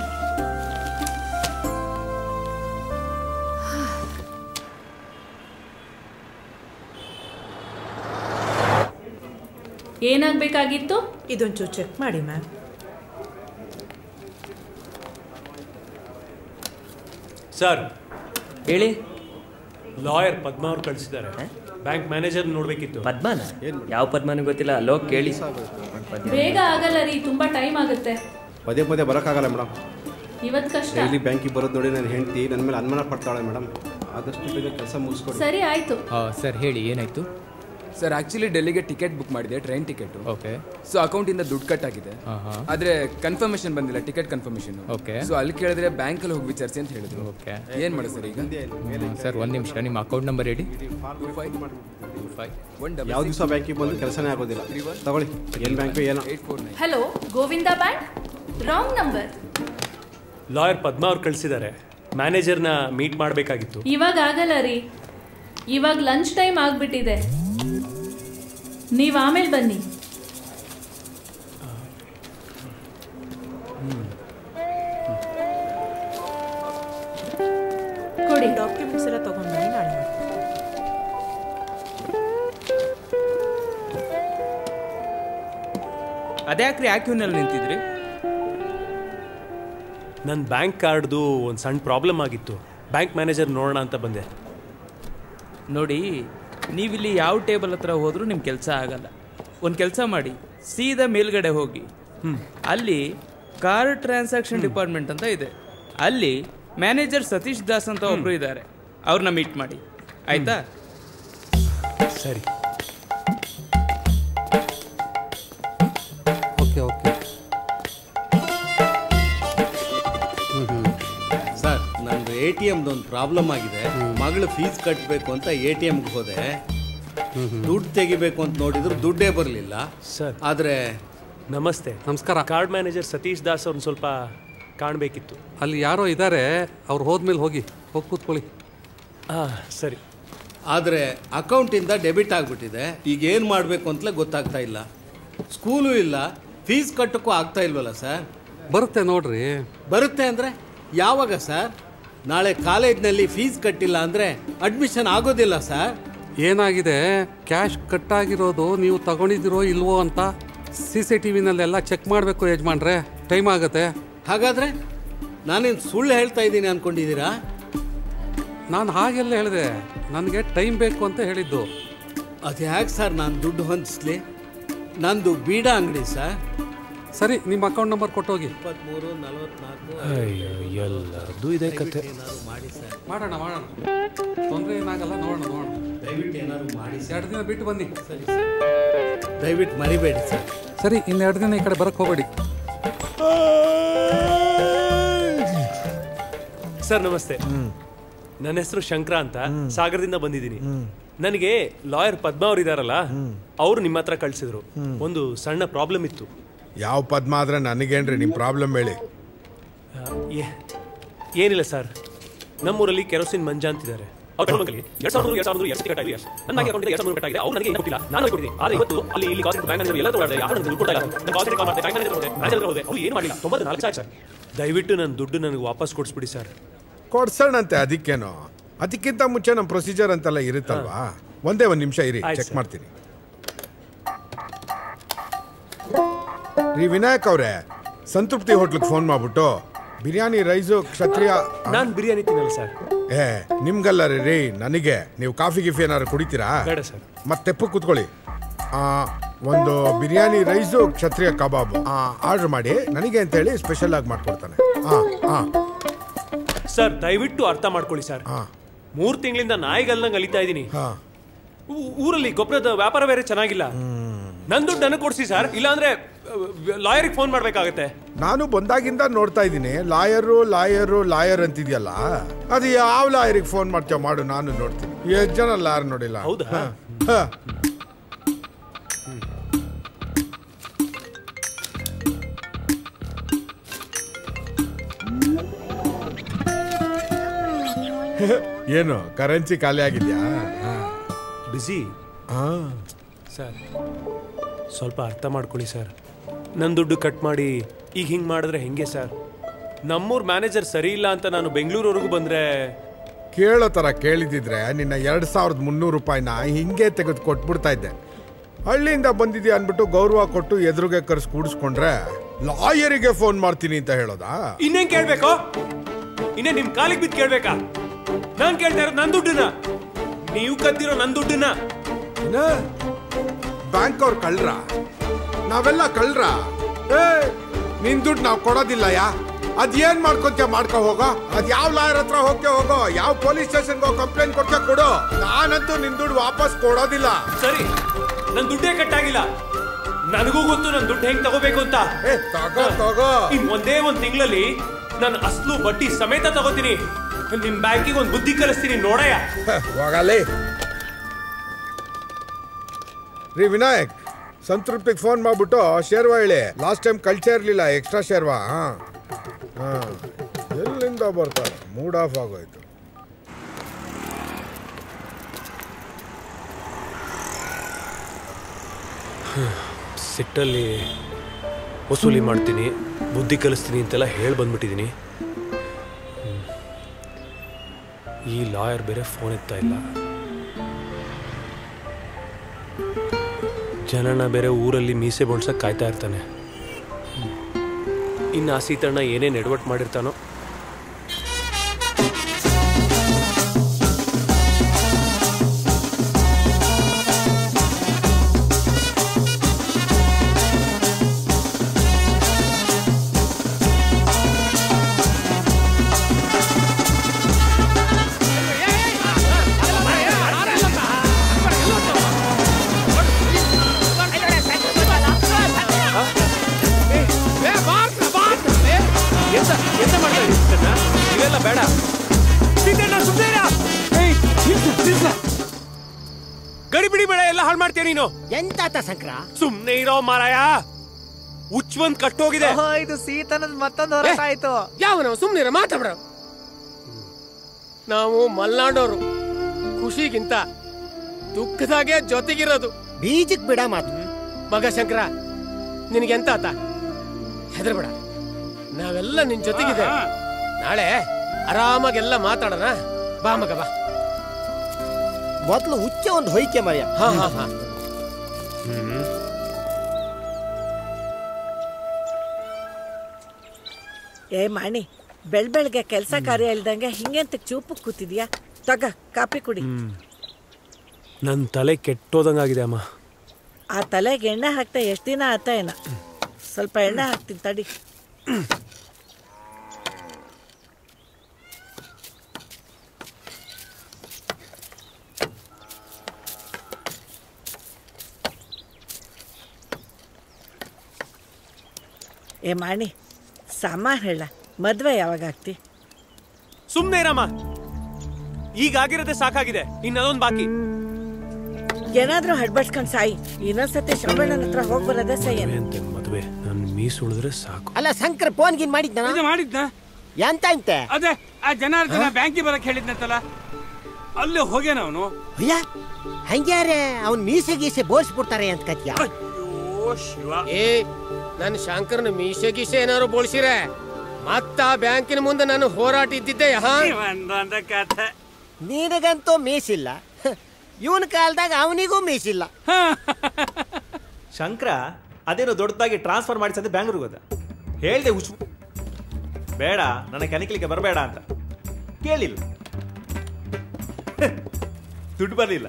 ಏನಾಗಬೇಕಾಗಿತ್ತು ಇದೊಂಚೂರು ಚೆಕ್ ಮಾಡಿ ಮ್ಯಾಮ್ ಸರ್ ಹೇಳಿ ಲಾಯರ್ ಪದ್ಮ ಅವ್ರು ಕಳಿಸಿದ್ದಾರೆ ಬ್ಯಾಂಕ್ ಮ್ಯಾನೇಜರ್ ನೋಡ್ಬೇಕಿತ್ತು ಪದ್ಮನ ಯಾವ ಪದ್ಮನೂ ಗೊತ್ತಿಲ್ಲ ಲೋಕ್ ಕೇಳಿ ಬೇಗ ಆಗಲ್ಲ ರೀ ತುಂಬಾ ಟೈಮ್ ಆಗುತ್ತೆ ಪದೇ ಪದೇ ಬರೋಕ್ಕಾಗಲ್ಲ ಮೇಡಮ್ ಇವತ್ತು ಕಷ್ಟ ಡೈಲಿ ಬ್ಯಾಂಕಿಗೆ ಬರೋದು ನೋಡಿ ನನ್ನ ಹೆಂಡತಿ ನನ್ನ ಮೇಲೆ ಅನುಮಾನ ಪಡ್ತಾಳೆ ಮೇಡಮ್ ಆದಷ್ಟು ಬೇಗ ಕೆಲಸ ಮುಗಿಸ್ಕೊಡಿ ಸರಿ ಆಯ್ತು ಸರ್ ಹೇಳಿ ಏನಾಯ್ತು ಸರ್ ಆಕ್ಚುಲಿ ಡೆಲ್ಲಿಗೆ ಟಿಕೆಟ್ ಬುಕ್ ಮಾಡಿದೆ ಟ್ರೈನ್ ಟಿಕೆಟ್ ಓಕೆ ಸೊ ಅಕೌಂಟಿಂದ ದುಡ್ಡು ಕಟ್ ಆಗಿದೆ ಆಹಾ. ಆದ್ರೆ ಕನ್ಫರ್ಮೇಶನ್ ಬಂದಿಲ್ಲ ಟಿಕೆಟ್ ಕನ್ಫರ್ಮೇಶನ್ Okay. ಸೊ ಅಲ್ಲಿ ಕೇಳಿದ್ರೆ ಬ್ಯಾಂಕಲ್ಲಿ ಹೋಗಿ ವಿಚಾರಿಸಿ ಅಂತ ಹೇಳಿದ್ರು ಓಕೆ ಏನ್ ಮಾಡು ಸರ್ ಈಗ ಸರ್ ಒಂದು ನಿಮಿಷ ನಿಮ್ಮ ಅಕೌಂಟ್ ನಂಬರ್ ಹೇಳಿ ಯಾವ ದಿವಸ ಬ್ಯಾಂಕಿಗೆ ಬಂದು ಕೆಲಸನೇ ಆಗೋದಿಲ್ಲ ತಗೊಳ್ಳಿ ಏನು ಬ್ಯಾಂಕು ಏನೋ hello Govinda bank wrong number lawyer Padma ಅವ್ರು ಕಳಿಸಿದ್ದಾರೆ ಮ್ಯಾನೇಜರ್ನ ಮೀಟ್ ಮಾಡಬೇಕಾಗಿತ್ತು ಇವಾಗ ಆಗಲ್ಲ ರೀ ಇವಾಗ ಲಂಚ್ ಟೈಮ್ ಆಗ್ಬಿಟ್ಟಿದೆ ನೀವು ಆಮೇಲೆ ಬನ್ನಿ ಕೊಡಿ ಡಾಕ್ಯುಮೆಂಟ್ಸ್ ಎಲ್ಲ ತಗೊಂಡು ಬನ್ನಿ ನಾಳೆ ಮಾಡ್ತೀನಿ. ಅದ್ಯಾಕ್ರಿ ಆಕ್ಯೂನಲ್ಲಿ ನಿಂತಿದ್ರಿ ನನ್ನ ಬ್ಯಾಂಕ್ ಕಾರ್ಡ್ದು ಒಂದು ಸಣ್ಣ ಪ್ರಾಬ್ಲಮ್ ಆಗಿತ್ತು ಬ್ಯಾಂಕ್ ಮ್ಯಾನೇಜರ್ ನೋಡೋಣ ಅಂತ ಬಂದೆ ನೋಡಿ ನೀವಿಲ್ಲಿ ಯಾವ ಟೇಬಲ್ ಹತ್ರ ಹೋದ್ರೂ ನಿಮ್ಮ ಕೆಲಸ ಆಗಲ್ಲ ಒಂದು ಕೆಲಸ ಮಾಡಿ ಸೀದಾ ಮೇಲ್ಗಡೆ ಹೋಗಿ ಅಲ್ಲಿ ಕಾರ್ ಟ್ರಾನ್ಸಾಕ್ಷನ್ ಡಿಪಾರ್ಟ್ಮೆಂಟ್ ಅಂತ ಇದೆ ಅಲ್ಲಿ ಮ್ಯಾನೇಜರ್ ಸತೀಶ್ ದಾಸ್ ಅಂತ ಒಬ್ರು ಇದ್ದಾರೆ ಅವ್ರನ್ನ ಮೀಟ್ ಮಾಡಿ ಆಯ್ತಾ ಸರಿ ಓಕೆ ಓಕೆ ಸರ್ ನಂದು ಎ ಟಿ ಎಮ್ದು ಒಂದು ಪ್ರಾಬ್ಲಮ್ ಆಗಿದೆ ಮಗಳು ಫೀಸ್ ಕಟ್ಟಬೇಕು ಅಂತ ಎ ಟಿ ಎಮ್ಗೆ ಹೋದೆ ದುಡ್ಡು ತೆಗಿಬೇಕು ಅಂತ ನೋಡಿದ್ರು ದುಡ್ಡೇ ಬರಲಿಲ್ಲ ಸರ್ ಆದರೆ ನಮಸ್ತೆ ನಮಸ್ಕಾರ ಕಾರ್ಡ್ ಮ್ಯಾನೇಜರ್ ಸತೀಶ್ ದಾಸ್ ಅವ್ರನ್ನ ಸ್ವಲ್ಪ ಕಾಣಬೇಕಿತ್ತು ಅಲ್ಲಿ ಯಾರೋ ಇದ್ದಾರೆ ಅವ್ರು ಹೋದ್ಮೇಲೆ ಹೋಗಿ ಹೋಗಿ ಕೂತ್ಕೊಳ್ಳಿ ಹಾಂ ಸರಿ ಆದರೆ ಅಕೌಂಟಿಂದ ಡೆಬಿಟ್ ಆಗಿಬಿಟ್ಟಿದೆ ಈಗ ಏನು ಮಾಡಬೇಕು ಅಂತಲೇ ಗೊತ್ತಾಗ್ತಾ ಇಲ್ಲ ಸ್ಕೂಲು ಇಲ್ಲ ಫೀಸ್ ಕಟ್ಟಕ್ಕೂ ಆಗ್ತಾ ಇಲ್ವಲ್ಲ ಸರ್ ಬರುತ್ತೆ ನೋಡ್ರಿ ಬರುತ್ತೆ ಅಂದರೆ ಯಾವಾಗ ಸರ್ ನಾಳೆ ಕಾಲೇಜ್ನಲ್ಲಿ ಫೀಸ್ ಕಟ್ಟಿಲ್ಲ ಅಂದರೆ ಅಡ್ಮಿಷನ್ ಆಗೋದಿಲ್ಲ ಸರ್ ಏನಾಗಿದೆ ಕ್ಯಾಶ್ ಕಟ್ಟಾಗಿರೋದು ನೀವು ತಗೊಂಡಿದ್ದೀರೋ ಇಲ್ವೋ ಅಂತ ಸಿ ಸಿ ಟಿ ವಿನಲ್ಲೆಲ್ಲ ಚೆಕ್ ಮಾಡಬೇಕು ಯಜಮಾನ್ರೆ ಟೈಮ್ ಆಗುತ್ತೆ ಹಾಗಾದರೆ ನಾನೇನು ಸುಳ್ಳು ಹೇಳ್ತಾ ಇದ್ದೀನಿ ಅನ್ಕೊಂಡಿದ್ದೀರಾ ನಾನು ಹಾಗೆಲ್ಲ ಹೇಳಿದೆ ನನಗೆ ಟೈಮ್ ಬೇಕು ಅಂತ ಹೇಳಿದ್ದು ಅದು ಯಾಕೆ ಸರ್ ನಾನು ದುಡ್ಡು ಹೊಂದಿಸ್ಲಿ ನಂದು ಬೀಡ ಅಂಗಡಿ ಸರ್ ಸರಿ ನಿಮ್ಮ ಅಕೌಂಟ್ ನಂಬರ್ ಕೊಟ್ಟೋಗಿ ಇಪ್ಪತ್ತ್ಮೂರು ನಲವತ್ನಾಲ್ಕು ಅಯ್ಯೋ ಎಲ್ಲರದ್ದು ಇದೇ ಕತೆ ಏನಾದ್ರು ಮಾಡಿ ಸರ್ ಮಾಡೋಣ ಮಾಡೋಣ ತೊಂದರೆ ಏನಾಗಲ್ಲ ನೋಡೋಣ ನೋಡೋಣ ದಯವಿಟ್ಟು ಏನಾದ್ರು ಮಾಡಿ ಸರ್ ಎರಡು ದಿನ ಬಿಟ್ಟು ಬನ್ನಿ ಸರಿ ಸರ್ ದಯವಿಟ್ಟು ಮರಿಬೇಡಿ ಸರ್ ಸರಿ ಇನ್ನೆರಡು ದಿನ ಈ ಕಡೆ ಬರಕ್ಕೆ ಹೋಗಬೇಡಿ ಸರ್ ನಮಸ್ತೆ ನನ್ನ ಹೆಸರು ಶಂಕರ ಅಂತ ಸಾಗರದಿಂದ ಬಂದಿದ್ದೀನಿ ನನಗೆ ಲಾಯರ್ ಪದ್ಮ ಅವ್ರು ಇದಾರಲ್ಲ ಅವ್ರು ನಿಮ್ಮ ಹತ್ರ ಕಳ್ಸಿದ್ರು ಒಂದು ಸಣ್ಣ ಪ್ರಾಬ್ಲಮ್ ಇತ್ತು ಯಾವ ಪದ್ಮ ಆದ್ರೆ ನನಗೇನ್ರಿ ನಿಮ್ಮ ಪ್ರಾಬ್ಲಮ್ ಹೇಳಿ ಆ, ಏ- ಏನಿಲ್ಲ ಸರ್ ನಮ್ಮೂರಲ್ಲಿ ಕೆರೋಸಿನ್ ಮಂಜ ಅಂತಿದ್ದಾರೆ ಅವ್ರ ಕರ್ಕೊಂಡ್ಬಂದ್ಲಿ. ಎರಡ್ ಸಾವಿರದ ಮೂರು, ಎರಡ್ ಸಾವಿರದ ಮೂರು, ಎರಡ್ ಸಾವಿರದ ಕಟ್ಟಾಗಿದೆ ಅಷ್ಟೇ. ನನ್ನ ಬ್ಯಾಂಕ್ ಅಕೌಂಟಿಗೆ ಎರಡ್ ಸಾವಿರದ ಮೂರು ಕಟ್ಟಾಗಿದೆ. ಅವ್ರು ನನಗೆ ಏನೂ ಕೊಟ್ಟಿಲ್ಲ. ನಾನು ಅವ್ರಿಗೆ ಕೊಟ್ಟಿದ್ದೀನಿ. ಆದ್ರೆ ಇವತ್ತು ಅಲ್ಲಿ ಇಲ್ಲಿ ಕಾಲ್ ಸೆಂಟರ್ ಬ್ಯಾಂಕ್ ಮ್ಯಾನೇಜರ್ ಎಲ್ಲ ತಗೊಂಡೆ. ಯಾರು ನನಗೆ ದುಡ್ಡು ಕೊಡ್ತಾ ಇಲ್ಲ. ನಾನು ಕಾಲ್ ಸೆಂಟರ್ ಕಾಲ್ ಮಾಡಿದೆ, ಬ್ಯಾಂಕ್ ಮ್ಯಾನೇಜರ್ ಹೋದೆ, ಮ್ಯಾನೇಜರ್ ಹತ್ರ ಹೋದೆ. ಅವ್ರು ಏನು ಮಾಡಿಲ್ಲ. ತೊಂಬತ್ತು ನಾಲ್ಕು ಸಾವಿರ ಸರ್. ದಯವಿಟ್ಟು ನನ್ನ ದುಡ್ಡು ನನಗೆ ವಾಪಸ್ ಕೊಡಿಸ್ಬಿಡಿ ಸರ್ ಕೊಡ್ಸೋಣಂತೆ ಅದಕ್ಕೇನೋ ಅದಕ್ಕಿಂತ ಮುಂಚೆ ನಮ್ಮ ಪ್ರೊಸೀಜರ್ ಅಂತೆಲ್ಲ ಇರುತ್ತಲ್ವಾ ಒಂದೇ ಒಂದು ನಿಮಿಷ ಇರಿ ಆಯ್ತು ಚೆಕ್ ಸರ್. ಮಾಡ್ತೀನಿ ರೀ ವಿನಾಯಕ್ ಅವರೇ ಸಂತೃಪ್ತಿ ಹೋಟ್ಲಿಗೆ ಫೋನ್ ಮಾಡ್ಬಿಟ್ಟು ಬಿರಿಯಾನಿ ರೈಸು ಕ್ಷತ್ರಿಯ ನಾನು ಬಿರಿಯಾನಿ ತಿನ್ನಲ್ಲ ಸರ್ ಏ ನಿಮ್ಗಲ್ಲ ರೀ ರೀ ನನಗೆ ನೀವು ಕಾಫಿ ಗಿಫಿ ಏನಾದ್ರು ಕುಡಿತೀರಾ ಬೇಡ ಸರ್ ಮತ್ತೆ ತೆಪ್ಪು ಕೂತ್ಕೊಳ್ಳಿ ಆ, ಒಂದು ಬಿರಿಯಾನಿ ರೈಸು ಕ್ಷತ್ರಿಯ ಕಬಾಬು ಆರ್ಡರ್ ಮಾಡಿ ನನಗೆ ಅಂತೇಳಿ ಸ್ಪೆಷಲ್ ಆಗಿ ಮಾಡ್ಕೊಡ್ತಾನೆ ಹಾಂ ಹಾಂ ಸರ್ ದಯವಿಟ್ಟು ಅರ್ಥ ಮಾಡ್ಕೊಳ್ಳಿ ಸರ್ ಮೂರು ತಿಂಗಳಿಂದ ನಾಯಿಗಲ್ನಂಗೆ ಅಲಿತಾ ಇದ್ದೀನಿ ಊ- ಊರಲ್ಲಿ ಗೊಬ್ಬರದ ವ್ಯಾಪಾರ ಬೇರೆ ಚೆನ್ನಾಗಿಲ್ಲ ನನ್ನ ದುಡ್ಡು ನನಗೆ ಕೊಡಿಸಿ ಸರ್ ಇಲ್ಲಾಂದ್ರೆ ಲಾಯರಿಗೆ ಫೋನ್ ಮಾಡ್ಬೇಕಾಗತ್ತೆ ನಾನು ಬಂದಾಗಿಂದ ನೋಡ್ತಾ ಇದ್ದೀನಿ ಲಾಯರು ಲಾಯರು ಲಾಯರ್ ಅಂತಿದ್ಯಲ್ಲ ಅದು ಯಾವ ಲಾಯರಿಗೆ ಫೋನ್ ಮಾಡ್ತೀಯ ಮಾಡು ನಾನು ನೋಡ್ತೀನಿ ಎಷ್ಟು ಜನ ಲಾಯರ್ ನೋಡಿಲ್ಲ ಹೌದಾ? ಹ, ಹ. ಏನು ಕರೆನ್ಸಿ ಖಾಲಿ ಆಗಿದ್ಯಾ ಬಿಸಿ ಸರ್ ಸ್ವಲ್ಪ ಅರ್ಥ ಮಾಡ್ಕೊಳ್ಳಿ ಸರ್ ನನ್ನ ದುಡ್ಡು ಕಟ್ ಮಾಡಿ ಈಗ ಹಿಂಗೆ ಮಾಡಿದ್ರೆ ಹೆಂಗೆ ಸರ್ ನಮ್ಮೂರ್ ಮ್ಯಾನೇಜರ್ ಸರಿ ಇಲ್ಲ ಅಂತ ನಾನು ಬೆಂಗಳೂರವರೆಗೂ ಬಂದ್ರೆ ಕೇಳೋ ಥರ ಕೇಳಿದಿದ್ರೆ ನಿನ್ನ ಎರಡು ಸಾವಿರದ ಮುನ್ನೂರು ರೂಪಾಯಿನ ಹಿಂಗೆ ತೆಗೆದು ಕೊಟ್ಬಿಡ್ತಾ ಇದ್ದೆ ಹಳ್ಳಿಯಿಂದ ಬಂದಿದ್ಯಾ ಅಂದ್ಬಿಟ್ಟು ಗೌರವ ಕೊಟ್ಟು ಎದುರುಗೆ ಕರ್ಸ್ ಕೂಡಿಸ್ಕೊಂಡ್ರೆ ಲಾಯರಿಗೆ ಫೋನ್ ಮಾಡ್ತೀನಿ ಅಂತ ಹೇಳೋದಾ ಇನ್ನೇನ್ ಕೇಳ್ಬೇಕು ಇನ್ನೇ ನಿಮ್ ಕಾಲಿಗೆ ಬಿದ್ದು ಕೇಳ್ಬೇಕಾ ನಾನ್ ಕೇಳ್ತಾ ಇರೋದು ನನ್ನ ದುಡ್ಡನ್ನ ನೀವು ಕದ್ದಿರೋ ನನ್ನ ದುಡ್ಡನ್ನ ಬ್ಯಾಂಕ್ ಅವ್ರು ಕಳ್ರ ನಾವೆಲ್ಲ ಕಳ್ರ ಏ ನಿನ್ ದುಡ್ಡು ನಾವು ಕೊಡೋದಿಲ್ಲ ಯಾ ಅದೇನ್ ಮಾಡ್ಕೊತ್ಯ ಮಾಡ್ಕೊ ಹೋಗೋ ಅದ್ ಯಾವ ಲಾಯರ್ ಹತ್ರ ಹೋಗ್ಕೆ ಹೋಗೋ ಯಾವ ಪೊಲೀಸ್ ಸ್ಟೇಷನ್ಗೆ ಕಂಪ್ಲೇಂಟ್ ಕೊಡ್ಕೆ ಕೊಡು ನಾನಂತೂ ನಿನ್ ದುಡ್ಡು ವಾಪಸ್ ಕೊಡೋದಿಲ್ಲ ಸರಿ ನನ್ ದುಡ್ಡೇ ಕಟ್ಟಾಗಿಲ್ಲ ನನಗೂ ಗೊತ್ತು ನನ್ ದುಡ್ಡು ಹೆಂಗ್ ತಗೋಬೇಕು ಅಂತ ತಗೋ ತಗೋ ಇನ್ ಒಂದೇ ಒಂದ್ ತಿಂಗಳಲ್ಲಿ ನಾನು ಅಸ್ಲು ಬಡ್ಡಿ ಸಮೇತ ತಗೋತೀನಿ ನಿಮ್ ಬ್ಯಾಂಕಿಗೆ ಒಂದ್ ಬುದ್ಧಿ ಕಲಿಸ್ತೀನಿ ನೋಡಯ್ಯ ಹೋಗಲ್ಲಿ ರೀ ವಿನಾಯಕ್ ಸಂತೃಪ್ತಿಗೆ ಫೋನ್ ಮಾಡ್ಬಿಟ್ಟು ಶೇರ್ವಾ ಹೇಳಿ ಲಾಸ್ಟ್ ಟೈಮ್ ಕಳ್ಸೇ ಇರಲಿಲ್ಲ ಎಕ್ಸ್ಟ್ರಾ ಶೇರ್ವಾ ಹಾಂ ಹಾಂ ಎಲ್ಲಿಂದ ಬರ್ತಾರೆ ಮೂಡ್ ಆಫ್ ಆಗೋಯ್ತು ಸಿಟ್ಟಲ್ಲಿ ವಸೂಲಿ ಮಾಡ್ತೀನಿ ಬುದ್ಧಿ ಕಲಿಸ್ತೀನಿ ಅಂತೆಲ್ಲ ಹೇಳಿ ಬಂದ್ಬಿಟ್ಟಿದ್ದೀನಿ ಹ್ಮ್. ಈ ಲಾಯರ್ ಬೇರೆ ಫೋನ್ ಎತ್ತಾ ಇಲ್ಲ ಜನನ ಬೇರೆ ಊರಲ್ಲಿ ಮೀಸೆ ಬೊಳ್ಸಕ್ ಕಾಯ್ತಾ ಇರ್ತಾನೆ ಹ್ಮ್. ಇನ್ನು ಆ ಸೀತಣ್ಣ ಏನೇನು ಎಡವಟ್ ಮಾಡಿರ್ತಾನೋ ಎಂತ ಎಂತ ಮಾಡ್ತಾ ಎಲ್ಲ ಹಾಳು ಮಾಡ್ತೀಯ ನೀನು ಎಂತಾತ ಸಂಕ್ರ ಸುಮ್ನೆ ಇರೋ ಮಾರಾಯ ಉಚ್ವಂತ್ ಕಟ್ಟೋಗಿದೆ ಇದು ಸೀತನದ ಮತ್ತೊಂದು ಹೋರಾಟ ಆಯ್ತು ಯಾವನ ಸುಮ್ನಿರ ಮಾತಾಡ್ರ ನಾವು ಮಲ್ನಾಡೋರು ಖುಷಿಗಿಂತ ದುಃಖದಾಗೆ ಜೊತೆಗಿರೋದು ಬೀಜಕ್ ಬಿಡ ಮಾತು ಮಗ ಶಂಕರ ನಿನಗೆಂತ ಆತ ಹೆದರ್ಬೇಡ ನಾವೆಲ್ಲ ನಿನ್ ಜೊತೆಗಿದೆ ನಾಳೆ ಆರಾಮಾಗೆಲ್ಲ ಮಾತಾಡೋಣ ಬಾ ಮಗ ಬಾ ಮೊದ್ಲು ಹುಚ್ಚ ಒಂದು ಹೊಯ್ಕೆ ಮರ್ಯ ಹಾ ಹಾ ಹಾ ಏ ಮಾಣಿ ಬೆಳ್ ಬೆಳಗ್ಗೆ ಕೆಲಸ ಕಾರ್ಯ ಇಲ್ದಂಗೆ ಹಿಂಗೆಂತ ಚೂಪಕ್ ಕೂತಿದ್ಯಾ ತಗ ಕಾಪಿ ಕುಡಿ ನನ್ನ ತಲೆ ಕೆಟ್ಟೋದಂಗಾಗಿದೆ ಅಮ್ಮ ಆ ತಲೆಗೆ ಎಣ್ಣೆ ಹಾಕ್ತಾ ಎಷ್ಟು ದಿನ ಆತ ಏನ ಸ್ವಲ್ಪ ಎಣ್ಣೆ ಹಾಕ್ತೀನಿ ತಡಿ ಏ ಮಾಣಿ ಸಾಮಾನ್ ಹೇಳ ಮದ್ವೆ ಯಾವಾಗ ಆಗ್ತಿ ಸುಮ್ನೆ ಇರಮ್ಮ ಈಗ ಆಗಿರೋದೇ ಸಾಕಾಗಿದೆ ಇನ್ನದೊಂದು ಬಾಕಿ ಏನಾದ್ರೂ ಹಡ್ಬಡ್ಸ್ಕೊಂಡ್ ಸಾಯಿ ಇನ್ನೊಂದ್ಸತಿ ಶ್ರವಣನ ಹತ್ರ ಹೋಗ್ ಬರೋದೇ ಸೈ ಮದುವೆ ನನ್ನ ಮೀಸ್ ಉಳಿದ್ರೆ ಸಾಕು ಅಲ್ಲ ಶಂಕರ್ ಫೋನ್ ಗಿನ್ ಮಾಡಿದ್ನ ಇದು ಮಾಡಿದ್ನ ಎಂತ ಅಂತೆ ಅದೇ ಆ ಜನಾರ್ದನ ಬ್ಯಾಂಕಿಗೆ ಬರಕ್ ಹೇಳಿದ್ನಂತಲ್ಲ ಅಲ್ಲೇ ಹೋಗ್ಯಾನ ಅವನು ಅಯ್ಯ ಹಂಗ್ಯಾರೆ ಅವ್ನ್ ಮೀಸೆ ಗೀಸೆ ಬೋಳ್ಸ್ಬಿಡ್ತಾರೆ ಅಂತ ಕತ್ಯ ಏ ನನ್ ಶಂಕರನ ಮೀಸೆ ಗೀಸೆ ಏನಾರು ಬೋಳ್ಸಿರೆ ಮತ್ತ ಆ ಬ್ಯಾಂಕಿನ ಮುಂದೆ ನಾನು ಹೋರಾಟ ಇದ್ದಿದ್ದೆ ಹಾ ಒಂದೊಂದ ಕಥೆ ನಿನಗಂತೂ ಮೀಸಿಲ್ಲ ಇವನ್ ಕಾಲದಾಗ ಅವನಿಗೂ ಮೀಸಿಲ್ಲ ಶಂಕರ ಅದೇನೋ ದೊಡ್ಡದಾಗಿ ಟ್ರಾನ್ಸ್ಫರ್ ಮಾಡಿಸಂತೆ ಬ್ಯಾಂಗ್ಳೂರ್ಗೆ ಹೋದ ಹೇಳ್ದೆ ಹುಚ್ಚು ಬೇಡ ನನಗೆ ಕನಿಕಲಿಕ್ಕೆ ಬರಬೇಡ ಅಂತ ಕೇಳಿಲ್ಲ ದುಡ್ಡು ಬರಲಿಲ್ಲ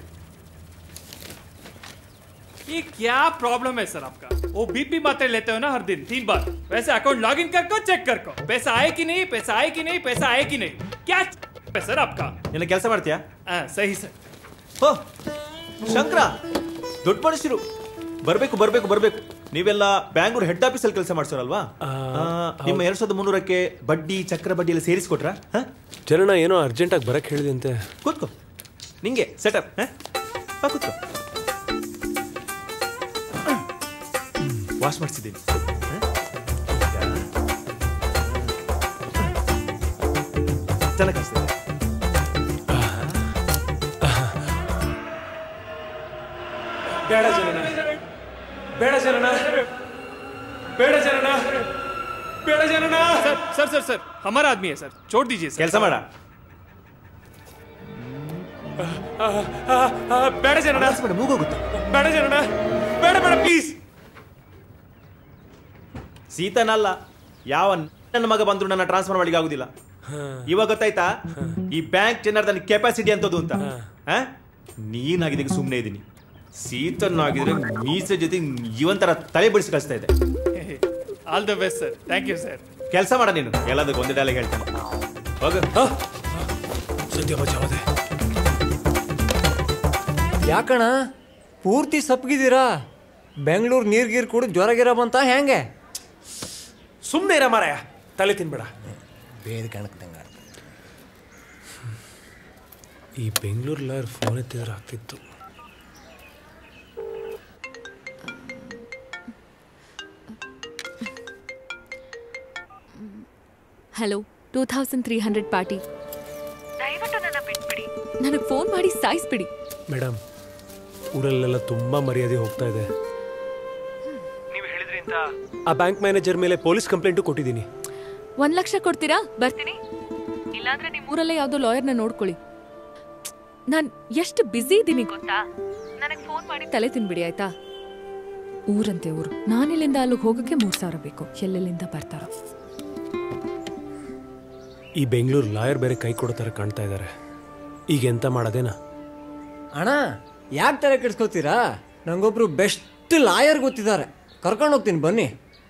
ये क्या प्रॉब्लम है सर आपका वो बीपी मात्रा लेते हो ना हर दिन तीन बार वैसे अकाउंट लॉग इन कर को चेक कर को पैसा आए कि नहीं पैसा आए कि नहीं पैसा आए कि नहीं क्या है सर आपका ನಿನ್ನ ಕೆಲಸ ಮಾಡ್ತೀಯಾ हाँ, सही सर ಹೋ ಶಂಕರ ದೊಡ್ಡ ಮನುಷ್ಯರು ಬರ್ಬೇಕು ಬರ್ಬೇಕು ಬರ್ಬೇಕು ನೀವೆಲ್ಲ ಬ್ಯಾಂಗ್ಳೂರ್ ಹೆಡ್ ಆಫೀಸಲ್ಲಿ ಕೆಲಸ ಮಾಡ್ಸೋರಲ್ವಾ ಆ, ನಿಮ್ಮ ಎರಡ್ ಸಾವಿರದ ಮುನ್ನೂರಕ್ಕೆ ಬಡ್ಡಿ ಚಕ್ರ ಬಡ್ಡಿ ಎಲ್ಲ ಸೇರಿಸ್ಕೊಟ್ರಾ ಹ? ಚರಣ ಏನೋ ಅರ್ಜೆಂಟಾಗಿ ಬರಕ್ಕೆ ಹೇಳಿದೆ ಅಂತೆ ಕೂತ್ಕೋ ನಿಂಗೆ ಸೆಟಪ್ ಬಾ ಕೂತ್ಕೋ ವಾಶ್ ಮಾಡಿಸಿದ್ದೀನಿ ಚೆನ್ನಾಗಿ ಕಾಣಿಸ್ತಿದೆ ಬೇಡ ಜನನ ಬೇಡ ಜನನ ಬೇಡ ಜನನ ಬೇಡ ಜನನ सर सर सर सर हमारा आदमी है सर छोड़ दीजिए सर ಕೆಲಸ ಮಾಡ ಬೇಡ ಜನನ ಮೂಗೋಗುತ್ತೆ ಬೇಡ ಜನನ ಬೇಡ ಬೇಡ ಪ್ಲೀಸ್ ಸೀತನಲ್ಲ ಯಾವ ನನ್ನ ಮಗ ಬಂದ್ರು ನನ್ನ ಟ್ರಾನ್ಸ್ಫರ್ ಮಾಡ್ಲಿಕ್ಕೆ ಆಗುದಿಲ್ಲ ಇವಾಗ ಗೊತ್ತಾಯ್ತಾ ಈ ಬ್ಯಾಂಕ್ ಜನಾರ್ದನ್ ಕೆಪಾಸಿಟಿ ಅಂತದ್ದು ಅಂತ ಹ? ನೀನಾಗಿದ್ದಕ್ಕೆ ಸುಮ್ಮನೆ ಇದ್ದೀನಿ ಸೀತನಾಗಿದ್ರೆ ಮೀಸೆ ಜೊತೆ ಜೀವಂತರ ತಲೆ ಬಿಡಿಸಿ ಕಳಿಸ್ತಾ ಇದೆ all the best sir thank you sir ಕೆಲಸ ಮಾಡ ನೀನು ಎಲ್ಲದಕ್ಕೂ ಒಂದೇ ಡೈಲಾಗ್ ಹೇಳ್ತಾನೆ ಹೋಗ ಸದ್ಯ ಬಚಾವದೆ ಯಾಕಣ ಪೂರ್ತಿ ಸಪ್ಪಗಿದ್ದೀರಾ ಬೆಂಗಳೂರು ನೀರ್ ಗೀರ್ ಕುಡಿದು ಜ್ವರ ಗಿರ ಬಂತ ಹೆಂಗೆ ಸುಮ್ಮನೆ ಇರ ಮಾರಾಯ ತಲೆ ತಿನ್ಬೇಡ ಬೇರೆ ಕಣಕ್ದಂಗ ಈ ಬೆಂಗಳೂರಲ್ಲಿ ಫೋನ್ ಎತ್ತಿದ್ರೆ ಆಗ್ತಿತ್ತು hello two thousand three hundred party ದಯವಿಟ್ಟು ನನ್ನ ಬಿಟ್ಬಿಡಿ ನನಗೆ ಫೋನ್ ಮಾಡಿ ಸಾಯಿಸ್ಬಿಡಿ ಮೇಡಮ್ ಊರಲ್ಲೆಲ್ಲ ತುಂಬಾ ಮರ್ಯಾದೆ ಹೋಗ್ತಾ ಇದೆ ಆ ಬ್ಯಾಂಕ್ ಮ್ಯಾನೇಜರ್ ಮೇಲೆ ಪೊಲೀಸ್ ಕಂಪ್ಲೇಂಟು ಕೊಟ್ಟಿದ್ದೀನಿ ಒಂದ್ ಲಕ್ಷ ಕೊಡ್ತೀರಾ ಬರ್ತೀನಿ ಇಲ್ಲಾಂದ್ರೆ ನಿಮ್ಮ ಊರಲ್ಲೇ ಯಾವ್ದೋ ಲಾಯರ್ನ ನೋಡ್ಕೊಳ್ಳಿ ನಾನ್ ಎಷ್ಟು ಬ್ಯುಸಿ ಇದ್ದೀನಿ ಗೊತ್ತಾ ನನಗೆ ಫೋನ್ ಮಾಡಿ ತಲೆ ತಿನ್ಬಿಡಿ ಆಯ್ತಾ ಊರಂತೆ ಊರು ನಾನಿಲ್ಲಿಂದ ಅಲ್ಲಿಗೆ ಹೋಗಕ್ಕೆ ಮೂರ್ ಸಾವಿರ ಬೇಕು ಎಲ್ಲೆಲ್ಲಿಂದ ಬರ್ತಾರೋ ಈ ಬೆಂಗಳೂರು ಲಾಯರ್ ಬೇರೆ ಕೈ ಕೊಡೋ ಥರ ಕಾಣ್ತಾ ಇದ್ದಾರೆ ಈಗ ಎಂತ ಮಾಡೋದೇನಾ ಅಣ್ಣ ಯಾಕೆ ತಲೆ ಕೆಡ್ಸ್ಕೊತೀರಾ ನಂಗೊಬ್ರು ಬೆಸ್ಟ್ ಲಾಯರ್ ಗೊತ್ತಿದ್ದಾರೆ ಕರ್ಕೊಂಡು ಹೋಗ್ತೀನಿ ಬನ್ನಿ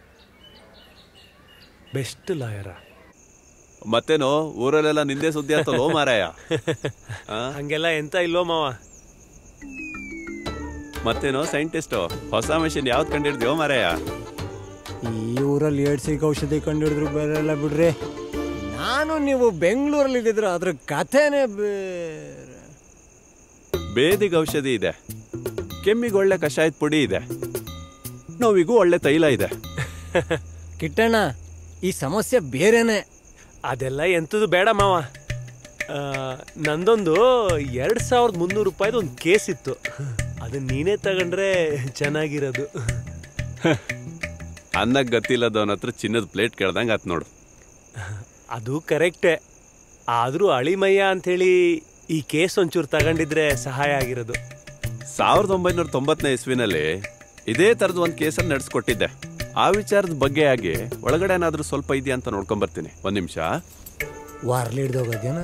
ಬೆಸ್ಟ್ ಲಾಯರ ಮತ್ತೇನೋ ಊರಲ್ಲೆಲ್ಲ ನಿಂದೆ ಸುದ್ದಿ ಆಗ್ತಲ್ಲ ಓ ಮಾರಾಯ ಆ? ಹಂಗೆಲ್ಲ ಎಂತ ಇಲ್ವೋ ಮಾವ ಮತ್ತೇನೋ ಸೈಂಟಿಸ್ಟು ಹೊಸ ಮೆಷಿನ್ ಯಾವ್ದು ಕಂಡಿಡ್ದ್ಯೋ ಮಾರಾಯ ಈ ಊರಲ್ಲಿ ಏಡ್ಸಿಗೆ ಔಷಧಿ ಕಂಡಿಡಿದ್ರು ಬೇರೆ ಎಲ್ಲ ಬಿಡ್ರಿ ನಾನು ನೀವು ಬೆಂಗಳೂರಲ್ಲಿ ಇದ್ದಿದ್ರೆ ಅದ್ರ ಕಥೆನೇ ಬೇರೆ ಬೇದಿಗೆ ಔಷಧಿ ಇದೆ ಕೆಮ್ಮಿಗೆ ಒಳ್ಳೆ ಕಷಾಯದ ಪುಡಿ ಇದೆ ನೋವಿಗೂ ಒಳ್ಳೆ ತೈಲ ಇದೆ ಕಿಟ್ಟಣ್ಣ ಈ ಸಮಸ್ಯೆ ಬೇರೆನೆ ಅದೆಲ್ಲ ಎಂಥದ್ದು ಬೇಡ ಮಾವ ಆ, ನಂದೊಂದು ಎರಡು ಸಾವಿರದ ಮುನ್ನೂರು ರೂಪಾಯಿದು ಒಂದು ಕೇಸ್ ಇತ್ತು ಅದನ್ನ ನೀನೇ ತಗೊಂಡ್ರೆ ಚೆನ್ನಾಗಿರೋದು ಅನ್ನಕ್ಕೆ ಗತಿಲ್ಲದವನ ಹತ್ರ ಚಿನ್ನದ ಪ್ಲೇಟ್ ಕೇಳ್ದಂಗೆ ಆತ್ ನೋಡು ಅದು ಕರೆಕ್ಟೇ ಆದರೂ ಅಳಿಮಯ್ಯ ಅಂಥೇಳಿ ಈ ಕೇಸ್ ಒಂಚೂರು ತಗೊಂಡಿದ್ರೆ ಸಹಾಯ ಆಗಿರೋದು ಸಾವಿರದ ಒಂಬೈನೂರ ತೊಂಬತ್ತನೇ ಇಸ್ವಿನಲ್ಲಿ ಇದೇ ಥರದ ಒಂದು ಕೇಸನ್ನು ನಡೆಸ್ಕೊಟ್ಟಿದ್ದೆ ಆ ವಿಚಾರದ ಬಗ್ಗೆ ಆಗಿ ಒಳಗಡೆ ಏನಾದರೂ ಸ್ವಲ್ಪ ಇದೆಯಾ ಅಂತ ನೋಡ್ಕೊಂಬರ್ತೀನಿ ಒಂದು ನಿಮಿಷ ವಾರ್ಲಿ ಹಿಡ್ದೋಗೋದೇನ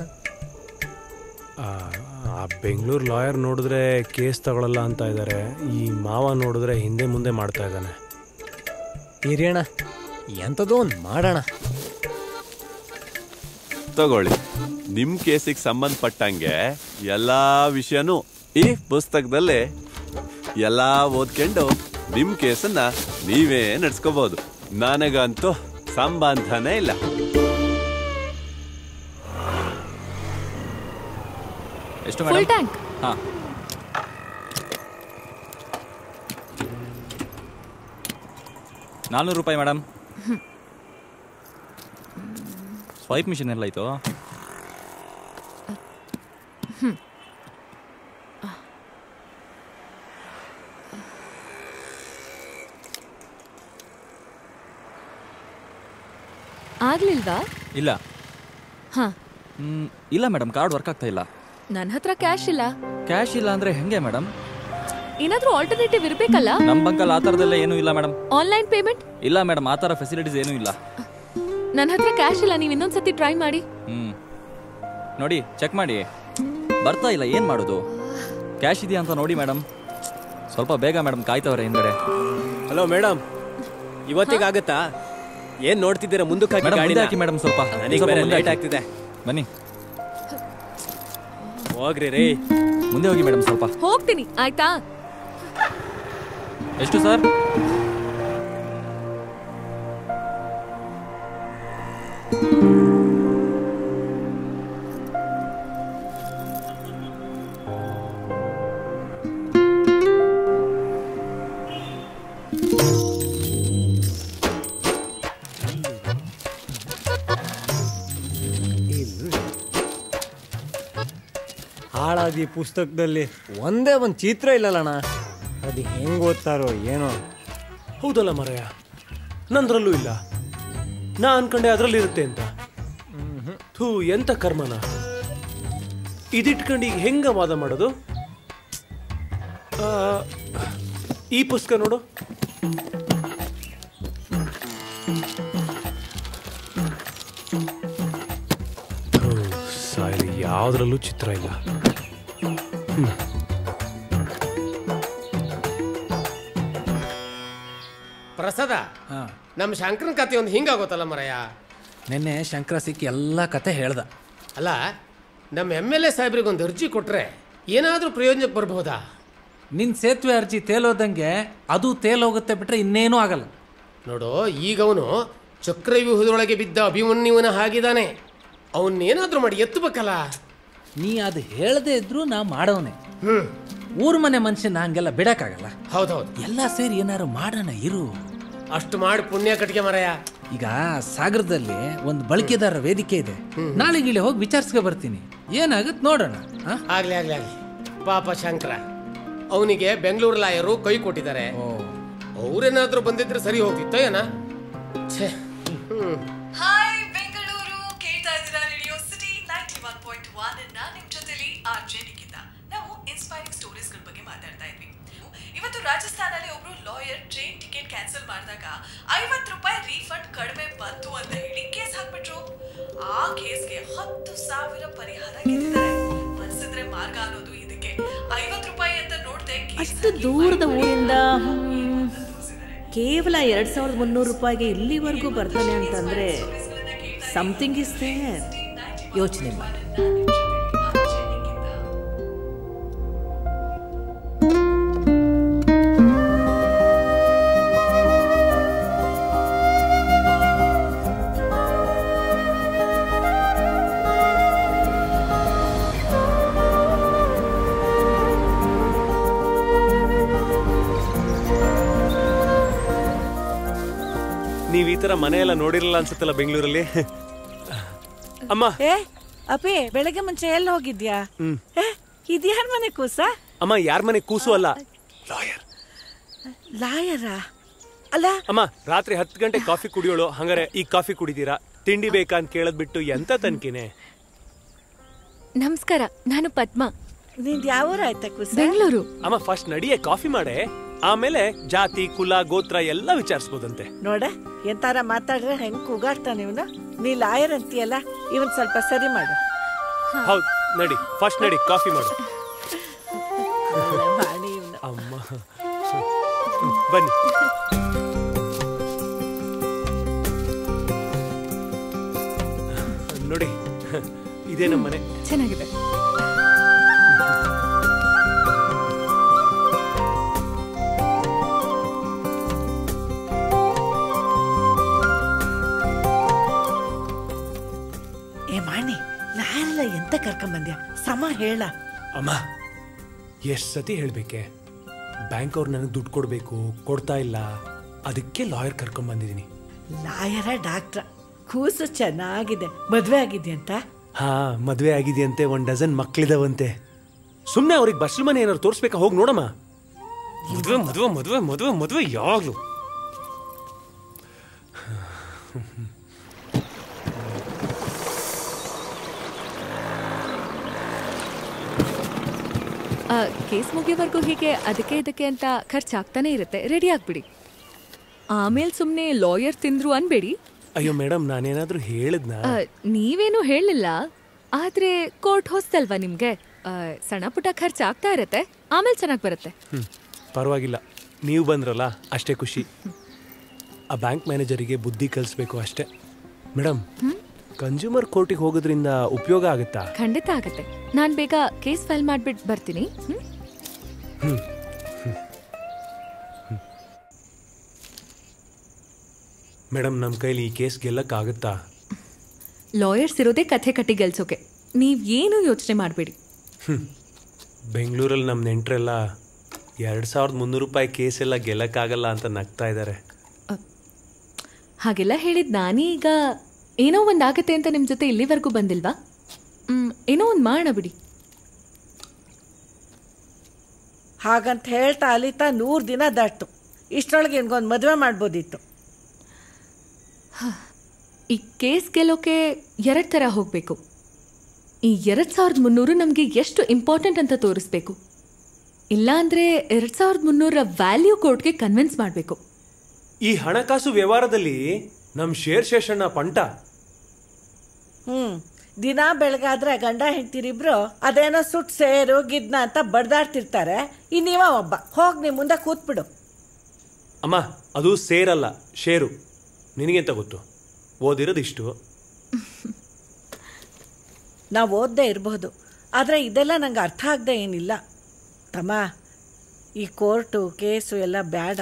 ಆ ಬೆಂಗಳೂರು ಲಾಯರ್ ನೋಡಿದ್ರೆ ಕೇಸ್ ತಗೊಳಲ್ಲ ಅಂತ ಇದ್ದಾರೆ ಈ ಮಾವ ನೋಡಿದ್ರೆ ಹಿಂದೆ ಮುಂದೆ ಮಾಡ್ತಾ ಇದ್ದಾನೆ ಹಿರಿಯಣ್ಣ ಎಂಥದೋ ಒಂದು ಮಾಡೋಣ ತಗೊಳ್ಳಿ ನಿಮ್ ಕೇಸಿಗೆ ಸಂಬಂಧಪಟ್ಟಂಗೆ ಎಲ್ಲಾ ವಿಷಯನೂ ಈ ಪುಸ್ತಕದಲ್ಲಿ ಎಲ್ಲಾ ಓದ್ಕೊಂಡು ನಿಮ್ ಕೇಸನ್ನ ನೀವೇ ನಡ್ಸ್ಕೋಬಹುದು ನನಗಂತೂ ಸಂಬಂಧನೇ ಇಲ್ಲ ಎಷ್ಟು ಫುಲ್ ಟ್ಯಾಂಕ್ ಹಾಂ ನಾನ್ನೂರು ರೂಪಾಯಿ ಮೇಡಮ್ ಸ್ವೈಪ್ ಮಿಷಿನ್ ಎಲ್ಲ ಆಯಿತು ಆಗ್ಲಿಲ್ವಾ ಇಲ್ಲ ಹಾ ಹ್ಮ್, ಇಲ್ಲ ಮೇಡಮ್ ಕಾರ್ಡ್ ವರ್ಕ್ ಆಗ್ತಾ ಇಲ್ಲ ನನ್ನ ಹತ್ರ ಕ್ಯಾಶ್ ಇಲ್ಲ ಕ್ಯಾಶ್ ಇಲ್ಲ ಅಂದ್ರೆ ಹೆಂಗೆ ಮೇಡಮ್ ಏನಾದ್ರೂ ಆಲ್ಟರ್ನೇಟಿವ್ ಇರ್ಬೇಕಲ್ಲ ನಮ್ಮ ಬಂಕಲ್ಲಿ ಆ ಥರದ್ದೆಲ್ಲ ಏನೂ ಇಲ್ಲ ಮೇಡಮ್ ಆನ್ಲೈನ್ ಪೇಮೆಂಟ್ ಇಲ್ಲ ಮೇಡಮ್ ಆ ಥರ ಫೆಸಿಲಿಟೀಸ್ ಏನೂ ಇಲ್ಲ ನನ್ನ ಹತ್ರ ಕ್ಯಾಶ್ ಇಲ್ಲ ನೀವು ಇನ್ನೊಂದ್ಸತಿ ಟ್ರೈ ಮಾಡಿ ಹ್ಮ್ ನೋಡಿ ಚೆಕ್ ಮಾಡಿ ಬರ್ತಾ ಇಲ್ಲ ಏನು ಮಾಡೋದು ಕ್ಯಾಶ್ ಇದೆಯಾ ಅಂತ ನೋಡಿ ಮೇಡಮ್ ಸ್ವಲ್ಪ ಬೇಗ ಮೇಡಮ್ ಕಾಯ್ತವ್ರೆ ಹಿಂದ್ಗಡೆ ಹಲೋ ಮೇಡಮ್ ಇವತ್ತಿಗಾಗತ್ತಾ ಏನ್ ನೋಡ್ತಿದ್ದೀರಾ ಮುಂದಕ್ಕೆ ಹಾಕಿ ಮೇಡಮ್ ಗಾಡಿನ? ಮುಂದೆ ಹಾಕಿ ಮೇಡಮ್ ಸ್ವಲ್ಪ ನನಗೆ ಸ್ವಲ್ಪ ಬೇರೆ ಮುಂದೆ ಲೇಟ್ ಹಾಕಿ. ಆಗ್ತಿದೆ ಬನ್ನಿ ಹೋಗ್ರಿ ರೀ ಮುಂದೆ ಹೋಗಿ ಮೇಡಮ್ ಸ್ವಲ್ಪ ಹೋಗ್ತೀನಿ ಆಯ್ತಾ ಎಷ್ಟು ಸರ್ ಹಾಳಾದ ಈ ಪುಸ್ತಕದಲ್ಲಿ ಒಂದೇ ಒಂದು ಚಿತ್ರ ಇಲ್ಲಲ್ಲಣ್ಣ ಅದು ಹೆಂಗ್ ಓದ್ತಾರೋ ಏನೋ ಹೌದಲ್ಲ ಮರಯ ನಂದ್ರಲ್ಲೂ ಇಲ್ಲ ನಾ ಅನ್ಕೊಂಡೆ ಅದ್ರಲ್ಲಿ ಇರುತ್ತೆ ಅಂತ ಥೂ ಎಂತ ಕರ್ಮನ ಇದಿಟ್ಕೊಂಡು ಈಗ ಹೆಂಗ ವಾದ ಮಾಡೋದು ಆ, ಈ ಪುಸ್ತಕ ನೋಡು ಥು, ಸಾಯ್ಲಿ ಯಾವ್ದ್ರಲ್ಲೂ ಚಿತ್ರ ಇಲ್ಲ ಹ್ಮ್. ಪ್ರಸಾದ ನಮ್ಮ ಶಂಕರನ್ ಕತೆ ಒಂದು ಹಿಂಗಾಗೋತಲ್ಲ ಮರಯ್ಯ ನಿನ್ನೆ ಶಂಕರ ಸಿಕ್ಕಿ ಎಲ್ಲ ಕತೆ ಹೇಳ್ದ ಅಲ್ಲ ನಮ್ಮ ಎಮ್ ಎಲ್ ಎ ಸಾಹೇಬ್ರಿಗೆ ಒಂದು ಅರ್ಜಿ ಕೊಟ್ರೆ ಏನಾದರೂ ಪ್ರಯೋಜನಕ್ಕೆ ಬರ್ಬಹುದಾ ನಿನ್ ಸೇತುವೆ ಅರ್ಜಿ ತೇಲೋದಂಗೆ ಅದು ತೇಲೋಗುತ್ತೆ ಬಿಟ್ರೆ ಇನ್ನೇನೂ ಆಗಲ್ಲ ನೋಡು ಈಗ ಅವನು ಚಕ್ರವ್ಯೂಹದೊಳಗೆ ಬಿದ್ದ ಅಭಿಮನ್ಯುವನ ಹಾಗಿದ್ದಾನೆ ಅವನ್ನೇನಾದ್ರೂ ಮಾಡಿ ಎತ್ತಬೇಕಲ್ಲ ನೀ ಅದು ಹೇಳದೇ ಇದ್ರು ನಾ ಮಾಡವನೆ ಊರ್ ಮನೆ ಮನುಷ್ಯನ ಹಂಗೆಲ್ಲ ಬಿಡಕ್ಕಾಗಲ್ಲ ಹೌದೌದು ಎಲ್ಲ ಸೇರಿ ಏನಾರು ಮಾಡೋಣ ಇರು ಅಷ್ಟು ಮಾಡಿ ಪುಣ್ಯ ಕಟ್ಟಿಗೆ ಮರಯ್ಯ ಈಗ ಸಾಗರದಲ್ಲಿ ಒಂದು ಬಳಕೆದಾರರ ವೇದಿಕೆ ಇದೆ ನಾಳೆ ಗಿಳಿ ಹೋಗಿ ವಿಚಾರಿಸ್ಕೊ ಬರ್ತೀನಿ ಏನಾಗುತ್ತೆ ನೋಡೋಣ ಆ? ಆಗ್ಲಿ ಆಗ್ಲಿ ಆಗ್ಲಿ ಪಾಪ ಶಂಕರ ಅವನಿಗೆ ಬೆಂಗಳೂರು ಲಾಯರು ಕೈ ಕೊಟ್ಟಿದ್ದಾರೆ ಅವ್ರೇನಾದ್ರೂ ಬಂದಿದ್ರೆ ಸರಿ ಹೋಗ್ತಿತ್ತ ಏನ ಛೇ ಹ್ಮ್ ಹಾಯ್ ಬೆಂಗಳೂರು ಕೇಳ್ತಾ ಇದ್ದೀರಾ radio city ninety one point one ನಾನು ನಿಮ್ ಜೊತೆಲಿ ಆರ್ ಜೆ ನಿಖಿತ ನಾವು ಇನ್ಸ್ಪೈರಿಂಗ್ ಸ್ಟೋರೀಸ್ ಗಳ ಬಗ್ಗೆ ಮಾತಾಡ್ತಾ ಇದ್ವಿ ಇವತ್ತು ರಾಜಸ್ಥಾನಲ್ಲಿ ಒಬ್ರು ಲಾಯರ್ ಟ್ರೈನ್ ಟಿಕೆಟ್ ಕ್ಯಾನ್ಸಲ್ ಮಾಡಿದಾಗ ಐವತ್ತು ರೂಪಾಯಿ ರೀಫಂಡ್ ಕಡಿಮೆ ಬಂತು ಅಂತ ಹೇಳಿ ಕೇಸ್ ಹಾಕ್ಬಿಟ್ರು ಆ ಕೇಸ್ಗೆ ಹತ್ತು ಸಾವಿರ ಪರಿಹಾರ ಗೆದ್ದಿದ್ದಾರೆ ಮನ್ಸಿದ್ರೆ ಮಾರ್ಗ ಅನ್ನೋದು ಇದಕ್ಕೆ ಐವತ್ತು ರೂಪಾಯಿ ಅಂತ ನೋಡ್ದೆ ಅಷ್ಟು ದೂರದ ಊರಿಂದ ಹ್ಮ್, ಕೇವಲ ಎರಡ್ ಸಾವಿರದ ಮುನ್ನೂರು ರೂಪಾಯಿಗೆ ಇಲ್ಲಿವರೆಗೂ ಬರ್ತಾನೆ ಅಂತಂದ್ರೆ ಸಮಥಿಂಗ್ ಇಸ್ ದೇರ್ ಯೋಚನೆ ಮಾಡಿ ನೀವ್ ಈ ತರ ಮನೆ ಎಲ್ಲ ನೋಡಿರಲ್ಲ ಅನ್ಸುತ್ತಲ್ಲ ಬೆಂಗಳೂರಲ್ಲಿ ಅಮ್ಮ ಏ ಅಪ್ಪಿ ಬೆಳಗ್ಗೆ ಮುಂಚೆ ಎಲ್ಲಿ ಹೋಗಿದ್ಯಾ ಹ್ಮ್. ಏ ಇದ್ಯಾರ ಮನೆ ಕೂಸ ಅಮ್ಮ ಯಾರ ಮನೆ ಕೂಸು ಅಲ್ಲ ಲಾಯರಾ ಅಲ್ಲ ಅಮ್ಮ ರಾತ್ರಿ ಹತ್ತು ಗಂಟೆ ಕಾಫಿ ಕುಡಿಯೋಳು ಹಂಗಾರೆ ಈಗ ಕಾಫಿ ಕುಡಿದೀರಾ ತಿಂಡಿ ಬೇಕಾ ಅಂತ ಕೇಳದ್ ಬಿಟ್ಟು ಎಂತ ತನ್ಕಿನೇ ನಮಸ್ಕಾರ ನಾನು ಪದ್ಮ ನಿಂದ್ ಯಾವ ಊರು ಆಯ್ತಾ ಕೂಸ ಬೆಂಗಳೂರು ಅಮ್ಮ ಫಸ್ಟ್ ನಡಿಯೇ ಕಾಫಿ ಮಾಡೆ ಆಮೇಲೆ ಜಾತಿ ಕುಲ ಗೋತ್ರ ಎಲ್ಲ ವಿಚಾರಿಸ್ಬೋದಂತೆ ನೋಡ ಎಂತಾರ ಮಾತಾಡ್ರೆ ಹೆಂಗ್ ಕೂಗಾಡ್ತಾನೆ ಇವನು ನೀ ಲಾಯರ್ ಅಂತೀಯಲ್ಲ ಇವನ್ ಸ್ವಲ್ಪ ಸರಿ ಮಾಡು ಹೌದ್ ನಡಿ ಫಸ್ಟ್ ನಡಿ ಕಾಫಿ ಮಾಡು ಮಾಡಿ ಇವ್ನು. ಅಮ್ಮ ಬನ್ನಿ ನೋಡಿ ಇದೇ ನಮ್ಮ ಮನೆ ಚೆನ್ನಾಗಿದೆ ಏ ಮಾಣಿ ಲಾಯರೆಲ್ಲ ಎಂತ ಕರ್ಕೊಂಬಂದ್ಯಾ ಸಮ ಹೇಳ ಅಮ್ಮ ಎಷ್ಟ್ ಸತಿ ಹೇಳ್ಬೇಕೆ ಬ್ಯಾಂಕ್ ಅವ್ರು ನನಗೆ ದುಡ್ಡು ಕೊಡ್ಬೇಕು ಕೊಡ್ತಾ ಇಲ್ಲ ಅದಕ್ಕೆ ಲಾಯರ್ ಕರ್ಕೊಂಡ್ ಬಂದಿದ್ದೀನಿ ಲಾಯರ ಡಾಕ್ಟ್ರ ಕೂಸು ಚೆನ್ನಾಗಿದೆ ಮದ್ವೆ ಆಗಿದ್ಯಂತ ಹಾ ಮದ್ವೆ ಆಗಿದೆಯಂತೆ ಒಂದ್ ಡಜನ್ ಮಕ್ಳಿದಾವಂತೆ ಸುಮ್ನೆ ಅವ್ರಿಗೆ ಬಸ್ಲ್ ಮನೆ ಏನಾದ್ರು ತೋರಿಸ್ಬೇಕಾ ಹೋಗಿ ನೋಡಮ್ಮ ಮದ್ವೆ ಮದ್ವೆ ಮದ್ವೆ ಮದ್ವೆ ಮದ್ವೆ ಯಾವಾಗ್ಲೂ ಆ, ಕೇಸ್ ಮುಗಿಯೋವರೆಗೂ ಹೀಗೆ ಅದಕ್ಕೆ ಇದಕ್ಕೆ ಅಂತ ಖರ್ಚಾಗ್ತಾನೆ ಇರುತ್ತೆ ರೆಡಿ ಆಗ್ಬಿಡಿ ಆಮೇಲೆ ಸುಮ್ಮನೆ ಲಾಯರ್ ತಿಂದ್ರು ಅನ್ಬೇಡಿ ಅಯ್ಯೋ ಮೇಡಮ್ ನಾನೇನಾದ್ರೂ ಹೇಳಿದ್ನಾ ಆ, ನೀವೇನು ಹೇಳಿಲ್ಲ ಆದ್ರೆ ಕೋರ್ಟ್ ಹೊಸ್ತಲ್ವಾ ನಿಮ್ಗೆ ಆ, ಸಣ್ಣ ಪುಟ್ಟ ಖರ್ಚು ಆಗ್ತಾ ಇರತ್ತೆ ಆಮೇಲೆ ಚೆನ್ನಾಗಿ ಬರುತ್ತೆ ಹ್ಮ್ ಪರವಾಗಿಲ್ಲ ನೀವು ಬಂದ್ರಲ್ಲ ಅಷ್ಟೇ ಖುಷಿ ಆ ಬ್ಯಾಂಕ್ ಮ್ಯಾನೇಜರಿಗೆ ಬುದ್ಧಿ ಕಲಿಸ್ಬೇಕು ಅಷ್ಟೇ ಮೇಡಮ್ ಕನ್ಸ್ಯೂಮರ್ ಕೋರ್ಟಿಗೆ ಹೋಗೋದ್ರಿಂದ ಉಪಯೋಗ ಆಗುತ್ತಾ ಖಂಡಿತ ಆಗತ್ತೆ ನಾನು ಬೇಗ ಕೇಸ್ ಫೈಲ್ ಮಾಡ್ಬಿಟ್ಟು ಬರ್ತೀನಿ ಹ್ಮ್? ಹ್ಮ್ ಮೇಡಮ್ ನಮ್ಮ ಕೈಲಿ ಈ ಕೇಸ್ ಗೆಲ್ಲಕ್ಕಾಗುತ್ತಾ ಲಾಯರ್ಸ್ ಇರೋದೇ ಕಥೆ ಕಟ್ಟಿ ಗೆಲ್ಸೋಕೆ ನೀವ್ ಏನು ಯೋಚನೆ ಮಾಡಬೇಡಿ ಹ್ಮ್. ಬೆಂಗಳೂರಲ್ಲಿ ನಮ್ಮ ನೆಂಟರೆಲ್ಲ ಎರಡು ಸಾವಿರದ ಮುನ್ನೂರು ರೂಪಾಯಿ ಕೇಸ್ ಎಲ್ಲ ಗೆಲ್ಲಕ್ಕಾಗಲ್ಲ ಅಂತ ನಗ್ತಾ ಇದ್ದಾರೆ ಹಾಗೆಲ್ಲ ಹೇಳಿದ್ ನಾನೇ ಈಗ ಏನೋ ಒಂದ್ ಆಗತ್ತೆ ಅಂತ ನಿಮ್ ಜೊತೆ ಇಲ್ಲಿವರೆಗೂ ಬಂದಿಲ್ವಾ ಹ್ಮ್ ಏನೋ ಒಂದ್ ಮಾಡೋಣ ಬಿಡಿ ಹಾಗಂತ ಹೇಳ್ತಾ ಅಲಿತಾ ನೂರು ದಿನ ದಾಟ್ತು ಇಷ್ಟರೊಳಗೆ ಇನ್ಗೊಂದು ಮದುವೆ ಮಾಡ್ಬೋದಿತ್ತು ಈ ಕೇಸ್ ಗೆಲ್ಲೋಕೆ ಎರಡ್ ತರ ಹೋಗ್ಬೇಕು ಈ ಎರಡ್ ಸಾವಿರದ ಮುನ್ನೂರು ನಮ್ಗೆ ಎಷ್ಟು ಇಂಪಾರ್ಟೆಂಟ್ ಅಂತ ತೋರಿಸ್ಬೇಕು ಇಲ್ಲ ಅಂದ್ರೆ ಎರಡ್ ಸಾವಿರದ ಮುನ್ನೂರ ವ್ಯಾಲ್ಯೂ ಕೋರ್ಟ್ಗೆ ಕನ್ವಿನ್ಸ್ ಮಾಡಬೇಕು ಈ ಹಣಕಾಸು ವ್ಯವಹಾರದಲ್ಲಿ ನಮ್ಮ ಶೇರ್ ಶೇಷಣ್ಣ ಪಂಟ ಹ್ಮ್ ದಿನ ಬೆಳಗಾದ್ರೆ ಗಂಡ ಹೆಂಡ್ತಿರಿಬ್ರು ಅದೇನೋ ಸುಟ್ ಸೇರು ಗಿದ್ನ ಅಂತ ಬಡ್ದಾಡ್ತಿರ್ತಾರೆ ಇನ್ನೀವ ಒಬ್ಬ ಹೋಗ್ ನೀ ಮುಂದೆ ಕೂತ್ಬಿಡು ಅಮ್ಮ ಅದು ಸೇರಲ್ಲ ಶೇರು ನಿನಗೆಂತ ಗೊತ್ತು ಓದಿರೋದು ಇಷ್ಟು ನಾವು ಓದದೇ ಇರಬಹುದು ಆದರೆ ಇದೆಲ್ಲ ನಂಗೆ ಅರ್ಥ ಆಗದೆ ಏನಿಲ್ಲ ತಮ್ಮ ಈ ಕೋರ್ಟು ಕೇಸು ಎಲ್ಲ ಬೇಡ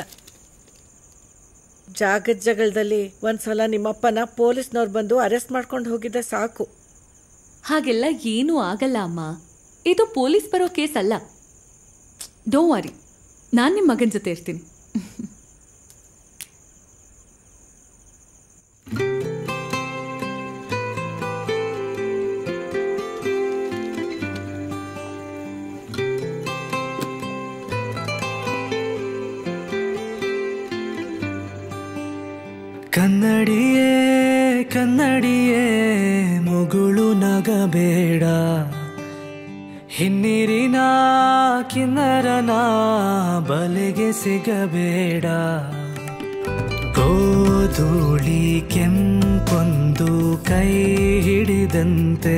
ಜಾಗದ ಜಗಳದಲ್ಲಿ ಒಂದ್ಸಲ ನಿಮ್ಮಪ್ಪನ ಪೊಲೀಸ್ನವ್ರು ಬಂದು ಅರೆಸ್ಟ್ ಮಾಡ್ಕೊಂಡು ಹೋಗಿದ್ದೆ ಸಾಕು ಹಾಗೆಲ್ಲ ಏನೂ ಆಗಲ್ಲ ಅಮ್ಮ ಇದು ಪೊಲೀಸ್ ಬರೋ ಕೇಸ್ ಅಲ್ಲ ಡೋ ವಾರಿ ನಾನು ನಿಮ್ಮ ಮಗನ ಜೊತೆ ಇರ್ತೀನಿ ಕನ್ನಡಿಯೇ ಕನ್ನಡಿಯೇ ಮುಗುಳು ನಗಬೇಡ ಹಿನ್ನೀರಿನ ಕಿನ್ನರನ ಬಲೆಗೆ ಸಿಗಬೇಡ ಗೋಧೂಳಿ ಕೆಂಪೊಂದು ಕೈ ಹಿಡಿದಂತೆ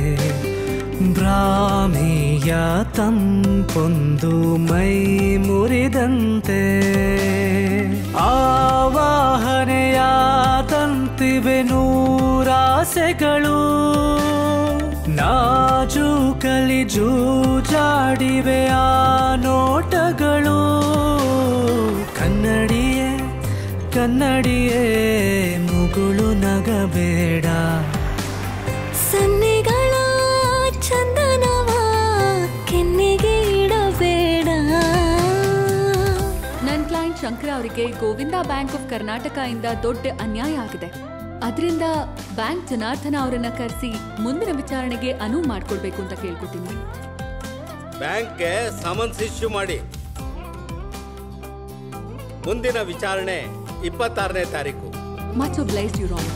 ಭ್ರಾಮಿಯ ತಂಪೊಂದು ಮೈ ಮುರಿದಂತೆ ಆವಾಹನೆಯ ತಂತಿವೆ ನೂರಾಸೆಗಳು ನಾಜೂಕಲಿ ಜೂಜಾಡಿವೆ ಆ ನೋಟಗಳು ಕನ್ನಡಿಯೇ ಕನ್ನಡಿಯೇ ಮುಗುಳು ನಗಬೇಡ ಸನ್ನೆಗಳ ಚಂದನವ ಕೆನ್ನೆಗೆ ಇಡಬೇಡ ನನ್ನ ಕ್ಲೈಂಟ್ ಶಂಕರ ಅವರಿಗೆ ಅವ್ರಿಗೆ ಗೋವಿಂದ ಬ್ಯಾಂಕ್ ಆಫ್ ಕರ್ನಾಟಕ ಇಂದ ದೊಡ್ಡ ಅನ್ಯಾಯ ಆಗಿದೆ ಅದರಿಂದ ಬ್ಯಾಂಕ್ ಜನಾರ್ದನ ಅವರನ್ನ ಕರೆಸಿ ಮುಂದಿನ ವಿಚಾರಣೆಗೆ ಅನುವು ಮಾಡ್ಕೊಡ್ಬೇಕು ಅಂತ ಕೇಳ್ಕೊತೀನಿ ಬ್ಯಾಂಕ್ಗೆ ಸಮನ್ಸ್ ಇಶ್ಯೂ ಮಾಡಿ ಮುಂದಿನ ವಿಚಾರಣೆ ಇಪ್ಪತ್ತಾರನೇ ತಾರೀಕು ಮಚ್ ಒಬ್ಲೈಸ್ ಯು ರಾಂಗ್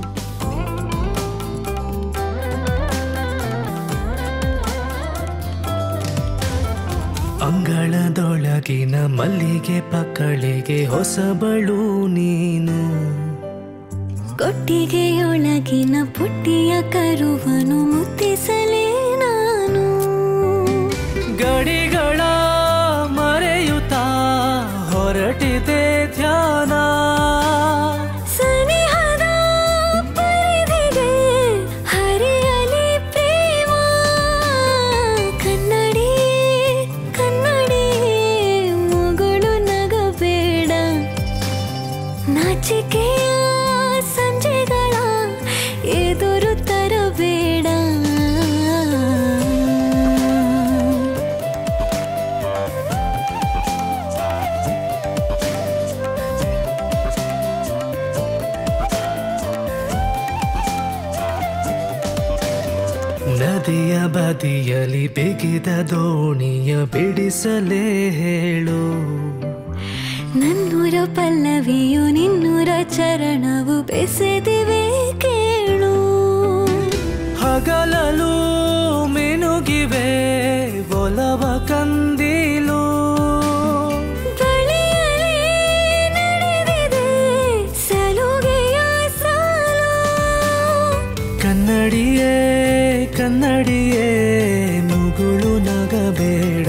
ಅಂಗಳದೊಳಗಿನ ಮಲ್ಲಿಗೆ ಪಕ್ಕಳಿಗೆ ಹೊಸಬಳು ನೀನು ಕೊಟ್ಟಿಗೆಯೊಳಗಿನ ಪುಟ್ಟಿಯ ಕರುವನು ಮುತ್ತಿಸಲೇ ನಾನು ಗಡಿಗಳ ಮರೆಯುತ್ತಾ ಹೊರಟಿದೆ ಧ್ಯಾನ ಸನಿಹದ ಪರಿಧಿಗೆ ಹರಿಯಲಿ ಪ್ರೇಮ ಕನ್ನಡಿ ಕನ್ನಡಿ ಮುಗುಳು ನಗಬೇಡ ನಾಚಿಕೆಯ ಸಂಜೆಗಳ ಎದುರು ತರಬೇಡ ನದಿಯ ಬದಿಯಲಿ ಬಿಗಿದ ದೋಣಿಯ ಬಿಡಿಸಲೇ ಹೇಳು ನನ್ನೂರ ಪಲ್ಲವಿಯು ನಿನ್ನೂರ ಚರಣವು ಬೆಸೆದಿವೆ ಕೇಳು ಹಗಲಲು ಮಿನುಗಿವೆ ಒಲವ ಕಂದೀಲು ಬಳಿಯಲೇ ನಡೆದಿದೆ ಸಲುಗೆಯ ಸಾಲು ಕನ್ನಡಿಯೇ ಕನ್ನಡಿಯೇ ಮುಗುಳು ನಗಬೇಡ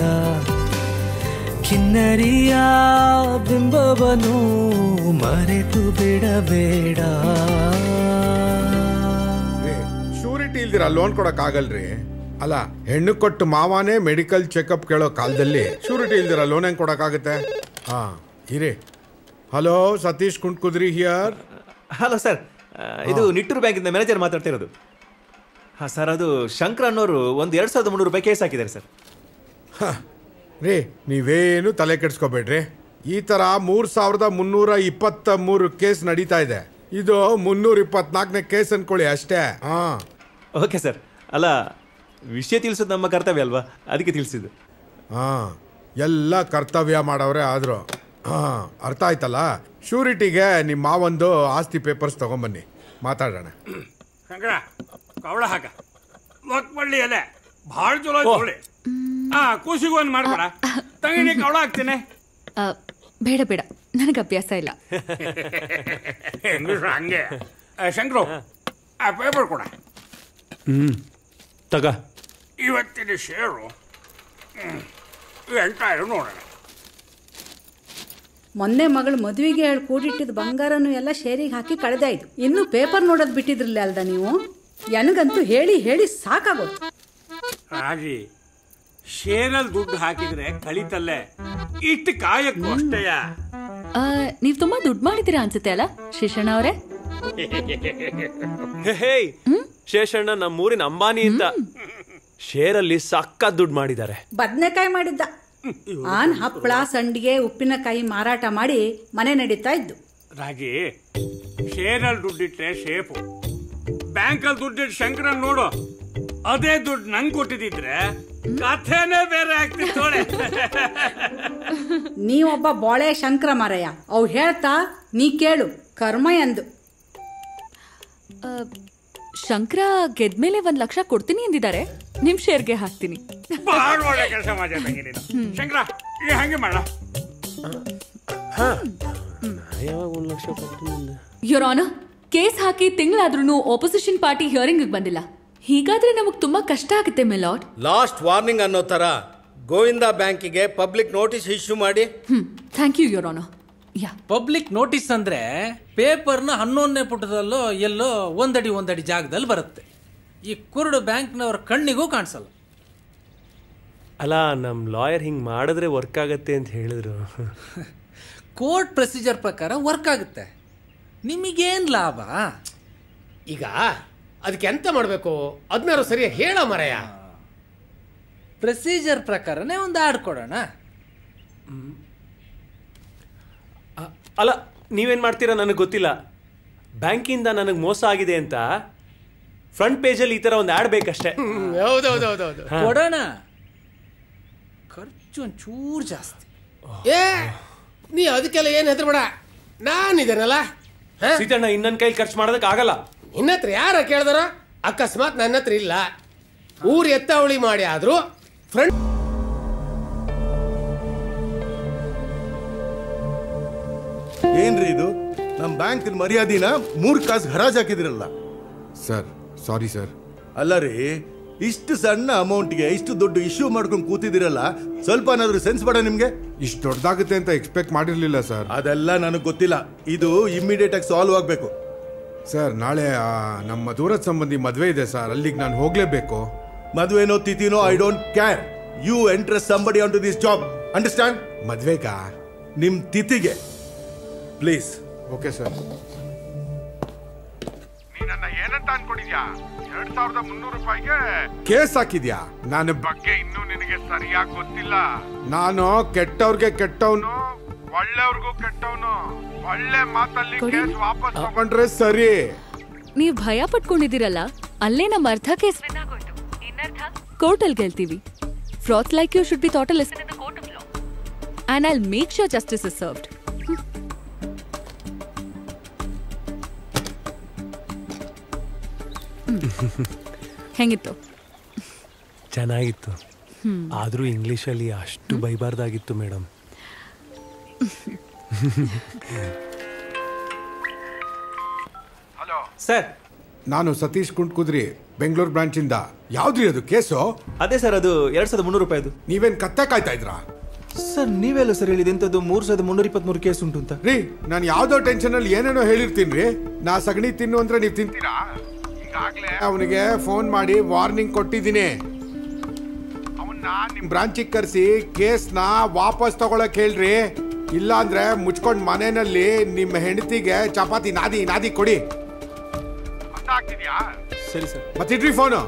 ಕಿನ್ನರಿಯ ಬಿಂಬವನು ಮರೆತು ಬಿಡಬೇಡ ಶೂರಿಟಿ ಇಲ್ದಿರ ಲೋನ್ ಕೊಡಕ್ ಆಗಲ್ರಿ ಅಲ್ಲ ಹೆಣ್ಣು ಕೊಟ್ಟು ಮಾವಾನೇ ಮೆಡಿಕಲ್ ಚೆಕಪ್ ಕೇಳೋ ಕಾಲದಲ್ಲಿ ಶೂರಿಟಿ ಇಲ್ದಿರ ಲೋನ್ ಹೆಂಗ್ ಕೊಡಕ್ಕಾಗತ್ತೆ ಹಾ ಇರಿ hello Satish Kuntkudri here hello sir ಇದು ನಿಟ್ಟೂರು ಬ್ಯಾಂಕಿಂದ ಮ್ಯಾನೇಜರ್ ಮಾತಾಡ್ತಿರೋದು ಹಾಂ ಸರ್ ಅದು ಶಂಕರ್ ಅನ್ನೋರು ಒಂದು ಎರಡು ಸಾವಿರದ ಮುನ್ನೂರು ರೂಪಾಯಿ ಕೇಸ್ ಹಾಕಿದ್ದಾರೆ ಸರ್ ರೀ ನೀವೇನು ತಲೆ ಕೆಡ್ಸ್ಕೊಬೇಡ್ರಿ ಈ ತರ ಮೂರ್ ಸಾವಿರದ ಮುನ್ನೂರ ಇಪ್ಪತ್ತ ಮೂರು ಕೇಸ್ ನಡೀತಾ ಇದೆ ಇದು ಮುನ್ನೂರ ಇಪ್ಪತ್ನಾಲ್ಕನೇ ಕೇಸ್ ಅನ್ಕೊಳ್ಳಿ ಅಷ್ಟೇ ಹಾ ಓಕೆ ಸರ್ ಅಲ್ಲ ವಿಷಯ ತಿಳಿಸೋದು ನಮ್ಮ ಕರ್ತವ್ಯ ಅಲ್ವಾ ಅದಕ್ಕೆ ತಿಳಿಸಿದ್ದು ಹಾ ಎಲ್ಲ ಕರ್ತವ್ಯ ಮಾಡವ್ರೆ ಆದ್ರು ಹಾ ಅರ್ಥ ಆಯ್ತಲ್ಲ ಶೂರಿಟಿಗೆ ನಿಮ್ಮ ಮಾವಂದು ಆಸ್ತಿ ಪೇಪರ್ಸ್ ತಗೊಂಬನ್ನಿ ಮಾತಾಡೋಣ ಶಂಕರ ಕವಳ ಹಾಕ ಒಕ್ಬಳ್ಳಿ ಎಲೆ ಭಾಳ ಚಲೋ ಐತ್ ನೋಡಿ ಆ ಕೂಸಿಗೂ ಒಂದು ಮಾಡ್ಬೇಡ ತಂಗಿನಿ ಕವಳ ಹಾಕ್ತೀನಿ ಆ, ಬೇಡ ಬೇಡ ನನಗೆ ಅಭ್ಯಾಸ ಇಲ್ಲ ಹೆಂಗಸ್ರು ಹಂಗೆ ಆ, ಶಂಕ್ರು ಆ ಪೇಪರ್ ಕೊಡ ಹ್ಮ್ ತಗ ಇವತ್ತಿನ ಶೇರು ಹ್ಮ್, ಎಂಟಾಯ್ರು ನೋಡೋಣ ಮೊನ್ನೆ ಮಗಳು ಮದುವೆಗೆ ಹೇಳಿ ಕೂಡಿಟ್ಟಿದ್ದ ಬಂಗಾರನು ಎಲ್ಲ ಶೇರಿಗೆ ಹಾಕಿ ಕಳೆದಾಯ್ತು ಇನ್ನು ಪೇಪರ್ ನೋಡೋದು ಬಿಟ್ಟಿದ್ರಲ್ಲ ಅಲ್ದ ನೀವು ನನಗಂತೂ ಹೇಳಿ ಹೇಳಿ ಸಾಕಾಗೋದು ರಾಜಿ ಶೇರಲ್ಲಿ ದುಡ್ಡು ಹಾಕಿದ್ರೆ ಕಳಿತಲ್ಲೇ ಇಟ್ಟು ಕಾಯಕ್ಕೂ ಅಷ್ಟೇಯ ಆ, ನೀವ್ ತುಂಬಾ ದುಡ್ಡು ಮಾಡಿದ್ದೀರಾ ಅನ್ಸುತ್ತೆ ಅಲ್ಲ ಶಿಶಣ್ಣ ಅವರೇ ಹೇಯ್ ಶೇಷಣ್ಣ ನಮ್ಮೂರಿನ ಅಂಬಾನಿ ಅಂತ ಶೇರಲ್ಲಿ ಸಕ್ಕ ದುಡ್ಡು ಮಾಡಿದ್ದಾರೆ ಬದನೆಕಾಯಿ ಮಾಡಿದ್ದ ಆನ್ ಹಪ್ಪಳ ಸಂಡಿಗೆ ಉಪ್ಪಿನಕಾಯಿ ಮಾರಾಟ ಮಾಡಿ ಮನೆ ನಡೀತಾ ಇದ್ದು ರಾಜಿ ಶೇರಲ್ಲಿ ದುಡ್ಡಿಟ್ರೆ ಶೇಪು ಬ್ಯಾಂಕಲ್ಲಿ ದುಡ್ಡಿಟ್ಟು ಶಂಕರನ್ ನೋಡು ಅದೇ ದುಡ್ಡು ನಂಗೆ ಕೊಟ್ಟಿದ್ದಿದ್ರೆ ಕಥೆನೇ ಬೇರೆ ಆಗ್ತಿತ್ತು ನೋಡಿ ನೀವೊಬ್ಬ ಬಾಳೆ ಶಂಕರ ಮಾರಯ್ಯ ಅವು ಹೇಳ್ತಾ ನೀ ಕೇಳು ಕರ್ಮ ಎಂದು ಆ, ಶಂಕರ ಗೆದ್ಮೇಲೆ ಒಂದ್ ಲಕ್ಷ ಕೊಡ್ತೀನಿ ಎಂದಿದ್ದಾರೆ ನಿಮ್ ಶೇರ್ಗೆ ಹಾಕ್ತೀನಿ ಬಹಳ ಒಳ್ಳೆ ಕೆಲಸ ಮಾಡಿದ ತಂಗಿ ನೀನು ಶಂಕರ ಈ ಹಂಗೆ ಮಾಡ ಯಾವಾಗ ಒಂದು ಲಕ್ಷ ಕೊಟ್ಟು ಯುರೋನ ಕೇಸ್ ಹಾಕಿ ತಿಂಗಳಾದ್ರೂ ಆಪೋಸಿಷನ್ ಪಾರ್ಟಿ ಹಿಯರಿಂಗ್ ಬಂದಿಲ್ಲ ಹೀಗಾದ್ರೆ ನಮಗ್ ತುಂಬಾ ಕಷ್ಟ ಆಗುತ್ತೆ ಮೆಲಾಡ್ ಲಾಸ್ಟ್ ವಾರ್ನಿಂಗ್ ಅನ್ನೋ ಥರ ಗೋವಿಂದ ಬ್ಯಾಂಕಿಗೆ ಪಬ್ಲಿಕ್ ನೋಟಿಸ್ ಇಶ್ಯೂ ಮಾಡಿ ಹ್ಮ್ ಥ್ಯಾಂಕ್ ಯು ಯುರೋನ ಯಾ ಪಬ್ಲಿಕ್ ನೋಟಿಸ್ ಅಂದ್ರೆ ಪೇಪರ್ನ ಹನ್ನೊಂದನೇ ಪುಟದಲ್ಲೋ ಎಲ್ಲೋ ಒಂದಡಿ ಒಂದಡಿ ಜಾಗದಲ್ಲಿ ಬರುತ್ತೆ ಈ ಕುರುಡು ಬ್ಯಾಂಕ್ನವ್ರ ಕಣ್ಣಿಗೂ ಕಾಣಿಸಲ್ಲ ಅಲ್ಲ ನಮ್ಮ ಲಾಯರ್ ಹಿಂಗೆ ಮಾಡಿದ್ರೆ ವರ್ಕ್ ಆಗತ್ತೆ ಅಂತ ಹೇಳಿದ್ರು ಕೋರ್ಟ್ ಪ್ರೊಸೀಜರ್ ಪ್ರಕಾರ ವರ್ಕ್ ಆಗುತ್ತೆ ನಿಮಗೇನ್ ಲಾಭ ಈಗ ಅದಕ್ಕೆ ಎಂತ ಮಾಡಬೇಕು ಅದನ್ನಾರು ಸರಿಯಾಗಿ ಹೇಳ ಮರಯ್ಯ ಪ್ರೊಸೀಜರ್ ಪ್ರಕಾರನೇ ಒಂದು ಹಾಡು ಕೊಡೋಣ ಅಲ್ಲ ನೀವೇನ್ ಮಾಡ್ತೀರಾ ನನಗೆ ಗೊತ್ತಿಲ್ಲ ಬ್ಯಾಂಕಿಂದ ನನಗೆ ಮೋಸ ಆಗಿದೆ ಅಂತ ಫ್ರಂಟ್ ಪೇಜಲ್ಲಿ ಈ ತರ ಒಂದು ಆಡ್ ಬೇಕಷ್ಟೇ ಹೌದೌದೌದೌದು ಹಾ. ಕೊಡೋಣ ಖರ್ಚು ಒಂಚೂರು ಜಾಸ್ತಿ ಏ ನೀ ಅದಕ್ಕೆಲ್ಲ ಏನು ಹೆದರ್ಬೇಡ ನಾನಿದ್ದೇನಲ್ಲ ಸೀತಣ್ಣ ಇನ್ನೊಂದ್ ಕೈಲಿ ಖರ್ಚು ಮಾಡೋದಕ್ಕೆ ಆಗಲ್ಲ ನಿನ್ನ ಹತ್ರ ಯಾರ ಕೇಳಿದಾರ ಅಕಸ್ಮಾತ್ ನನ್ನ ಹತ್ರ ಇಲ್ಲ ಊರ್ ಎತ್ತಾವಳಿ ಮಾಡಿ ಆದ್ರೂ ಫ್ರಂಟ್ ಏನ್ರಿ ಇದು ನಮ್ಮ ಬ್ಯಾಂಕ್ ಮರ್ಯಾದಿನ ಮೂರ್ ಕಾಸು ಹರಾಜ್ ಹಾಕಿದಿರಲ್ಲ ಸರ್ ಸಾರಿ ಸರ್ ಅಲ್ಲ ರೀ ಇಷ್ಟು ಸಣ್ಣ ಅಮೌಂಟ್ಗೆ ಇಷ್ಟು ದೊಡ್ಡ ಇಶ್ಯೂ ಮಾಡ್ಕೊಂಡು ಕೂತಿದಿರಲ್ಲ ಸ್ವಲ್ಪ ಏನಾದ್ರು ಸೆನ್ಸ್ ಬೇಡ ನಿಮ್ಗೆ ಇಷ್ಟು ದೊಡ್ಡದಾಗುತ್ತೆ ಅಂತ ಎಕ್ಸ್ಪೆಕ್ಟ್ ಮಾಡಿರ್ಲಿಲ್ಲ ಸರ್ ಅದೆಲ್ಲ ನನಗೆ ಗೊತ್ತಿಲ್ಲ ಇದು ಇಮ್ಮಿಡಿಯೇಟ್ ಆಗಿ ಸಾಲ್ವ್ ಆಗ್ಬೇಕು ಸರ್ ನಾಳೆ ಆ, ನಮ್ಮ ದೂರದ ಸಂಬಂಧಿ ಮದುವೆ ಇದೆ ಸರ್ ಅಲ್ಲಿಗೆ ನಾನು ಹೋಗ್ಲೇಬೇಕು ಮದುವೆನೋ ತಿಥಿನೋ I don't care you entrust somebody on to this job understand ಮದ್ವೆಗಾ ನಿಮ್ ತಿಥಿಗೆ ಪ್ಲೀಸ್ ಓಕೆ ಸರ್ ನನ್ನ ಏನಂತ ಅನ್ಕೊಂಡಿದ್ಯಾ ಎರಡ್ ಸಾವಿರದ ಮುನ್ನೂರು ರೂಪಾಯಿಗೆ ಕೇಸ್ ಹಾಕಿದ್ಯಾ ನಾನು ಬಗ್ಗೆ ಇನ್ನೂ ನಿನಗೆ ಸರಿಯಾಗಿ ಗೊತ್ತಿಲ್ಲ ನಾನು ಕೆಟ್ಟವ್ರಿಗೆ ಕೆಟ್ಟವನು ಒಳ್ಳೆಯವ್ರಿಗೂ ಕೆಟ್ಟವನು ಒಳ್ಳೆ ಮಾತಲ್ಲಿ ಕೊಡಿ. ಕೇಸ್ ವಾಪಸ್ ತಗೊಂಡ್ರೆ ಸರಿ ನೀವ್ ಭಯ ಪಟ್ಕೊಂಡಿದ್ದೀರಲ್ಲ ಅಲ್ಲೇ ನಮ್ಮ ಅರ್ಧ ಕೇಸ್ ಕೋರ್ಟಲ್ ಗೆಲ್ತೀವಿ ಫ್ರಾತ್ like you should be thought listen in the court of law and I'll make sure justice is served ಹೆಂಗಿತ್ತು ಚೆನ್ನಾಗಿತ್ತು ಹ್ಮ್. ಆದ್ರೂ ಇಂಗ್ಲಿಷಲ್ಲಿ ಅಷ್ಟು ಬೈಬಾರ್ದಾಗಿತ್ತು ಮೇಡಮ್ ಸರ್ ನಾನು ಸತೀಶ್ ಕುಂಟ್ಕುದ್ರಿ ಬೆಂಗಳೂರು ಬ್ರಾಂಚಿಂದ ಯಾವ್ದ್ರಿ ಅದು ಕೇಸು ಅದೇ ಸರ್ ಅದು ಎರಡ್ ಸಾವಿರದ ಮುನ್ನೂರು ರೂಪಾಯಿ ಅದು ನೀವೇನ್ ಕತ್ತೆ ಕಾಯ್ತಾ ಇದ್ರಾ ಸರ್ ನೀವೆಲ್ಲ ಸರ್ ಹೇಳಿದ ಎಂತದ್ದು ಮೂರ್ ಸಾವಿರದ ಮುನ್ನೂರ ಇಪ್ಪತ್ಮೂರು ಕೇಸ್ ಉಂಟು ಅಂತ ರೀ ನಾನು ಯಾವ್ದೋ ಟೆನ್ಷನ್ ಅಲ್ಲಿ ಏನೇನೋ ಹೇಳಿರ್ತೀನಿ ರೀ ನಾ ಸಗಣಿ ತಿನ್ನು ಅಂದ್ರೆ ನೀವು ತಿಂತೀರಾ ಅವನಿಗೆ ಫೋನ್ ಮಾಡಿ ವಾರ್ನಿಂಗ್ ಕೊಟ್ಟಿದ್ದೀನಿ ನಿಮ್ ಬ್ರಾಂಚಿಗೆ ಕರೆಸಿ ಕೇಸ್ನ ವಾಪಸ್ ತಗೊಳಕ್ ಹೇಳ್ರಿ ಇಲ್ಲ ಅಂದ್ರೆ ಮುಚ್ಕೊಂಡ್ ಮನೆಯಲ್ಲಿ ನಿಮ್ಮ ಹೆಂಡತಿಗೆ ಚಪಾತಿ ನಾದಿ ನಾದಿ ಕೊಡಿ ಸರಿ ಸರ್ ಮತ್ತಿಡ್ರಿ ಫೋನು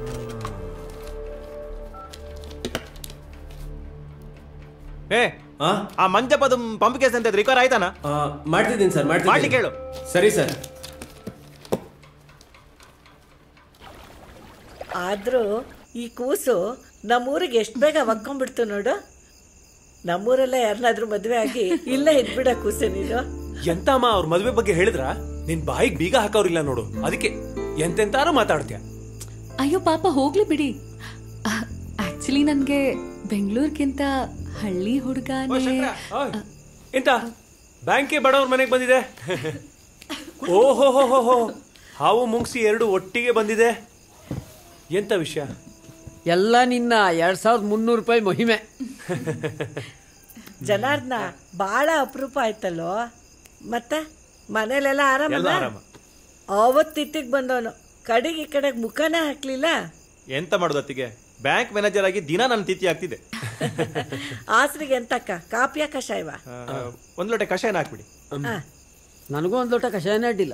ಏ ಆ ಮಂಜಪ್ಪದ ಪಂಪ್ ಕೇಸ್ ಅಂತ ರಿಕವರ್ ಆಯ್ತಾನ ಮಾಡ್ತಿದ್ದೀನಿ ಸರ್ ಮಾಡ್ಲಿಕ್ಕೆ ಹೇಳು ಸರಿ ಸರ್ ಆದ್ರೂ ಈ ಕೂಸು ನಮ್ಮೂರಿಗೆ ಎಷ್ಟು ಬೇಗ ಒಕ್ಕೊಂಡ್ಬಿಡ್ತು ನೋಡು ನಮ್ಮೂರಲ್ಲ ಯಾರನ್ನಾದ್ರೂ ಮದುವೆ ಆಗಿ ಇಲ್ಲೇ ಇದ್ಬಿಡ ಕೂಸೆ ನೀನು ಎಂತ ಅಮ್ಮ ಅವ್ರ ಮದ್ವೆ ಬಗ್ಗೆ ಹೇಳಿದ್ರ ನಿನ್ ಬಾಯಿಗೆ ಬೀಗ ಹಾಕೋರಿಲ್ಲ ನೋಡು ಅದಕ್ಕೆ ಎಂತೆಂತಾರು ಮಾತಾಡ್ತೀಯ ಅಯ್ಯೋ ಪಾಪ ಹೋಗ್ಲಿ ಬಿಡಿ ಆಕ್ಚುಲಿ ನನ್ಗೆ ಬೆಂಗಳೂರಿಗಿಂತ ಹಳ್ಳಿ ಹುಡುಗನೇ ಎಂತ ಬ್ಯಾಂಕೇ ಬಡವ್ರ ಮನೆಗೆ ಬಂದಿದೆ ಓಹೋ ಹೋ ಹೋ ಹೋ ಹಾವು ಮುಂಗ್ಸಿ ಎರಡು ಒಟ್ಟಿಗೆ ಬಂದಿದೆ ಎಂತ ವಿಷಯ ಎಲ್ಲ ನಿನ್ನ ಎರಡ್ ಸಾವಿರದ ಮುನ್ನೂರು ರೂಪಾಯಿ ಮಹಿಮೆ ಜನಾರ್ದನ ಬಾಳ ಅಪರೂಪ ಆಯ್ತಲ್ಲೋ ಮತ್ತೆ ಮನೇಲೆಲ್ಲ ಆರಾಮಲ್ಲ ಎಲ್ಲ ಆರಾಮ. ಅವತ್ತಿತ್ತಿಗೆ ಬಂದವನು ಕಡೆಗೆ ಈ ಕಡೆಗೆ ಮುಖನೇ ಹಾಕ್ಲಿಲ್ಲ ಎಂತ ಮಾಡುದು ಅತ್ತಿಗೆ ಬ್ಯಾಂಕ್ ಮ್ಯಾನೇಜರ್ ಆಗಿ ದಿನ ನನ್ನ ತಿಥಿ ಆಗ್ತಿದೆ ಆಸ್ರಿಗೆ ಎಂತಕ್ಕ ಕಾಪಿಯ ಕಷಾಯವ ಆ, ಒಂದ್ ಲೋಟ ಕಷಾಯನ ಹಾಕ್ಬಿಡಿ ನನಗೂ ಒಂದು ಲೋಟ ಕಷಾಯನೇ ಅಡ್ಡಿಲ್ಲ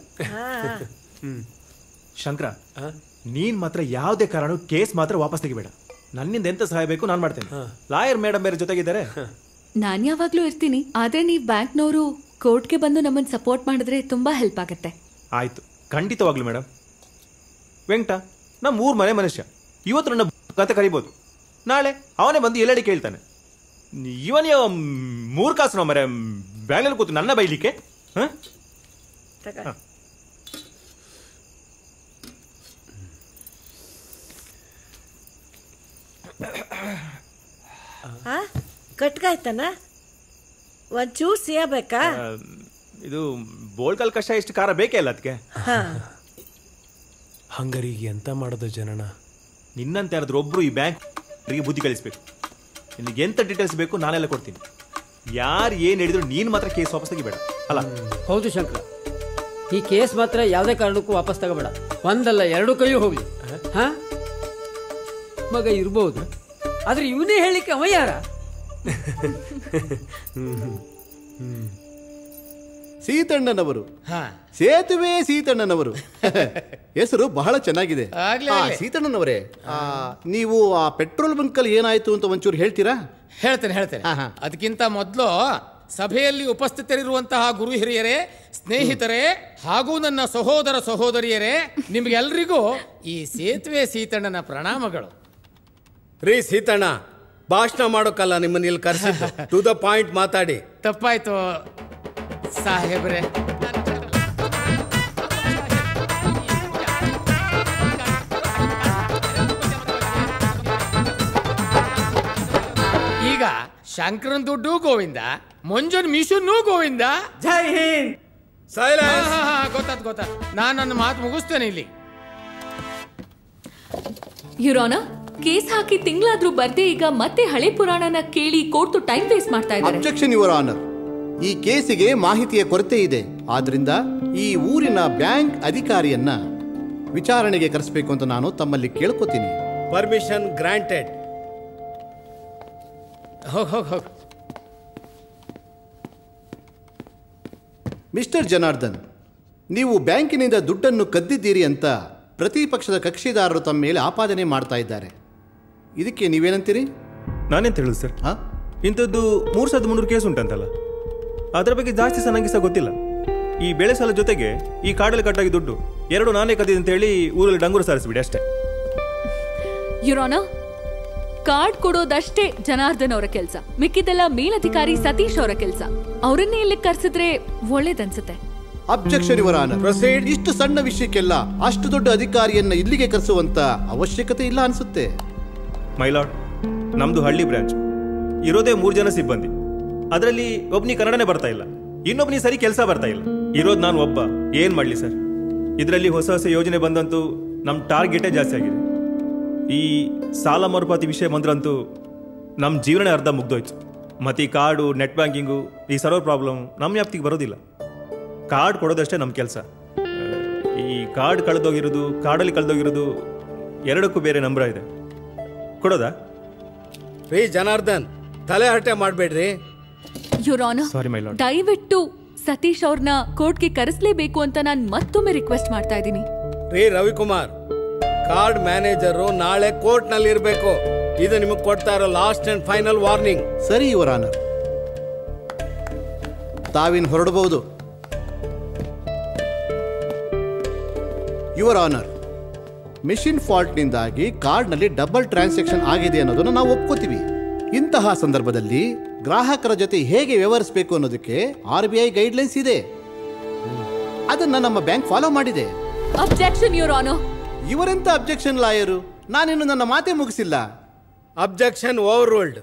ಶಂಕರ ನೀನ್ ಮಾತ್ರ ಯಾವುದೇ ಕಾರಣ ಕೇಸ್ ಮಾತ್ರ ವಾಪಸ್ ತೆಗಿಬೇಡ ನನ್ನಿಂದ ಎಂತ ಸಹಾಯ ಬೇಕು ನಾನು ಮಾಡ್ತೇನೆ ಲಾಯರ್ ಮೇಡಮ್ ಬೇರೆ ಜೊತೆಗಿದ್ದಾರೆ ನಾನ್ ಯಾವಾಗ್ಲೂ ಇರ್ತೀನಿ ಆದ್ರೆ ನೀವ್ ಬ್ಯಾಂಕ್ನವರು ಕೋರ್ಟ್ಗೆ ಬಂದು ನಮ್ಮನ್ನ ಸಪೋರ್ಟ್ ಮಾಡಿದ್ರೆ ತುಂಬಾ ಹೆಲ್ಪ್ ಆಗತ್ತೆ ಆಯ್ತು ಖಂಡಿತವಾಗ್ಲು ಮೇಡಮ್ ವೆಂಕಟ ನಮ್ಮ ಊರ್ ಮನೆ ಮನುಷ್ಯ ಇವತ್ತು ನನ್ನ ಕತೆ ಕರಿಬೋದು ನಾಳೆ ಅವನೇ ಬಂದು ಎಲ್ಲೆಡೆ ಕೇಳ್ತಾನೆ ಇವನ್ ಯಾವ ಮೂರ್ ಕಾಸು ನಾವು ಮರೆ ಬ್ಯಾಂಗ್ಳೂರ್ ಕೂತು ನನ್ನ ಬೈಲಿಕ್ಕೆ ಹ? ಹ. ಆ ಕಟ್ಗಾಯ್ತಾನ ಒಂಚೂರು ಸಿಯಬೇಕಾ ಆ, ಇದು ಬೋಳ್ಕಲ್ ಕಷಾಯ ಇಷ್ಟು ಖಾರ ಬೇಕೇ ಇಲ್ಲ ಅದಕ್ಕೆ ಹಾ ಹಂಗರಿಗೆ ಎಂತ ಮಾಡೋದು ಜನನ ನಿನ್ನಂತ ಯಾರಾದ್ರೂ ಒಬ್ರು ಈ ಬ್ಯಾಂಕ್ ಬುದ್ಧಿ ಕಲಿಸ್ಬೇಕು ನಿನಗೆ ಎಂತ ಡೀಟೇಲ್ಸ್ ಬೇಕು ನಾನೆಲ್ಲ ಕೊಡ್ತೀನಿ ಯಾರು ಏನ್ ಹೇಳಿದ್ರು ನೀನ್ ಮಾತ್ರ ಕೇಸ್ ವಾಪಸ್ ತೆಗಿಬೇಡ ಅಲ್ಲ ಹೌದು ಶಂಕರ ಈ ಕೇಸ್ ಮಾತ್ರ ಯಾವುದೇ ಕಾರಣಕ್ಕೂ ವಾಪಸ್ ತಗೋಬೇಡ ಒಂದಲ್ಲ ಎರಡು ಕೈಯೂ ಹೋಗ್ಲಿ ಹಾ ಮಗ ಇರ್ಬೋದು ಆದ್ರೆ ಇವನೇ ಹೇಳಿಕ್ಕೆ ಅವ ಯಾರ ಸೀತಣ್ಣನವರು ಸೇತುವೆ ಸೀತಣ್ಣನವರು ಹೆಸರು ಬಹಳ ಚೆನ್ನಾಗಿದೆ ಆಗ್ಲೇ ಆ, ಆಗ್ಲೇ. ಸೀತಣ್ಣನವರೇ ಆ, ನೀವು ಆ ಪೆಟ್ರೋಲ್ ಬಂಕಲ್ಲಿ ಏನಾಯ್ತು ಅಂತ ಒಂಚೂರು ಹೇಳ್ತೀರಾ ಹೇಳ್ತೇನೆ ಹೇಳ್ತೇನೆ ಅದಕ್ಕಿಂತ ಮೊದಲು ಸಭೆಯಲ್ಲಿ ಉಪಸ್ಥಿತರಿರುವಂತಹ ಗುರು ಹಿರಿಯರೇ ಸ್ನೇಹಿತರೇ ಹಾಗೂ ನನ್ನ ಸಹೋದರ ಸಹೋದರಿಯರೇ ನಿಮ್ಗೆಲ್ರಿಗೂ ಈ ಸೇತುವೆ ಸೀತಣ್ಣನ ಪ್ರಣಾಮಗಳು ರೀ ಸೀತಣ್ಣ ಭಾಷಣ ಮಾಡೋಕ್ಕಲ್ಲ ನಿಮ್ಮನ್ನ ಇಲ್ಲಿ ಕರೆಸಿದ್ದು ಟು ದ ಪಾಯಿಂಟ್ ಮಾತಾಡಿ ತಪ್ಪಾಯ್ತು ಸಾಹೇಬ್ರೆ ಈಗ ಶಂಕರನ್ ದುಡ್ಡು ಗೋವಿಂದ ಮಂಜುನ್ ಮಿಷನ್ನೂ ಗೋವಿಂದ ಜೈ ಹಿಂದ್ ಗೊತ್ತಾತ್ ಗೊತ್ತಾತ್ ನಾನು ನನ್ನ ಮಾತು ಮುಗಿಸ್ತೇನೆ ಇಲ್ಲಿ ಯುರೋನ ಕೇಸ್ ಹಾಕಿ ತಿಂಗಳಾದ್ರೂ ಬರ್ದೇ ಈಗ ಮತ್ತೆ ಹಳೆ ಪುರಾಣನ ಕೇಳಿ ಕೋರ್ಟು ಟೈಮ್ ವೇಸ್ಟ್ ಮಾಡ್ತಾ ಇದ್ದಾರೆ ಅಬ್ಜೆಕ್ಷನ್ ಯುವರ್ ಆನರ್ ಈ ಕೇಸಿಗೆ ಮಾಹಿತಿಯ ಕೊರತೆ ಇದೆ ಆದ್ರಿಂದ ಈ ಊರಿನ ಬ್ಯಾಂಕ್ ಅಧಿಕಾರಿಯನ್ನ ವಿಚಾರಣೆಗೆ ಕರೆಸಬೇಕು ಅಂತ ನಾನು ತಮ್ಮಲ್ಲಿ ಕೇಳ್ಕೊತೀನಿ ಪರ್ಮಿಷನ್ ಗ್ರಾಂಟೆಡ್ ಹೋಗ್ ಹೋಗ್ ಹೋಗ್ ಮಿಸ್ಟರ್ ಜನಾರ್ದನ್ ನೀವು ಬ್ಯಾಂಕಿನಿಂದ ದುಡ್ಡನ್ನು ಕದ್ದಿದ್ದೀರಿ ಅಂತ ಪ್ರತಿಪಕ್ಷದ ಕಕ್ಷಿದಾರರು ತಮ್ಮ ಮೇಲೆ ಆಪಾದನೆ ಮಾಡ್ತಾ ಇದ್ದಾರೆ ಇದಕ್ಕೆ ನೀವೇನಂತೀರಿ ನಾನೇಂತ ಹೇಳುದು ಸರ್ ಇಂಥದ್ದು ಮೂರು ಸಾವಿರದ ಮುನ್ನೂರು ಕೇಸ್ ಉಂಟಂತಲ್ಲ ಅದರ ಬಗ್ಗೆ ಜಾಸ್ತಿ ಸಹ ನನಗೆ ಸಹ ಗೊತ್ತಿಲ್ಲ ಈ ಬೆಳೆ ಸಾಲ ಜೊತೆಗೆ ಈ ಕಾಡಲ್ಲಿ ಕಟ್ಟಾಗಿ ದುಡ್ಡು ಎರಡು ನಾನೇ ಕದ್ದಿದೆ ಅಂತ ಹೇಳಿ ಊರಲ್ಲಿ ಡಂಗೂರು ಸಾರಿಸ್ಬಿಡಿ ಅಷ್ಟೇ ಯುರೋನ ಕಾರ್ಡ್ ಕೊಡೋದಷ್ಟೇ ಜನಾರ್ದನ್ ಅವರ ಕೆಲಸ ಮಿಕ್ಕಿದೆಲ್ಲ ಮೇಲಧಿಕಾರಿ ಸತೀಶ್ ಅವರ ಕೆಲಸ ಅವರನ್ನೇ ಇಲ್ಲಿ ಕರ್ಸಿದ್ರೆ ಒಳ್ಳೇದನ್ಸುತ್ತೆ ಅಬ್ಜೆಕ್ಷನ್ ಯುವರ್ ಆನರ್ ಇಷ್ಟು ಸಣ್ಣ ವಿಷಯಕ್ಕೆಲ್ಲ ಅಷ್ಟು ದೊಡ್ಡ ಅಧಿಕಾರಿಯನ್ನ ಇಲ್ಲಿಗೆ ಕರೆಸುವಂತ ಅವಶ್ಯಕತೆ ಇಲ್ಲ ಅನ್ಸುತ್ತೆ ಮೈಲಾಡ್ ನಮ್ದು ಹಳ್ಳಿ ಬ್ರಾಂಚ್ ಇರೋದೇ ಮೂರು ಜನ ಸಿಬ್ಬಂದಿ ಅದರಲ್ಲಿ ಒಬ್ನಿ ಕನ್ನಡನೇ ಬರ್ತಾ ಇಲ್ಲ ಇನ್ನೊಬ್ನಿ ಸರಿ ಕೆಲಸ ಬರ್ತಾ ಇಲ್ಲ ಇರೋದು ನಾನು ಒಬ್ಬ ಏನ್ ಮಾಡ್ಲಿ ಸರ್ ಇದರಲ್ಲಿ ಹೊಸ ಹೊಸ ಯೋಜನೆ ಬಂದಂತೂ ನಮ್ಮ ಟಾರ್ಗೆಟೇ ಜಾಸ್ತಿ ಆಗಿದೆ ಈ ಸಾಲ ಮರುಪಾವತಿ ವಿಷಯ ಬಂದ್ರಂತೂ ನಮ್ಮ ಜೀವನ ಅರ್ಧ ಮುಗ್ದೋಯ್ತು ಮತ್ತೆ ಈ ಕಾರ್ಡು ನೆಟ್ ಬ್ಯಾಂಕಿಂಗು ಈ ಸರ್ವರ್ ಪ್ರಾಬ್ಲಮ್ ನಮ್ಮ ವ್ಯಾಪ್ತಿಗೆ ಬರೋದಿಲ್ಲ ಕಾರ್ಡ್ ಕೊಡೋದಷ್ಟೇ ನಮ್ಮ ಕೆಲಸ ಈ ಕಾರ್ಡ್ ಕಳೆದೋಗಿರೋದು ಕಾರ್ಡಲ್ಲಿ ಕಳೆದೋಗಿರೋದು ಎರಡಕ್ಕೂ ಬೇರೆ ನಂಬರ ಇದೆ ಕೊಡೋದಾ ರೀ ಜನಾರ್ದನ್ ತಲೆ ಹರಟೆ ಮಾಡಬೇಡ್ರಿ ಯುರೋನ ಸಾರಿ ಮೈ ಲಾರ್ಡ್ ದಯವಿಟ್ಟು ಸತೀಶ್ ಅವ್ರನ್ನ ಕೋರ್ಟ್ಗೆ ಕರೆಸ್ಲೇಬೇಕು ಅಂತ ನಾನು ಮತ್ತೊಮ್ಮೆ ರಿಕ್ವೆಸ್ಟ್ ಮಾಡ್ತಾ ಇದ್ದೀನಿ ರೀ ರವಿಕುಮಾರ್ ಕಾರ್ಡ್ ಮ್ಯಾನೇಜರು ನಾಳೆ ಕೋರ್ಟ್ ನಲ್ಲಿ ಇರಬೇಕು ಇದು ನಿಮಗೆ ಕೊಡ್ತಾ ಇರೋ ಲಾಸ್ಟ್ ಅಂಡ್ ಫೈನಲ್ ವಾರ್ನಿಂಗ್ ಸರಿ ಯುವರ್ ಆನರ್ ತಾವಿನ್ ಹೊರಡಬಹುದು ಯುವರ್ ಆನರ್ ಮಿಷಿನ್ ಫಾಲ್ಟ್ನಿಂದಾಗಿ ಕಾರ್ಡ್ನಲ್ಲಿ ಡಬಲ್ ಟ್ರಾನ್ಸಾಕ್ಷನ್ ಆಗಿದೆ ಅನ್ನೋದನ್ನು ನಾವು ಒಪ್ಕೋತೀವಿ ಇಂತಹ ಸಂದರ್ಭದಲ್ಲಿ ಗ್ರಾಹಕರ ಜೊತೆ ಹೇಗೆ ವ್ಯವಹರಿಸಬೇಕು ಅನ್ನೋದಕ್ಕೆ ಆರ್ ಬಿ ಐ ಗೈಡ್ಲೈನ್ಸ್ ಇದೆ ಅದನ್ನ ನಮ್ಮ ಬ್ಯಾಂಕ್ ಫಾಲೋ ಮಾಡಿದೆ ಅಬ್ಜೆಕ್ಷನ್ ಯುವರ್ ಆನರ್ ಇವರೆಂತ ಅಬ್ಜೆಕ್ಷನ್ ಲಾಯರು ನಾನಿನ್ನು ನನ್ನ ಮಾತೇ ಮುಗಿಸಿಲ್ಲ objection overruled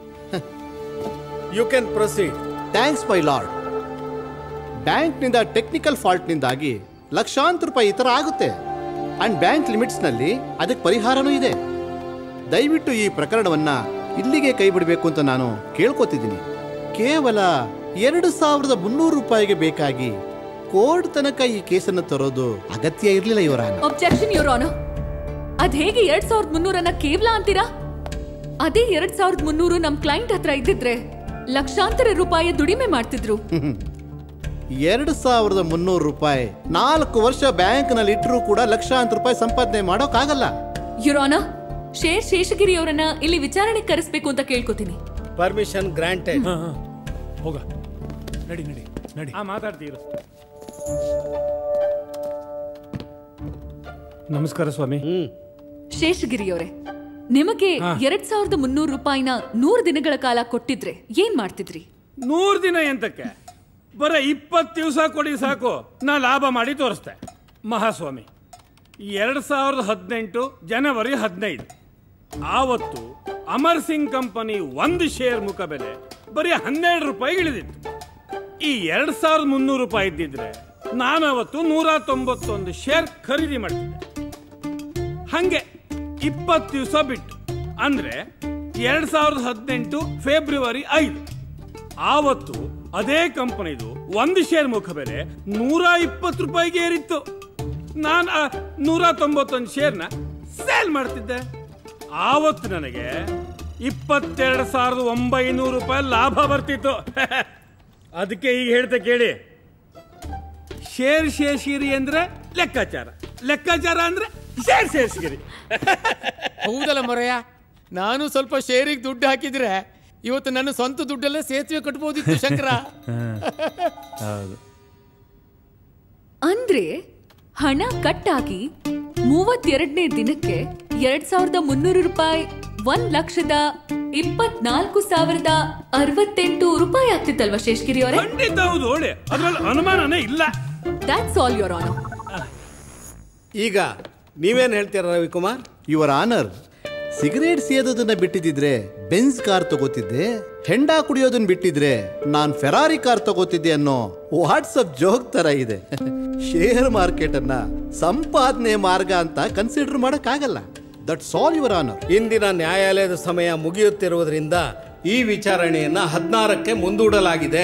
you can proceed thanks my lord ಬ್ಯಾಂಕ್ನಿಂದ ಟೆಕ್ನಿಕಲ್ ಫಾಲ್ಟ್ನಿಂದಾಗಿ ಲಕ್ಷಾಂತರ ರೂಪಾಯಿ ಈ ಥರ ಆಗುತ್ತೆ ಅಂಡ್ ಬ್ಯಾಂಕ್ ಲಿಮಿಟ್ಸ್ನಲ್ಲಿ ಅದಕ್ಕೆ ಪರಿಹಾರನೂ ಇದೆ ದಯವಿಟ್ಟು ಈ ಪ್ರಕರಣವನ್ನ ಇಲ್ಲಿಗೆ ಕೈ ಬಿಡಬೇಕು ಅಂತ ನಾನು ಕೇಳ್ಕೊತಿದ್ದೀನಿ ಕೇವಲ ಎರಡು ಸಾವಿರದ ಮುನ್ನೂರು ರೂಪಾಯಿಗೆ ಬೇಕಾಗಿ ಕೋರ್ಟ್ ತನಕ ಈ ಕೇಸನ್ನು ತರೋದು ಅಗತ್ಯ ಇರಲಿಲ್ಲ ಇವರ ಅಬ್ಜೆಕ್ಷನ್ ಯುವರ್ ಆನರ್ ಅದ್ ಹೇಗೆ ಎರಡ್ ಸಾವಿರದ ಮುನ್ನೂರನ್ನ ಕೇವಲ ಅಂತೀರಾ ಅದೇ ಎರಡ್ ಸಾವಿರದ ಮುನ್ನೂರು ನಮ್ ಕ್ಲೈಂಟ್ ಹತ್ರ ಇದ್ದಿದ್ರೆ ಲಕ್ಷಾಂತರ ರೂಪಾಯಿ ದುಡಿಮೆ ಮಾಡ್ತಿದ್ರು ಎರಡು ಸಾವಿರದ ಮುನ್ನೂರು ರೂಪಾಯಿ ನಾಲ್ಕು ವರ್ಷ ಬ್ಯಾಂಕ್ನಲ್ಲಿ ಇಟ್ಟರೂ ಕೂಡ ಲಕ್ಷಾಂತರ ರೂಪಾಯಿ ಸಂಪಾದನೆ ಮಾಡೋಕ್ಕಾಗಲ್ಲ ಯುರೋನ ಶೇರ್ ಶೇಷಗಿರಿ ಅವರನ್ನ ಇಲ್ಲಿ ವಿಚಾರಣೆ ಕರೆಸ್ಬೇಕು ಅಂತ ಕೇಳ್ಕೊತೀನಿ ಪರ್ಮಿಷನ್ ಗ್ರಾಂಟೆಡ್ ಹೋಗ ನಡಿ ನಡಿ ನಡಿ ಆ ಮಾತಾಡ್ತೀರ ನಮಸ್ಕಾರ ಸ್ವಾಮಿ ಶೇಷಗಿರಿ ಅವರೇ ನಿಮಗೆ ಎರಡ್ ಸಾವಿರದ ಮುನ್ನೂರು ರೂಪಾಯಿನ ನೂರು ದಿನಗಳ ಕಾಲ ಕೊಟ್ಟಿದ್ರೆ ಏನ್ ಮಾಡ್ತಿದ್ರಿ ನೂರು ದಿನ ಎಂತಕ್ಕೆ ಬರ ಇಪ್ಪತ್ತು ದಿವಸ ಕೊಡಿ ಸಾಕು ನಾ ಲಾಭ ಮಾಡಿ ತೋರಿಸ್ತೆ ಮಹಾಸ್ವಾಮಿ ಎರಡು ಸಾವಿರದ ಹದಿನೆಂಟು ಜನವರಿ ಹದಿನೈದು ಆವತ್ತು ಅಮರ್ ಸಿಂಗ್ ಕಂಪನಿ ಒಂದು ಶೇರ್ ಮುಖಬೆಲೆ ಬರೀ ಹನ್ನೆರಡು ರೂಪಾಯಿ ಇಳಿದಿತ್ತು ಈ ಎರಡು ಸಾವಿರದ ಮುನ್ನೂರು ರೂಪಾಯಿ ಇದ್ದಿದ್ರೆ ನಾನು ಅವತ್ತು ನೂರ ತೊಂಬತ್ತೊಂದು ಶೇರ್ ಖರೀದಿ ಮಾಡ್ತಿದ್ದೆ ಹಂಗೆ ಇಪ್ಪತ್ತು ದಿವಸ ಬಿಟ್ಟು ಅಂದ್ರೆ ಎರಡ್ ಸಾವಿರದ ಹದಿನೆಂಟು ಫೆಬ್ರವರಿ ಐದು ಆವತ್ತು ಅದೇ ಕಂಪನಿದು ಒಂದು ಶೇರ್ ಮುಖಬೆಲೆ ನೂರ ಇಪ್ಪತ್ತು ರೂಪಾಯಿಗೆ ಏರಿತ್ತು ನಾನು ಆ ನೂರ ತೊಂಬತ್ತೊಂದು ಶೇರ್ನ ಸೇಲ್ ಮಾಡ್ತಿದ್ದೆ ಆವತ್ತು ನನಗೆ ಇಪ್ಪತ್ತೆರಡು ಸಾವಿರದ ಒಂಬೈನೂರು ರೂಪಾಯಿ ಲಾಭ ಬರ್ತಿತ್ತು ಅದಕ್ಕೆ ಈಗ ಹೇಳ್ತೆ ಕೇಳಿ ಶೇರ್ ಶೇಷಗಿರಿ ಅಂದ್ರೆ ಲೆಕ್ಕಾಚಾರ ಲೆಕ್ಕಾಚಾರ ಅಂದ್ರೆ ಶೇರ್ ಶೇಷಗಿರಿ ಹೌದಲ್ಲ ಮೊರೆಯ ನಾನು ಸ್ವಲ್ಪ ಶೇರಿಗೆ ದುಡ್ಡು ಹಾಕಿದ್ರೆ ಇವತ್ತು ನನ್ನ ಸ್ವಂತ ದುಡ್ಡಲ್ಲೇ ಸೇತುವೆ ಕಟ್ಬೋದಿತ್ತು ಶಂಕರ ಹೌದು ಅಂದ್ರೆ ಹಣ ಕಟ್ಟಾಗಿ ಮೂವತ್ತೆರಡನೇ ದಿನಕ್ಕೆ ಎರಡ್ ಸಾವಿರದ ಮುನ್ನೂರು ರೂಪಾಯಿ ಒಂದ್ ಲಕ್ಷದ ಇಪ್ಪತ್ನಾಲ್ಕು ಸಾವಿರದ ಅರವತ್ತೆಂಟು ರೂಪಾಯಿ ಆಗ್ತಿತ್ತಲ್ವಾ ಶೇಷ್ಗಿರಿ ಅವರೇ ಖಂಡಿತ ಹೌದು ಒಳ್ಳೆ ಅದ್ರಲ್ಲಿ ಅನುಮಾನನೇ ಇಲ್ಲ ದಾಟ್ಸ್ ಆಲ್ ಯೋರ್ ಆನೋ ಈಗ ನೀವೇನು ಹೇಳ್ತೀರಾ ರವಿಕುಮಾರ್ ಯುವರ್ ಆನರ್ ಸಿಗರೇಟ್ ಸೇದೋದನ್ನ ಬಿಟ್ಟಿದ್ರೆ ಬೆನ್ಸ್ ಕಾರ್ ತಗೋತಿದ್ದೆ ಹೆಂಡ ಕುಡಿಯೋದನ್ನ ಬಿಟ್ಟಿದ್ರೆ ನಾನ್ ಫೆರಾರಿ ಕಾರ್ ತಗೋತಿದ್ದೆ ಅನ್ನೋ ವಾಟ್ಸಪ್ ಜೋಕ್ ತರ ಇದೆ ಶೇರ್ ಮಾರ್ಕೆಟ್ ಅನ್ನ ಸಂಪಾದನೆ ಮಾರ್ಗ ಅಂತ ಕನ್ಸಿಡರ್ ಮಾಡಕ್ಕಾಗಲ್ಲ ದಟ್ಸ್ ಆಲ್ ಯುವರ್ ಆನರ್ ಇಂದಿನ ನ್ಯಾಯಾಲಯದ ಸಮಯ ಮುಗಿಯುತ್ತಿರುವುದರಿಂದ ಈ ವಿಚಾರಣೆಯನ್ನ ಹದಿನಾರಕ್ಕೆ ಮುಂದೂಡಲಾಗಿದೆ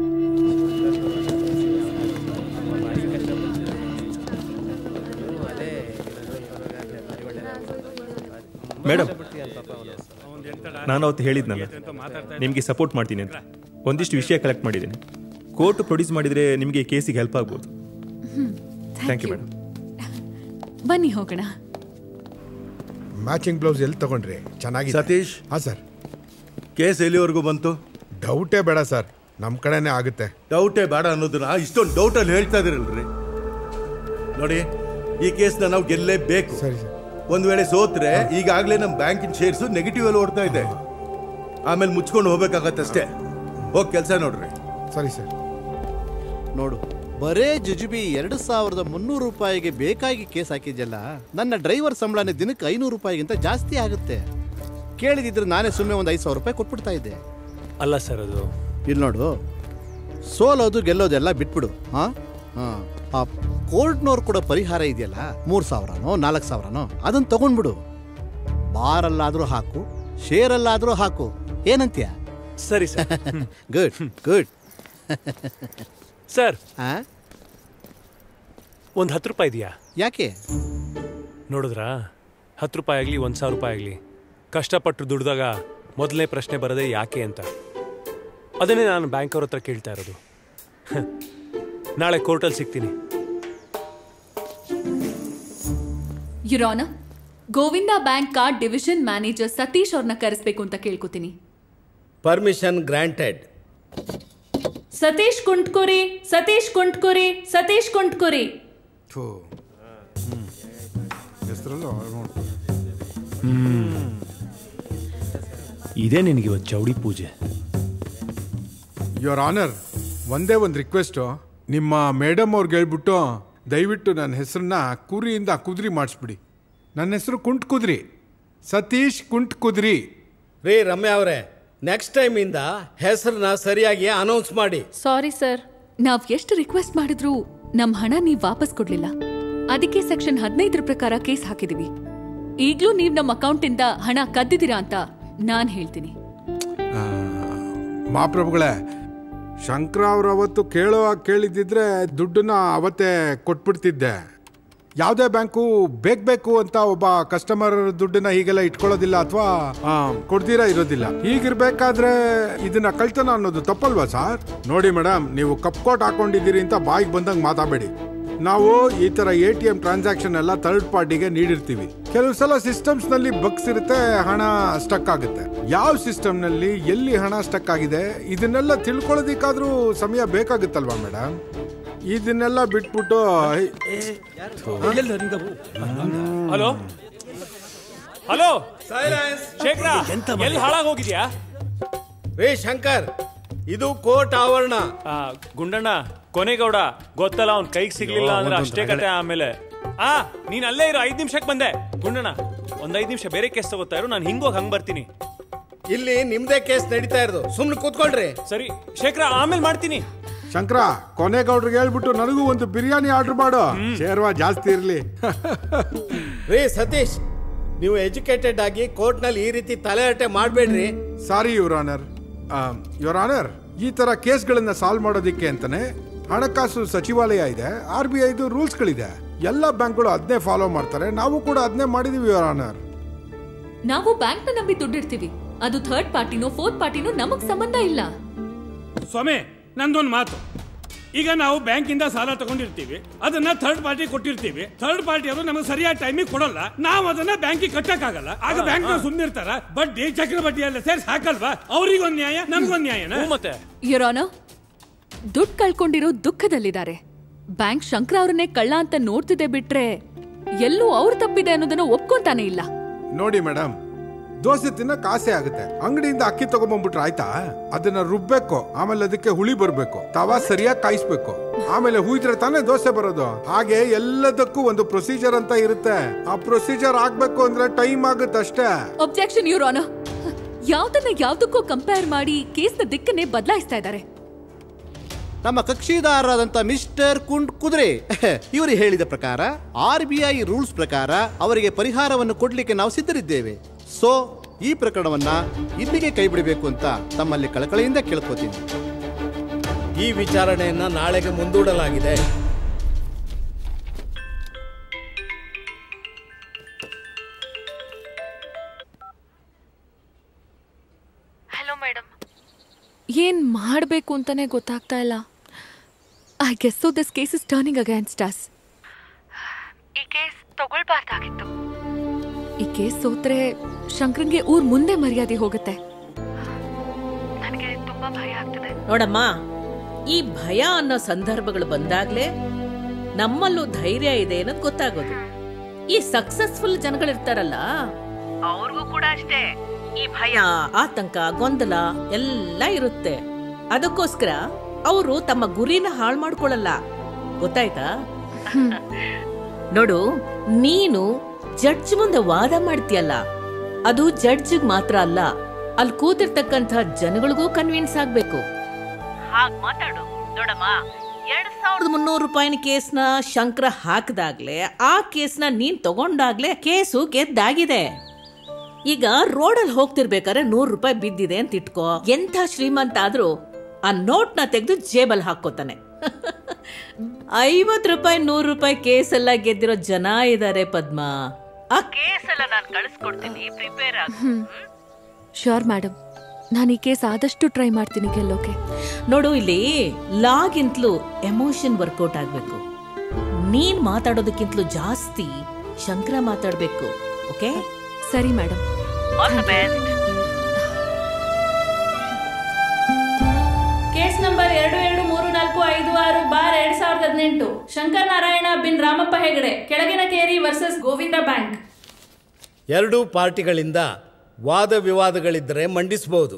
ಮೇಡಮ್ ನಾನು ಅವತ್ತು ಹೇಳಿದ್ನಲ್ಲ ನಿಮಗೆ ಸಪೋರ್ಟ್ ಮಾಡ್ತೀನಿ ಅಂತ ಒಂದಿಷ್ಟು ವಿಷಯ ಕಲೆಕ್ಟ್ ಮಾಡಿದ್ದೀನಿ ಕೋರ್ಟ್ ಪ್ರೊಡ್ಯೂಸ್ ಮಾಡಿದರೆ ನಿಮಗೆ ಕೇಸಿಗೆ ಹೆಲ್ಪ್ ಆಗ್ಬೋದು ಥ್ಯಾಂಕ್ ಯು ಮೇಡಮ್ ಬನ್ನಿ ಹೋಗೋಣ ಮ್ಯಾಚಿಂಗ್ ಬ್ಲೌಸ್ ಎಲ್ಲಿ ತಗೊಂಡ್ರಿ ಚೆನ್ನಾಗಿದೆ ಸತೀಶ್ ಹಾ ಸರ್ ಕೇಸ್ ಎಲ್ಲಿವರೆಗೂ ಬಂತು ಡೌಟೇ ಬೇಡ ಸರ್ ನಮ್ಮ ಕಡೆನೇ ಆಗುತ್ತೆ ಡೌಟೇ ಬೇಡ ಅನ್ನೋದನ್ನ ಇಷ್ಟೊಂದು ಡೌಟಲ್ಲಿ ಹೇಳ್ತಾ ಇದಿರಲ್ರಿ ನೋಡಿ ಈ ಕೇಸ್ನ ನಾವು ಗೆಲ್ಲೇಬೇಕು ಒಂದ್ ವೇಳೆ ಸೋತ್ರೆ ಈಗಾಗಲೇ ನಮ್ಮ ಬ್ಯಾಂಕಿನ ಶೇರ್ಸು ನೆಗೆಟಿವ್ ಅಲ್ಲಿ ಓಡ್ತಾ ಇದೆ ಆಮೇಲೆ ಮುಚ್ಕೊಂಡು ಹೋಗ್ಬೇಕಾಗತ್ತೆ ಅಷ್ಟೇ ಹೋಗಿ ಕೆಲಸ ನೋಡ್ರಿ ಸರಿ ಸರ್ ನೋಡು ಬರೇ ಜುಜುಬಿ ಎರಡು ಸಾವಿರದ ಮುನ್ನೂರು ರೂಪಾಯಿಗೆ ಬೇಕಾಗಿ ಕೇಸ್ ಹಾಕಿದ್ಯಲ್ಲ ನನ್ನ ಡ್ರೈವರ್ ಸಂಬಳನೇ ದಿನಕ್ಕೆ ಐನೂರು ರೂಪಾಯಿಗಿಂತ ಜಾಸ್ತಿ ಆಗುತ್ತೆ ಕೇಳಿದಿದ್ರೆ ನಾನೇ ಸುಮ್ಮನೆ ಒಂದು ಐದು ಸಾವಿರ ರೂಪಾಯಿ ಕೊಟ್ಬಿಡ್ತಾ ಇದ್ದೆ ಅಲ್ಲ ಸರ್ ಅದು ಇಲ್ಲಿ ನೋಡು ಸೋಲೋದು ಗೆಲ್ಲೋದೆಲ್ಲ ಬಿಟ್ಬಿಡು ಹಾ ಹಾ ಆ ಕೋರ್ಟ್ನವ್ರು ಕೊಡೋ ಪರಿಹಾರ ಇದೆಯಲ್ಲ ಮೂರು ಸಾವಿರನೋ ನಾಲ್ಕು ಸಾವಿರನೋ ಅದನ್ನ ತಗೊಂಡ್ಬಿಡು ಬಾರಲ್ಲಾದ್ರೂ ಹಾಕು ಶೇರಲ್ಲಾದ್ರೂ ಹಾಕು ಏನಂತೀಯ ಸರಿ ಸರ್ ಗುಡ್ ಗುಡ್ ಸರ್ ಒಂದು ಹತ್ತು ರೂಪಾಯಿ ಇದೆಯಾ ಯಾಕೆ ನೋಡಿದ್ರಾ ಹತ್ತು ರೂಪಾಯಿ ಆಗಲಿ ಒಂದು ಸಾವಿರ ರೂಪಾಯಿ ಆಗಲಿ ಕಷ್ಟಪಟ್ಟು ದುಡ್ದಾಗ ಮೊದಲನೇ ಪ್ರಶ್ನೆ ಬರೋದೇ ಯಾಕೆ ಅಂತ ಅದನ್ನೇ ನಾನು ಬ್ಯಾಂಕ್ ಅವ್ರ ಹತ್ರ ಕೇಳ್ತಾ ಇರೋದು ನಾಳೆ ಕೋರ್ಟಲ್ಲಿ ಸಿಗ್ತೀನಿ ಯುರೋನ Govinda bank card division manager Satish ಅವ್ರನ್ನ ಕರೆಸ್ಬೇಕು ಅಂತ ಕೇಳ್ಕೊತೀನಿ ಪರ್ಮಿಷನ್ ಗ್ರಾಂಟೆಡ್ ಸತೀಶ್ ಕುಂಟ್ಕೋರಿ ಸತೀಶ್ ಕುಂಟ್ಕೋರಿ ಸತೀಶ್ ಕುಂಟ್ಕೋರಿ ಹೆಸರಲ್ಲೂ ಇದೇ ನಿನಗೆ ಇವತ್ತು ಚೌಡಿ ಪೂಜೆ ಯುವರ್ ಆನರ್ ಒಂದೇ ಒಂದು ರಿಕ್ವೆಸ್ಟು ನಿಮ್ಮ ಮೇಡಮ್ ಅವ್ರಿಗೆ ಹೇಳ್ಬಿಟ್ಟು ದಯವಿಟ್ಟು ನನ್ನ ಹೆಸರನ್ನ ಕುರಿಯಿಂದ ಕುದುರಿ ಮಾಡಿಸ್ಬಿಡಿ ನನ್ನ ಹೆಸರು ಕುಂಟ್ ಕುದ್ರಿ ಸತೀಶ್ ಕುಂಟ್ ಕುದ್ರಿ ರೀ ರಮ್ಯಾ ಅವರೇ ನೆಕ್ಸ್ಟ್ ಟೈಮಿಂದ ಹೆಸರನ್ನ ಸರಿಯಾಗಿ ಅನೌನ್ಸ್ ಮಾಡಿ ಸಾರಿ ಸರ್ ನಾವ್ ಎಷ್ಟು ರಿಕ್ವೆಸ್ಟ್ ಮಾಡಿದ್ರು ನಮ್ ಹಣ ನೀವ್ ವಾಪಸ್ ಕೊಡ್ಲಿಲ್ಲ ಅದಕ್ಕೆ ಸೆಕ್ಷನ್ ಹದಿನೈದರ ಪ್ರಕಾರ ಕೇಸ್ ಹಾಕಿದೀವಿ ಈಗ್ಲೂ ನೀವ್ ನಮ್ ಅಕೌಂಟ್ ಇಂದ ಹಣ ಕದ್ದಿದ್ದೀರಾ ಅಂತ ನಾನ್ ಹೇಳ್ತೀನಿ ಮಹಾಪ್ರಭುಗಳೇ ಶಂಕರ ಅವ್ರು ಅವತ್ತು ಕೇಳೋ ಕೇಳಿದ್ದಿದ್ರೆ ದುಡ್ಡನ್ನ ಅವತ್ತೇ ಕೊಟ್ಬಿಡ್ತಿದ್ದೆ ಯಾವುದೇ ಬ್ಯಾಂಕು ಬೇಕು ಬೇಕು ಅಂತ ಒಬ್ಬ ಕಸ್ಟಮರ್ ದುಡ್ಡನ್ನ ಹೀಗೆಲ್ಲ ಇಟ್ಕೊಳ್ಳೋದಿಲ್ಲ ಅಥವಾ ಕೊಡ್ದಿರಾ ಇರೋದಿಲ್ಲ ಹೀಗಿರ್ಬೇಕಾದ್ರೆ ಇದನ್ನ ಕಳ್ತನ ಅನ್ನೋದು ತಪ್ಪಲ್ವಾ ಸರ್ ನೋಡಿ ಮೇಡಮ್ ನೀವು ಕಪ್ಕೋಟ್ ಹಾಕೊಂಡಿದ್ದೀರಿ ಅಂತ ಬಾಯಿಗೆ ಬಂದಂಗೆ ಮಾತಾಡಬೇಡಿ ನಾವು ಈ ತರ ಎ ಟಿ ಎಂ ಟ್ರಾನ್ಸಾಕ್ಷನ್ ಎಲ್ಲ ಥರ್ಡ್ ಪಾರ್ಟಿಗೆ ನೀಡಿರ್ತೀವಿ ಕೆಲವು ಸಲ ಸಿಸ್ಟಮ್ಸ್ ನಲ್ಲಿ ಬಗ್ಸ್ ಇರುತ್ತೆ ಹಣ ಸ್ಟಕ್ ಆಗುತ್ತೆ ಯಾವ ಸಿಸ್ಟಮ್ ನಲ್ಲಿ ಎಲ್ಲಿ ಹಣ ಸ್ಟಕ್ ಆಗಿದೆ ಇದನ್ನೆಲ್ಲ ತಿಳ್ಕೊಳ್ಳೋದಿಕ್ಕಾದ್ರೂ ಸಮಯ ಬೇಕಾಗುತ್ತಲ್ವಾ ಮೇಡಮ್ ಇದನ್ನೆಲ್ಲ ಬಿಟ್ಬಿಟ್ಟು ಹಲೋ ಹಲೋ ಶೇಖರ ಎಲ್ಲಿ ಹಾಳಾಗಿ ಹೋಗಿದ್ಯಾ ರೇ ಶಂಕರ್ ಇದು ಕೋರ್ಟ್ ಆವರಣ ಗುಂಡಣ್ಣ ಕೊನೆಗೌಡ ಗೊತ್ತಲ್ಲ ಅವ್ನ್ ಕೈಗೆ ಸಿಗ್ಲಿಲ್ಲ ಅಯ್ಯೋ, ಅಂದ್ರೆ ಒಂದೊಂದು ಅಷ್ಟೇ ಕತೆ ಆಮೇಲೆ ಆ ನೀನ್ ಅಲ್ಲೇ ಇರೋ ಐದ್ ನಿಮಿಷಕ್ಕೆ ಬಂದೆ ಗುಂಡಣ್ಣ ಒಂದ್ ಐದ್ ನಿಮಿಷ ಬೇರೆ ಕೇಸ್ ತಗೋತಾ ಇರು ನಾನು ಹಿಂಗೋಗಿ ಹಂಗ್ ಬರ್ತೀನಿ ಇಲ್ಲಿ ನಿಮ್ದೇ ಕೇಸ್ ನಡೀತಾ ಇರೋದು ಸುಮ್ನೆ ಕೂತ್ಕೊಳ್ರಿ ಸರಿ ಶೇಖರ ಆಮೇಲೆ ಮಾಡ್ತೀನಿ ಶಂಕರ ಕೊನೆಗೌಡ್ರಿಗೆ ಹೇಳ್ಬಿಟ್ಟು ನನಗೂ ಒಂದು ಬಿರಿಯಾನಿ ಆರ್ಡರ್ ಮಾಡು ಶೇರ್ವಾ ಜಾಸ್ತಿ ಇರ್ಲಿ ರೀ ಸತೀಶ್ ನೀವು ಎಜುಕೇಟೆಡ್ ಆಗಿ ಕೋರ್ಟ್ನಲ್ಲಿ ಈ ರೀತಿ ತಲೆಹರಟೆ ಮಾಡಬೇಡ್ರಿ sorry your honour your honour ಈ ತರ ಕೇಸ್ಗಳನ್ನ ಸಾಲ್ವ್ ಮಾಡೋದಿಕ್ಕೆ ಅಂತಾನೆ ಹಣಕಾಸು ಸಚಿವಾಲಯ ಇದೆ ಆರ್ ಬಿ ಐದು ರೂಲ್ಸ್ಗಳಿದೆ ಎಲ್ಲ ಬ್ಯಾಂಕ್ಗಳು ಅದನ್ನೇ ಫಾಲೋ ಮಾಡ್ತಾರೆ ನಾವು ಕೂಡ ಅದನ್ನೇ ಮಾಡಿದೀವಿ ಯುವರ್ ಆನರ್ ನಾವು ಬ್ಯಾಂಕ್ ನ ನಂಬಿ ದುಡ್ಡಿಡ್ತೀವಿ ಅದು ಥರ್ಡ್ ಪಾರ್ಟಿನೋ ಫೋರ್ತ್ ಪಾರ್ಟಿನೋ ನಮಗ್ ಸಂಬಂಧ ಇಲ್ಲ ಸ್ವಾಮಿ ನಂದೊಂದು ಮಾತು ಈಗ ನಾವು ಬ್ಯಾಂಕಿಂದ ಸಾಲ ತಗೊಂಡಿರ್ತೀವಿ ಅದನ್ನ ಥರ್ಡ್ ಪಾರ್ಟಿ ಕೊಟ್ಟಿರ್ತೀವಿ ಥರ್ಡ್ ಪಾರ್ಟಿ ಅವರು ನಮಗೆ ಸರಿಯಾದ ಟೈಮಿಗೆ ಕೊಡಲ್ಲ ನಾವು ಅದನ್ನ ಬ್ಯಾಂಕಿಗೆ ಕಟ್ಟಕ್ಕಾಗಲ್ಲ ಆಗ ಬ್ಯಾಂಕ್ ಸುಮ್ಮನಿರ್ತಾರ ಬಡ್ಡಿ ಚಕ್ರ ಬಡ್ಡಿ ಎಲ್ಲ ಸೇರಿಸಿ ಹಾಕಲ್ವಾ ಅವ್ರಿಗೊಂದ್ ನ್ಯಾಯ ನಮ್ಗೊಂದ್ ನ್ಯಾಯನ ಮತ್ತೆ ಯುರೋನ ದುಡ್ಡು ಕಳ್ಕೊಂಡಿರೋ ದುಃಖದಲ್ಲಿದ್ದಾರೆ ಬ್ಯಾಂಕ್ ಶಂಕರ ಅವ್ರನ್ನೇ ಕಳ್ಳ ಅಂತ ನೋಡ್ತಿದೆ ಬಿಟ್ರೆ ಎಲ್ಲೂ ಅವ್ರು ತಪ್ಪಿದೆ ಅನ್ನೋದನ್ನ ಒಪ್ಕೊಂತಾನೆ ಇಲ್ಲ ನೋಡಿ ಮೇಡಮ್ ದೋಸೆ ತಿನ್ನಕ್ ಆಸೆ ಆಗುತ್ತೆ ಅಂಗಡಿಯಿಂದ ಅಕ್ಕಿ ತಗೊಂಡ್ಬಂದ್ಬಿಟ್ರೆ ಆಯ್ತಾ ಅದನ್ನ ರುಬ್ಬೇಕು ಆಮೇಲೆ ಅದಕ್ಕೆ ಹುಳಿ ಬರ್ಬೇಕು ತವಾ ಸರಿಯಾಗಿ ಕಾಯಿಸ್ಬೇಕು ಆಮೇಲೆ ಹುಯ್ದ್ರೆ ತಾನೇ ದೋಸೆ ಬರೋದು ಹಾಗೆ ಎಲ್ಲದಕ್ಕೂ ಒಂದು ಪ್ರೊಸೀಜರ್ ಅಂತ ಇರುತ್ತೆ ಆ ಪ್ರೊಸೀಜರ್ ಆಗ್ಬೇಕು ಅಂದ್ರೆ ಟೈಮ್ ಆಗುತ್ತೆ ಅಷ್ಟೇ ಒಬ್ಜೆಕ್ಷನ್ ಯುರೋನ ಯಾವ್ದನ್ನ ಯಾವ್ದಕ್ಕೂ ಕಂಪೇರ್ ಮಾಡಿ ಕೇಸ್ನ ದಿಕ್ಕನ್ನೇ ಬದಲಾಯಿಸ್ತಾ ಇದ್ದಾರೆ ನಮ್ಮ ಕಕ್ಷಿದಾರರಾದಂಥ ಮಿಸ್ಟರ್ ಕುಂಡ್ ಕುದುರೆ ಇವರು ಹೇಳಿದ ಪ್ರಕಾರ ಆರ್ ಬಿ ಐ ರೂಲ್ಸ್ ಪ್ರಕಾರ ಅವರಿಗೆ ಪರಿಹಾರವನ್ನು ಕೊಡ್ಲಿಕ್ಕೆ ನಾವು ಸಿದ್ಧರಿದ್ದೇವೆ ಸೊ ಈ ಪ್ರಕರಣವನ್ನ ಇಲ್ಲಿಗೆ ಕೈ ಬಿಡಬೇಕು ಅಂತ ತಮ್ಮಲ್ಲಿ ಕಳಕಳಿಯಿಂದ ಕೇಳ್ಕೋತೀನಿ ಈ ವಿಚಾರಣೆಯನ್ನ ನಾಳೆಗೆ ಮುಂದೂಡಲಾಗಿದೆ ಹಲೋ ಮೇಡಮ್ ಏನ್ ಮಾಡಬೇಕು ಅಂತಾನೆ ಗೊತ್ತಾಗ್ತಾ ಇಲ್ಲ I guess so this case is turning against us ಈ ಕೇಸ್ ತಗೊಳ್ಬಾರ್ದಾಗಿತ್ತು ಈ ಕೇಸ್ ಸೋತ್ರೆ ಶಂಕರಂಗೆ ಊರ್ ಮುಂದೆ ಮರ್ಯಾದೆ ಹೋಗುತ್ತೆ ನನಗೆ ತುಂಬಾ ಭಯ ಆಗ್ತದೆ ನೋಡಮ್ಮ ಈ ಭಯ ಅನ್ನೋ ಸಂದರ್ಭಗಳು ಬಂದಾಗ್ಲೇ ನಮ್ಮಲ್ಲೂ ಧೈರ್ಯ ಇದೆ ಅನ್ನೋದು ಗೊತ್ತಾಗೋದು ಈ ಸಕ್ಸಸ್ಫುಲ್ ಜನಗಳಿರ್ತಾರಲ್ಲ ಅವ್ರಿಗೂ ಕೂಡ ಅಷ್ಟೇ ಈ ಭಯ ಆತಂಕ ಗೊಂದಲ ಎಲ್ಲ ಇರುತ್ತೆ ಅದಕ್ಕೋಸ್ಕರ ಅವರು ತಮ್ಮ ಗುರಿನ ಹಾಳು ಮಾಡ್ಕೊಳ್ಳಲ್ಲ ಗೊತ್ತಾಯ್ತಾ ನೋಡು ನೀನು ಜಡ್ಜ್ ಮುಂದೆ ವಾದ ಮಾಡ್ತೀಯಲ್ಲ ಅದು ಜಡ್ಜ್ಗ್ ಮಾತ್ರ ಅಲ್ಲ ಅಲ್ಲಿ ಕೂತಿರ್ತಕ್ಕಂಥ ಜನಗಳಿಗೂ ಕನ್ವಿನ್ಸ್ ಆಗ್ಬೇಕು ಹಾಗ್ ಮಾತಾಡು ನೋಡಮ್ಮ ಎರಡ್ ಸಾವಿರದ ಮುನ್ನೂರು ರೂಪಾಯಿನ ಕೇಸ್ನ ಶಂಕರ ಹಾಕಿದಾಗ್ಲೇ ಆ ಕೇಸ್ನ ನೀನ್ ತಗೊಂಡಾಗ್ಲೇ ಕೇಸು ಗೆದ್ದಾಗಿದೆ ಈಗ ರೋಡಲ್ಲಿ ಹೋಗ್ತಿರ್ಬೇಕಾದ್ರೆ ನೂರು ರೂಪಾಯಿ ಬಿದ್ದಿದೆ ಅಂತ ಇಟ್ಕೋ ಎಂಥ ಶ್ರೀಮಂತ ಆದ್ರೂ ಆ ನೋಟ್ನ ತೆಗೆದು ಜೇಬಲ್ ಹಾಕೋತಾನೆ ಐವತ್ ರೂಪಾಯಿ ನೂರು ರೂಪಾಯಿ ಕೇಸ್ ಎಲ್ಲ ಗೆದ್ದಿರೋ ಜನ ಇದಾರೆ ಪದ್ಮ ಆ ಕೇಸ್ ಎಲ್ಲ ನಾನು ಕಳಿಸ್ಕೊಡ್ತೀನಿ ಪ್ರಿಪೇರ್ ಆಗ ಶ್ಯೂರ್ ಮೇಡಮ್ ನಾನು ಈ ಕೇಸ್ ಆದಷ್ಟು ಟ್ರೈ ಮಾಡ್ತೀನಿ ಗೆಲ್ಲೋಕೆ ನೋಡು ಇಲ್ಲಿ ಲಾಗಿಂತಲೂ ಎಮೋಷನ್ ವರ್ಕೌಟ್ ಆಗ್ಬೇಕು ನೀನ್ ಮಾತಾಡೋದಕ್ಕಿಂತಲೂ ಜಾಸ್ತಿ ಶಂಕರ ಮಾತಾಡ್ಬೇಕು ಓಕೆ ಸರಿ madam all the best case number ಎರಡು ಎರಡು ಮೂರು ನಾಲ್ಕು ಐದು ಆರು ಬಾರ್ ಎರಡ್ ಸಾವಿರದ ಹದಿನೆಂಟು ಶಂಕರ್ ನಾರಾಯಣ ಬಿನ್ ರಾಮಪ್ಪ ಹೆಗಡೆ ಕೆಳಗಿನ ಕೇರಿ ವರ್ಸಸ್ ಗೋವಿಂದ ಬ್ಯಾಂಕ್ ಎರಡೂ ಪಾರ್ಟಿಗಳಿಂದ ವಾದ ವಿವಾದಗಳಿದ್ದರೆ ಮಂಡಿಸಬಹುದು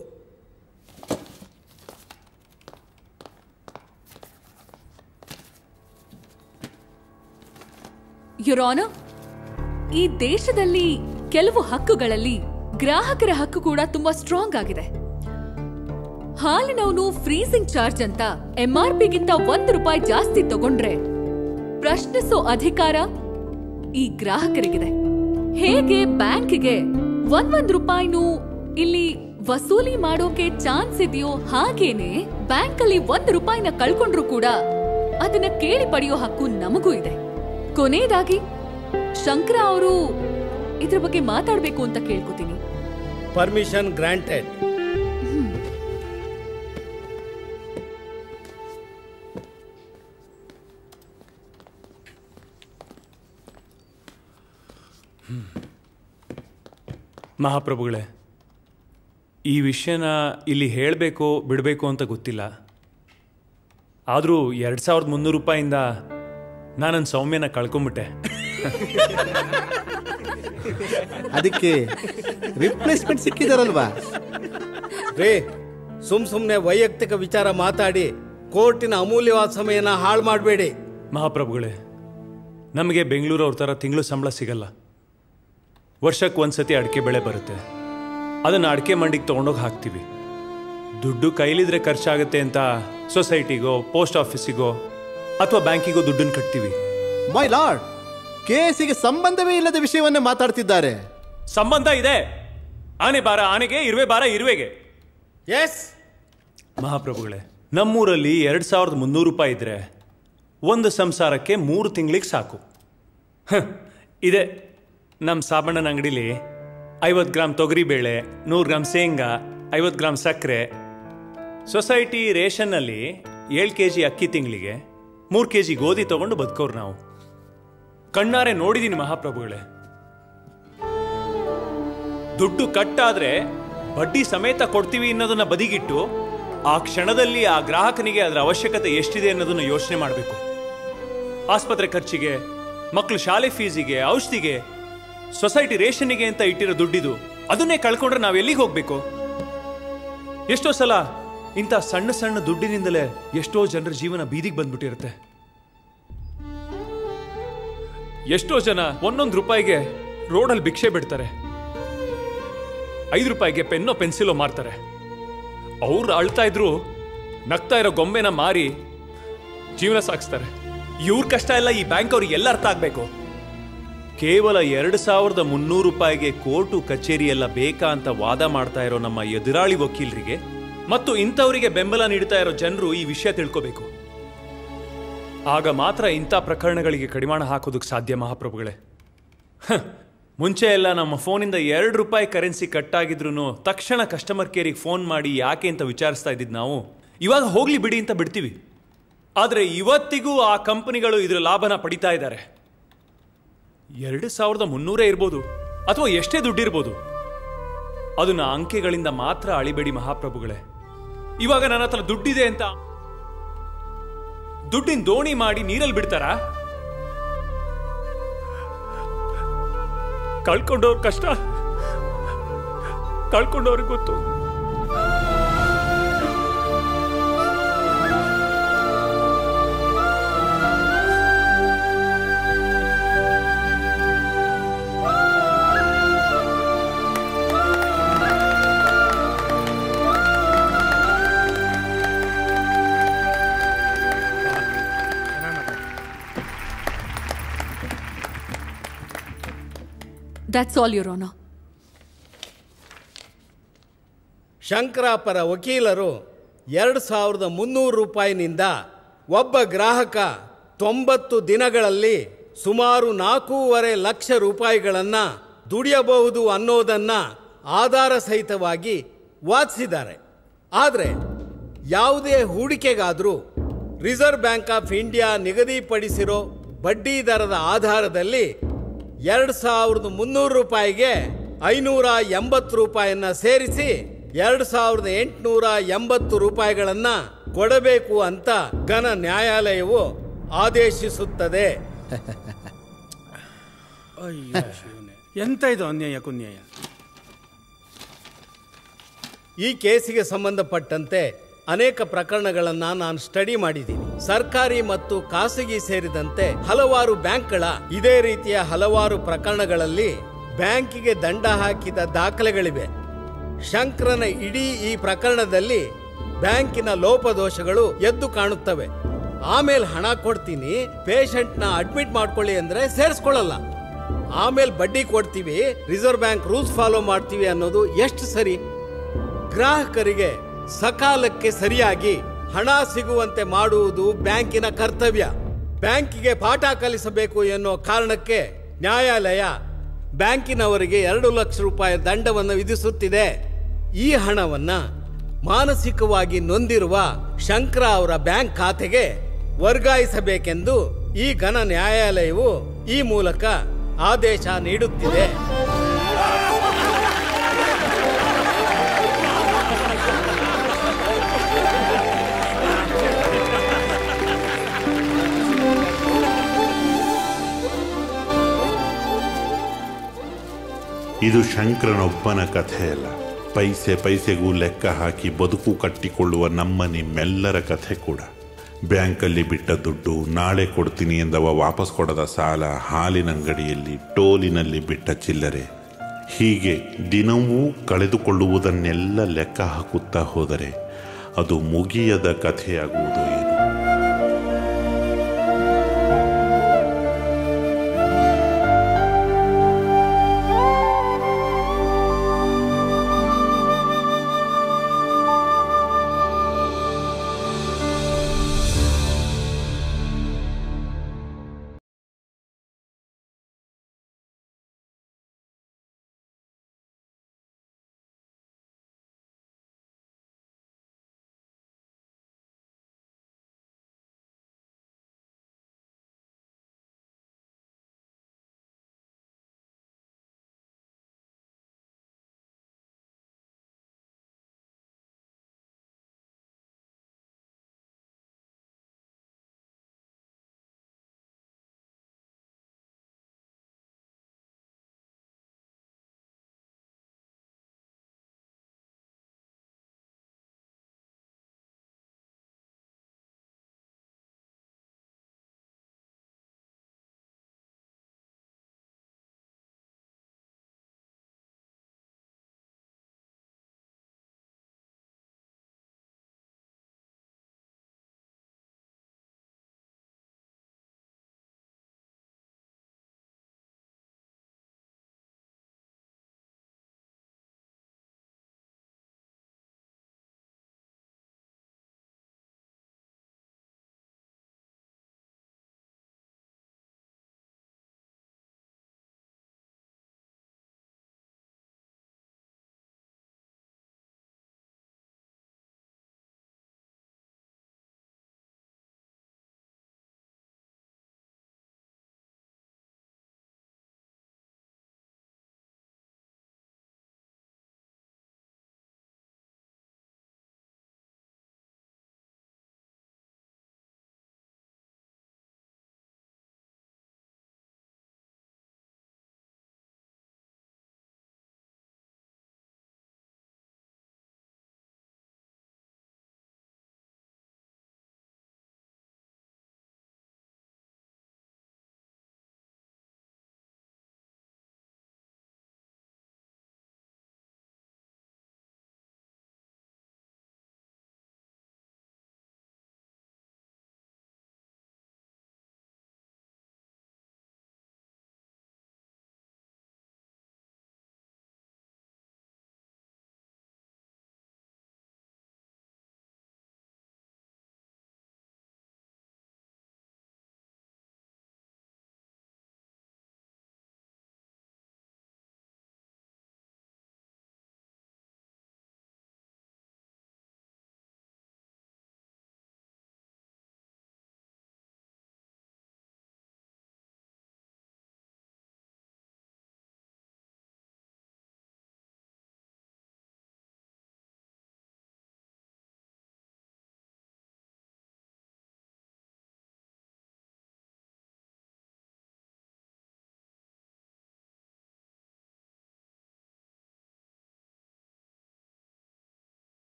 ಯುರೋನ ಈ ದೇಶದಲ್ಲಿ ಕೆಲವು ಹಕ್ಕುಗಳಲ್ಲಿ ಗ್ರಾಹಕರ ಹಕ್ಕು ಕೂಡ ತುಂಬಾ ಸ್ಟ್ರಾಂಗ್ ಆಗಿದೆ ಹಾಲಿನವನು ಫ್ರೀಸಿಂಗ್ ಚಾರ್ಜ್ ಅಂತ ಎಂಆರ್ ಪಿಗಿಂತ ಒಂದು ರೂಪಾಯಿ ಜಾಸ್ತಿ ತಗೊಂಡ್ರೆ ಪ್ರಶ್ನಿಸೋ ಅಧಿಕಾರ ಈ ಗ್ರಾಹಕರಿಗಿದೆ ಹೇಗೆ ಬ್ಯಾಂಕ್ಗೆ ಒಂದ್ ಒಂದ್ ರೂಪಾಯಿನೂ ಇಲ್ಲಿ ವಸೂಲಿ ಮಾಡೋಕೆ ಚಾನ್ಸ್ ಇದೆಯೋ ಹಾಗೇನೆ ಬ್ಯಾಂಕ್ ಅಲ್ಲಿ ಒಂದ್ ರೂಪಾಯಿನ ಕಳ್ಕೊಂಡ್ರು ಕೂಡ ಅದನ್ನ ಕೇಳಿ ಪಡೆಯೋ ಹಕ್ಕು ನಮಗೂ ಇದೆ ಕೊನೆಯದಾಗಿ ಶಂಕರ ಅವರು ಇದ್ರ ಬಗ್ಗೆ ಮಾತಾಡ್ಬೇಕು ಅಂತ ಕೇಳ್ಕೊತೀನಿ ಪರ್ಮಿಷನ್ ಗ್ರಾಂಟೆಡ್ ಮಹಾಪ್ರಭುಗಳೇ ಈ ವಿಷಯನ ಇಲ್ಲಿ ಹೇಳಬೇಕು ಬಿಡಬೇಕು ಅಂತ ಗೊತ್ತಿಲ್ಲ ಆದರೂ ಎರಡು ಸಾವಿರದ ಮುನ್ನೂರು ರೂಪಾಯಿಂದ ನಾನು ನನ್ನ ಸೌಮ್ಯನ ಕಳ್ಕೊಂಬಿಟ್ಟೆ ಅದಕ್ಕೆ ರಿಪ್ಲೇಸ್ಮೆಂಟ್ ಸಿಕ್ಕಿದಾರಲ್ವಾ ರೇ ಸುಮ್ ಸುಮ್ನೆ ವೈಯಕ್ತಿಕ ವಿಚಾರ ಮಾತಾಡಿ ಕೋರ್ಟಿನ ಅಮೂಲ್ಯವಾದ ಸಮಯನ ಹಾಳು ಮಾಡಬೇಡಿ ಮಹಾಪ್ರಭುಗಳೇ ನಮಗೆ ಬೆಂಗಳೂರು ಅವ್ರ ಥರ ತಿಂಗಳು ಸಂಬಳ ಸಿಗಲ್ಲ ವರ್ಷಕ್ಕೆ ಒಂದ್ಸತಿ ಅಡಿಕೆ ಬೆಳೆ ಬರುತ್ತೆ ಅದನ್ನು ಅಡಿಕೆ ಮಂಡಿಗೆ ತೊಗೊಂಡೋಗಿ ಹಾಕ್ತೀವಿ ದುಡ್ಡು ಕೈಲಿದ್ರೆ ಖರ್ಚಾಗುತ್ತೆ ಅಂತ ಸೊಸೈಟಿಗೋ ಪೋಸ್ಟ್ ಆಫೀಸಿಗೋ ಅಥವಾ ಬ್ಯಾಂಕಿಗೋ ದುಡ್ಡನ್ನು ಕಟ್ತೀವಿ ಮೈ ಲಾರ್ಡ್ ಕೇಸಿಗೆ ಸಂಬಂಧವೇ ಇಲ್ಲದ ವಿಷಯವನ್ನೇ ಮಾತಾಡ್ತಿದ್ದಾರೆ ಸಂಬಂಧ ಇದೆ ಆನೆ ಬಾರ ಆನೆಗೆ ಇರುವೆ ಬಾರ ಇರುವೆಗೆ ಎಸ್ ಮಹಾಪ್ರಭುಗಳೇ ನಮ್ಮೂರಲ್ಲಿ ಎರಡು ಸಾವಿರದ ಮುನ್ನೂರು ರೂಪಾಯಿ ಇದ್ರೆ ಒಂದು ಸಂಸಾರಕ್ಕೆ ಮೂರು ತಿಂಗಳಿಗೆ ಸಾಕು ಹ, ಇದೆ ನಮ್ಮ ಸಾಬಣ್ಣನ ಅಂಗಡಿಲಿ ಐವತ್ತು ಗ್ರಾಮ್ ತೊಗರಿಬೇಳೆ ನೂರು ಗ್ರಾಮ್ ಶೇಂಗಾ ಐವತ್ತು ಗ್ರಾಮ್ ಸಕ್ಕರೆ ಸೊಸೈಟಿ ರೇಷನ್ನಲ್ಲಿ ಏಳು ಕೆ ಜಿ ಅಕ್ಕಿ ತಿಂಗಳಿಗೆ ಮೂರು ಕೆ ಜಿ ಗೋಧಿ ತಗೊಂಡು ಬದುಕೋರು ನಾವು ಕಣ್ಣಾರೆ ನೋಡಿದೀನಿ ಮಹಾಪ್ರಭುಗಳೇ ದುಡ್ಡು ಕಟ್ಟಾದ್ರೆ ಬಡ್ಡಿ ಸಮೇತ ಕೊಡ್ತೀವಿ ಅನ್ನೋದನ್ನ ಬದಿಗಿಟ್ಟು ಆ ಕ್ಷಣದಲ್ಲಿ ಆ ಗ್ರಾಹಕನಿಗೆ ಅದರ ಅವಶ್ಯಕತೆ ಎಷ್ಟಿದೆ ಅನ್ನೋದನ್ನ ಯೋಚನೆ ಮಾಡಬೇಕು ಆಸ್ಪತ್ರೆ ಖರ್ಚಿಗೆ ಮಕ್ಕಳು ಶಾಲೆ ಫೀಸಿಗೆ ಔಷಧಿಗೆ ಸೊಸೈಟಿ ರೇಷನ್ನಿಗೆ ಅಂತ ಇಟ್ಟಿರೋ ದುಡ್ಡಿದು ಅದನ್ನೇ ಕಳ್ಕೊಂಡ್ರೆ ನಾವು ಎಲ್ಲಿಗೆ ಹೋಗ್ಬೇಕು ಎಷ್ಟೋ ಸಲ ಇಂಥ ಸಣ್ಣ ಸಣ್ಣ ದುಡ್ಡಿನಿಂದಲೇ ಎಷ್ಟೋ ಜನರ ಜೀವನ ಬೀದಿಗೆ ಬಂದ್ಬಿಟ್ಟಿರುತ್ತೆ ಎಷ್ಟೋ ಜನ ಒಂದೊಂದು ರೂಪಾಯಿಗೆ ರೋಡಲ್ಲಿ ಭಿಕ್ಷೆ ಬಿಡ್ತಾರೆ ಐದು ರೂಪಾಯಿಗೆ ಪೆನ್ನೋ ಪೆನ್ಸಿಲೋ ಮಾರ್ತಾರೆ ಅವ್ರು ಅಳ್ತಾ ಇದ್ರು ನಗ್ತಾ ಇರೋ ಗೊಂಬೆನ ಮಾರಿ ಜೀವನ ಸಾಗಿಸ್ತಾರೆ ಇವ್ರ ಕಷ್ಟ ಎಲ್ಲ ಈ ಬ್ಯಾಂಕ್ ಅವ್ರಿಗೆ ಎಲ್ಲ ಅರ್ಥ ಆಗ್ಬೇಕು ಕೇವಲ ಎರಡು ಸಾವಿರದ ಮುನ್ನೂರು ರೂಪಾಯಿಗೆ ಕೋರ್ಟು ಕಚೇರಿ ಎಲ್ಲ ಬೇಕಾ ಅಂತ ವಾದ ಮಾಡ್ತಾ ಇರೋ ನಮ್ಮ ಎದುರಾಳಿ ವಕೀಲರಿಗೆ ಮತ್ತು ಇಂಥವರಿಗೆ ಬೆಂಬಲ ನೀಡ್ತಾ ಇರೋ ಜನರು ಈ ವಿಷಯ ತಿಳ್ಕೋಬೇಕು ಆಗ ಮಾತ್ರ ಇಂಥ ಪ್ರಕರಣಗಳಿಗೆ ಕಡಿವಾಣ ಹಾಕೋದಕ್ಕೆ ಸಾಧ್ಯ ಮಹಾಪ್ರಭುಗಳೇ ಹ, ಮುಂಚೆ ಎಲ್ಲ ನಮ್ಮ ಫೋನಿಂದ ಎರಡು ರೂಪಾಯಿ ಕರೆನ್ಸಿ ಕಟ್ಟಾಗಿದ್ರು ತಕ್ಷಣ ಕಸ್ಟಮರ್ ಕೇರಿಗೆ ಫೋನ್ ಮಾಡಿ ಯಾಕೆ ಅಂತ ವಿಚಾರಿಸ್ತಾ ಇದ್ದಿದ್ದು ನಾವು ಇವಾಗ ಹೋಗ್ಲಿ ಬಿಡಿ ಅಂತ ಬಿಡ್ತೀವಿ ಆದರೆ ಇವತ್ತಿಗೂ ಆ ಕಂಪನಿಗಳು ಇದರ ಲಾಭನ ಪಡಿತಾ ಇದ್ದಾರೆ ಎರಡು ಸಾವಿರದ ಮುನ್ನೂರೇ ಇರ್ಬೋದು ಅಥವಾ ಎಷ್ಟೇ ದುಡ್ಡಿರ್ಬೋದು ಅದನ್ನ ಅಂಕೆಗಳಿಂದ ಮಾತ್ರ ಅಳಿಬೇಡಿ ಮಹಾಪ್ರಭುಗಳೇ ಇವಾಗ ನನ್ನ ಹತ್ರ ದುಡ್ಡಿದೆ ಅಂತ ದುಡ್ಡಿನ ದೋಣಿ ಮಾಡಿ ನೀರಲ್ಲಿ ಬಿಡ್ತಾರಾ ಕಳ್ಕೊಂಡವ್ರ ಕಷ್ಟ ಕಳ್ಕೊಂಡವ್ರಿಗೆ ಗೊತ್ತು ದಟ್ಸ್ ಆಲ್ ಯುರ್ ಆನರ್ ಶಂಕರಾಪರ ವಕೀಲರು ಎರಡು ಸಾವಿರದ ಮುನ್ನೂರು ರೂಪಾಯಿನಿಂದ ಒಬ್ಬ ಗ್ರಾಹಕ ತೊಂಬತ್ತು ದಿನಗಳಲ್ಲಿ ಸುಮಾರು ನಾಲ್ಕೂವರೆ ಲಕ್ಷ ರೂಪಾಯಿಗಳನ್ನು ದುಡಿಯಬಹುದು ಅನ್ನೋದನ್ನು ಆಧಾರ ಸಹಿತವಾಗಿ ವಾದಿಸಿದ್ದಾರೆ ಆದರೆ ಯಾವುದೇ ಹೂಡಿಕೆಗಾದರೂ ರಿಸರ್ವ್ ಬ್ಯಾಂಕ್ ಆಫ್ ಇಂಡಿಯಾ ನಿಗದಿಪಡಿಸಿರೋ ಬಡ್ಡಿ ದರದ ಆಧಾರದಲ್ಲಿ ಎರಡು ಸಾವಿರದ ಮುನ್ನೂರು ರೂಪಾಯಿಗೆ ಐನೂರ ಎಂಬತ್ತು ರೂಪಾಯಿಯನ್ನ ಸೇರಿಸಿ ಎರಡು ಸಾವಿರದ ಎಂಟುನೂರ ಎಂಬತ್ತು ರೂಪಾಯಿಗಳನ್ನ ಕೊಡಬೇಕು ಅಂತ ಘನ ನ್ಯಾಯಾಲಯವು ಆದೇಶಿಸುತ್ತದೆ ಅಯ್ಯೋ ಶಿವನೇ ಎಂತ ಇದು ಅನ್ಯಾಯ ಕುನ್ಯಾಯ ಈ ಕೇಸಿಗೆ ಸಂಬಂಧಪಟ್ಟಂತೆ ಅನೇಕ ಪ್ರಕರಣಗಳನ್ನ ನಾನು ಸ್ಟಡಿ ಮಾಡಿದ್ದೀನಿ ಸರ್ಕಾರಿ ಮತ್ತು ಖಾಸಗಿ ಸೇರಿದಂತೆ ಹಲವಾರು ಬ್ಯಾಂಕ್ಗಳ ಇದೇ ರೀತಿಯ ಹಲವಾರು ಪ್ರಕರಣಗಳಲ್ಲಿ ಬ್ಯಾಂಕಿಗೆ ದಂಡ ಹಾಕಿದ ದಾಖಲೆಗಳಿವೆ ಶಂಕರನ ಇಡೀ ಈ ಪ್ರಕರಣದಲ್ಲಿ ಬ್ಯಾಂಕಿನ ಲೋಪದೋಷಗಳು ಎದ್ದು ಕಾಣುತ್ತವೆ ಆಮೇಲೆ ಹಣ ಕೊಡ್ತೀನಿ ಪೇಷಂಟ್ನ ಅಡ್ಮಿಟ್ ಮಾಡ್ಕೊಳ್ಳಿ ಅಂದ್ರೆ ಸೇರಿಸ್ಕೊಳ್ಳಲ್ಲ ಆಮೇಲೆ ಬಡ್ಡಿ ಕೊಡ್ತೀವಿ ರಿಸರ್ವ್ ಬ್ಯಾಂಕ್ ರೂಲ್ಸ್ ಫಾಲೋ ಮಾಡ್ತೀವಿ ಅನ್ನೋದು ಎಷ್ಟು ಸರಿ ಗ್ರಾಹಕರಿಗೆ ಸಕಾಲಕ್ಕೆ ಸರಿಯಾಗಿ ಹಣ ಸಿಗುವಂತೆ ಮಾಡುವುದು ಬ್ಯಾಂಕಿನ ಕರ್ತವ್ಯ ಬ್ಯಾಂಕಿಗೆ ಪಾಠ ಕಲಿಸಬೇಕು ಎನ್ನೋ ಕಾರಣಕ್ಕೆ ನ್ಯಾಯಾಲಯ ಬ್ಯಾಂಕಿನವರಿಗೆ ಎರಡು ಲಕ್ಷ ರೂಪಾಯಿ ದಂಡವನ್ನು ವಿಧಿಸುತ್ತಿದೆ ಈ ಹಣವನ್ನ ಮಾನಸಿಕವಾಗಿ ನೊಂದಿರುವ ಶಂಕರ ಅವರ ಬ್ಯಾಂಕ್ ಖಾತೆಗೆ ವರ್ಗಾಯಿಸಬೇಕೆಂದು ಈ ಘನ ನ್ಯಾಯಾಲಯವು ಈ ಮೂಲಕ ಆದೇಶ ನೀಡುತ್ತಿದೆ ಇದು ಶಂಕರನೊಬ್ಬನ ಕಥೆಯಲ್ಲ ಪೈಸೆ ಪೈಸೆಗೂ ಲೆಕ್ಕ ಹಾಕಿ ಬದುಕು ಕಟ್ಟಿಕೊಳ್ಳುವ ನಮ್ಮ ನಿಮ್ಮೆಲ್ಲರ ಕಥೆ ಕೂಡ ಬ್ಯಾಂಕಲ್ಲಿ ಬಿಟ್ಟ ದುಡ್ಡು ನಾಳೆ ಕೊಡ್ತೀನಿ ಎಂದವ ವಾಪಸ್ ಕೊಡದ ಸಾಲ ಹಾಲಿನಂಗಡಿಯಲ್ಲಿ ಟೋಲಿನಲ್ಲಿ ಬಿಟ್ಟ ಚಿಲ್ಲರೆ ಹೀಗೆ ದಿನವೂ ಕಳೆದುಕೊಳ್ಳುವುದನ್ನೆಲ್ಲ ಲೆಕ್ಕ ಹಾಕುತ್ತಾ ಹೋದರೆ ಅದು ಮುಗಿಯದ ಕಥೆಯಾಗುವುದು ಏನು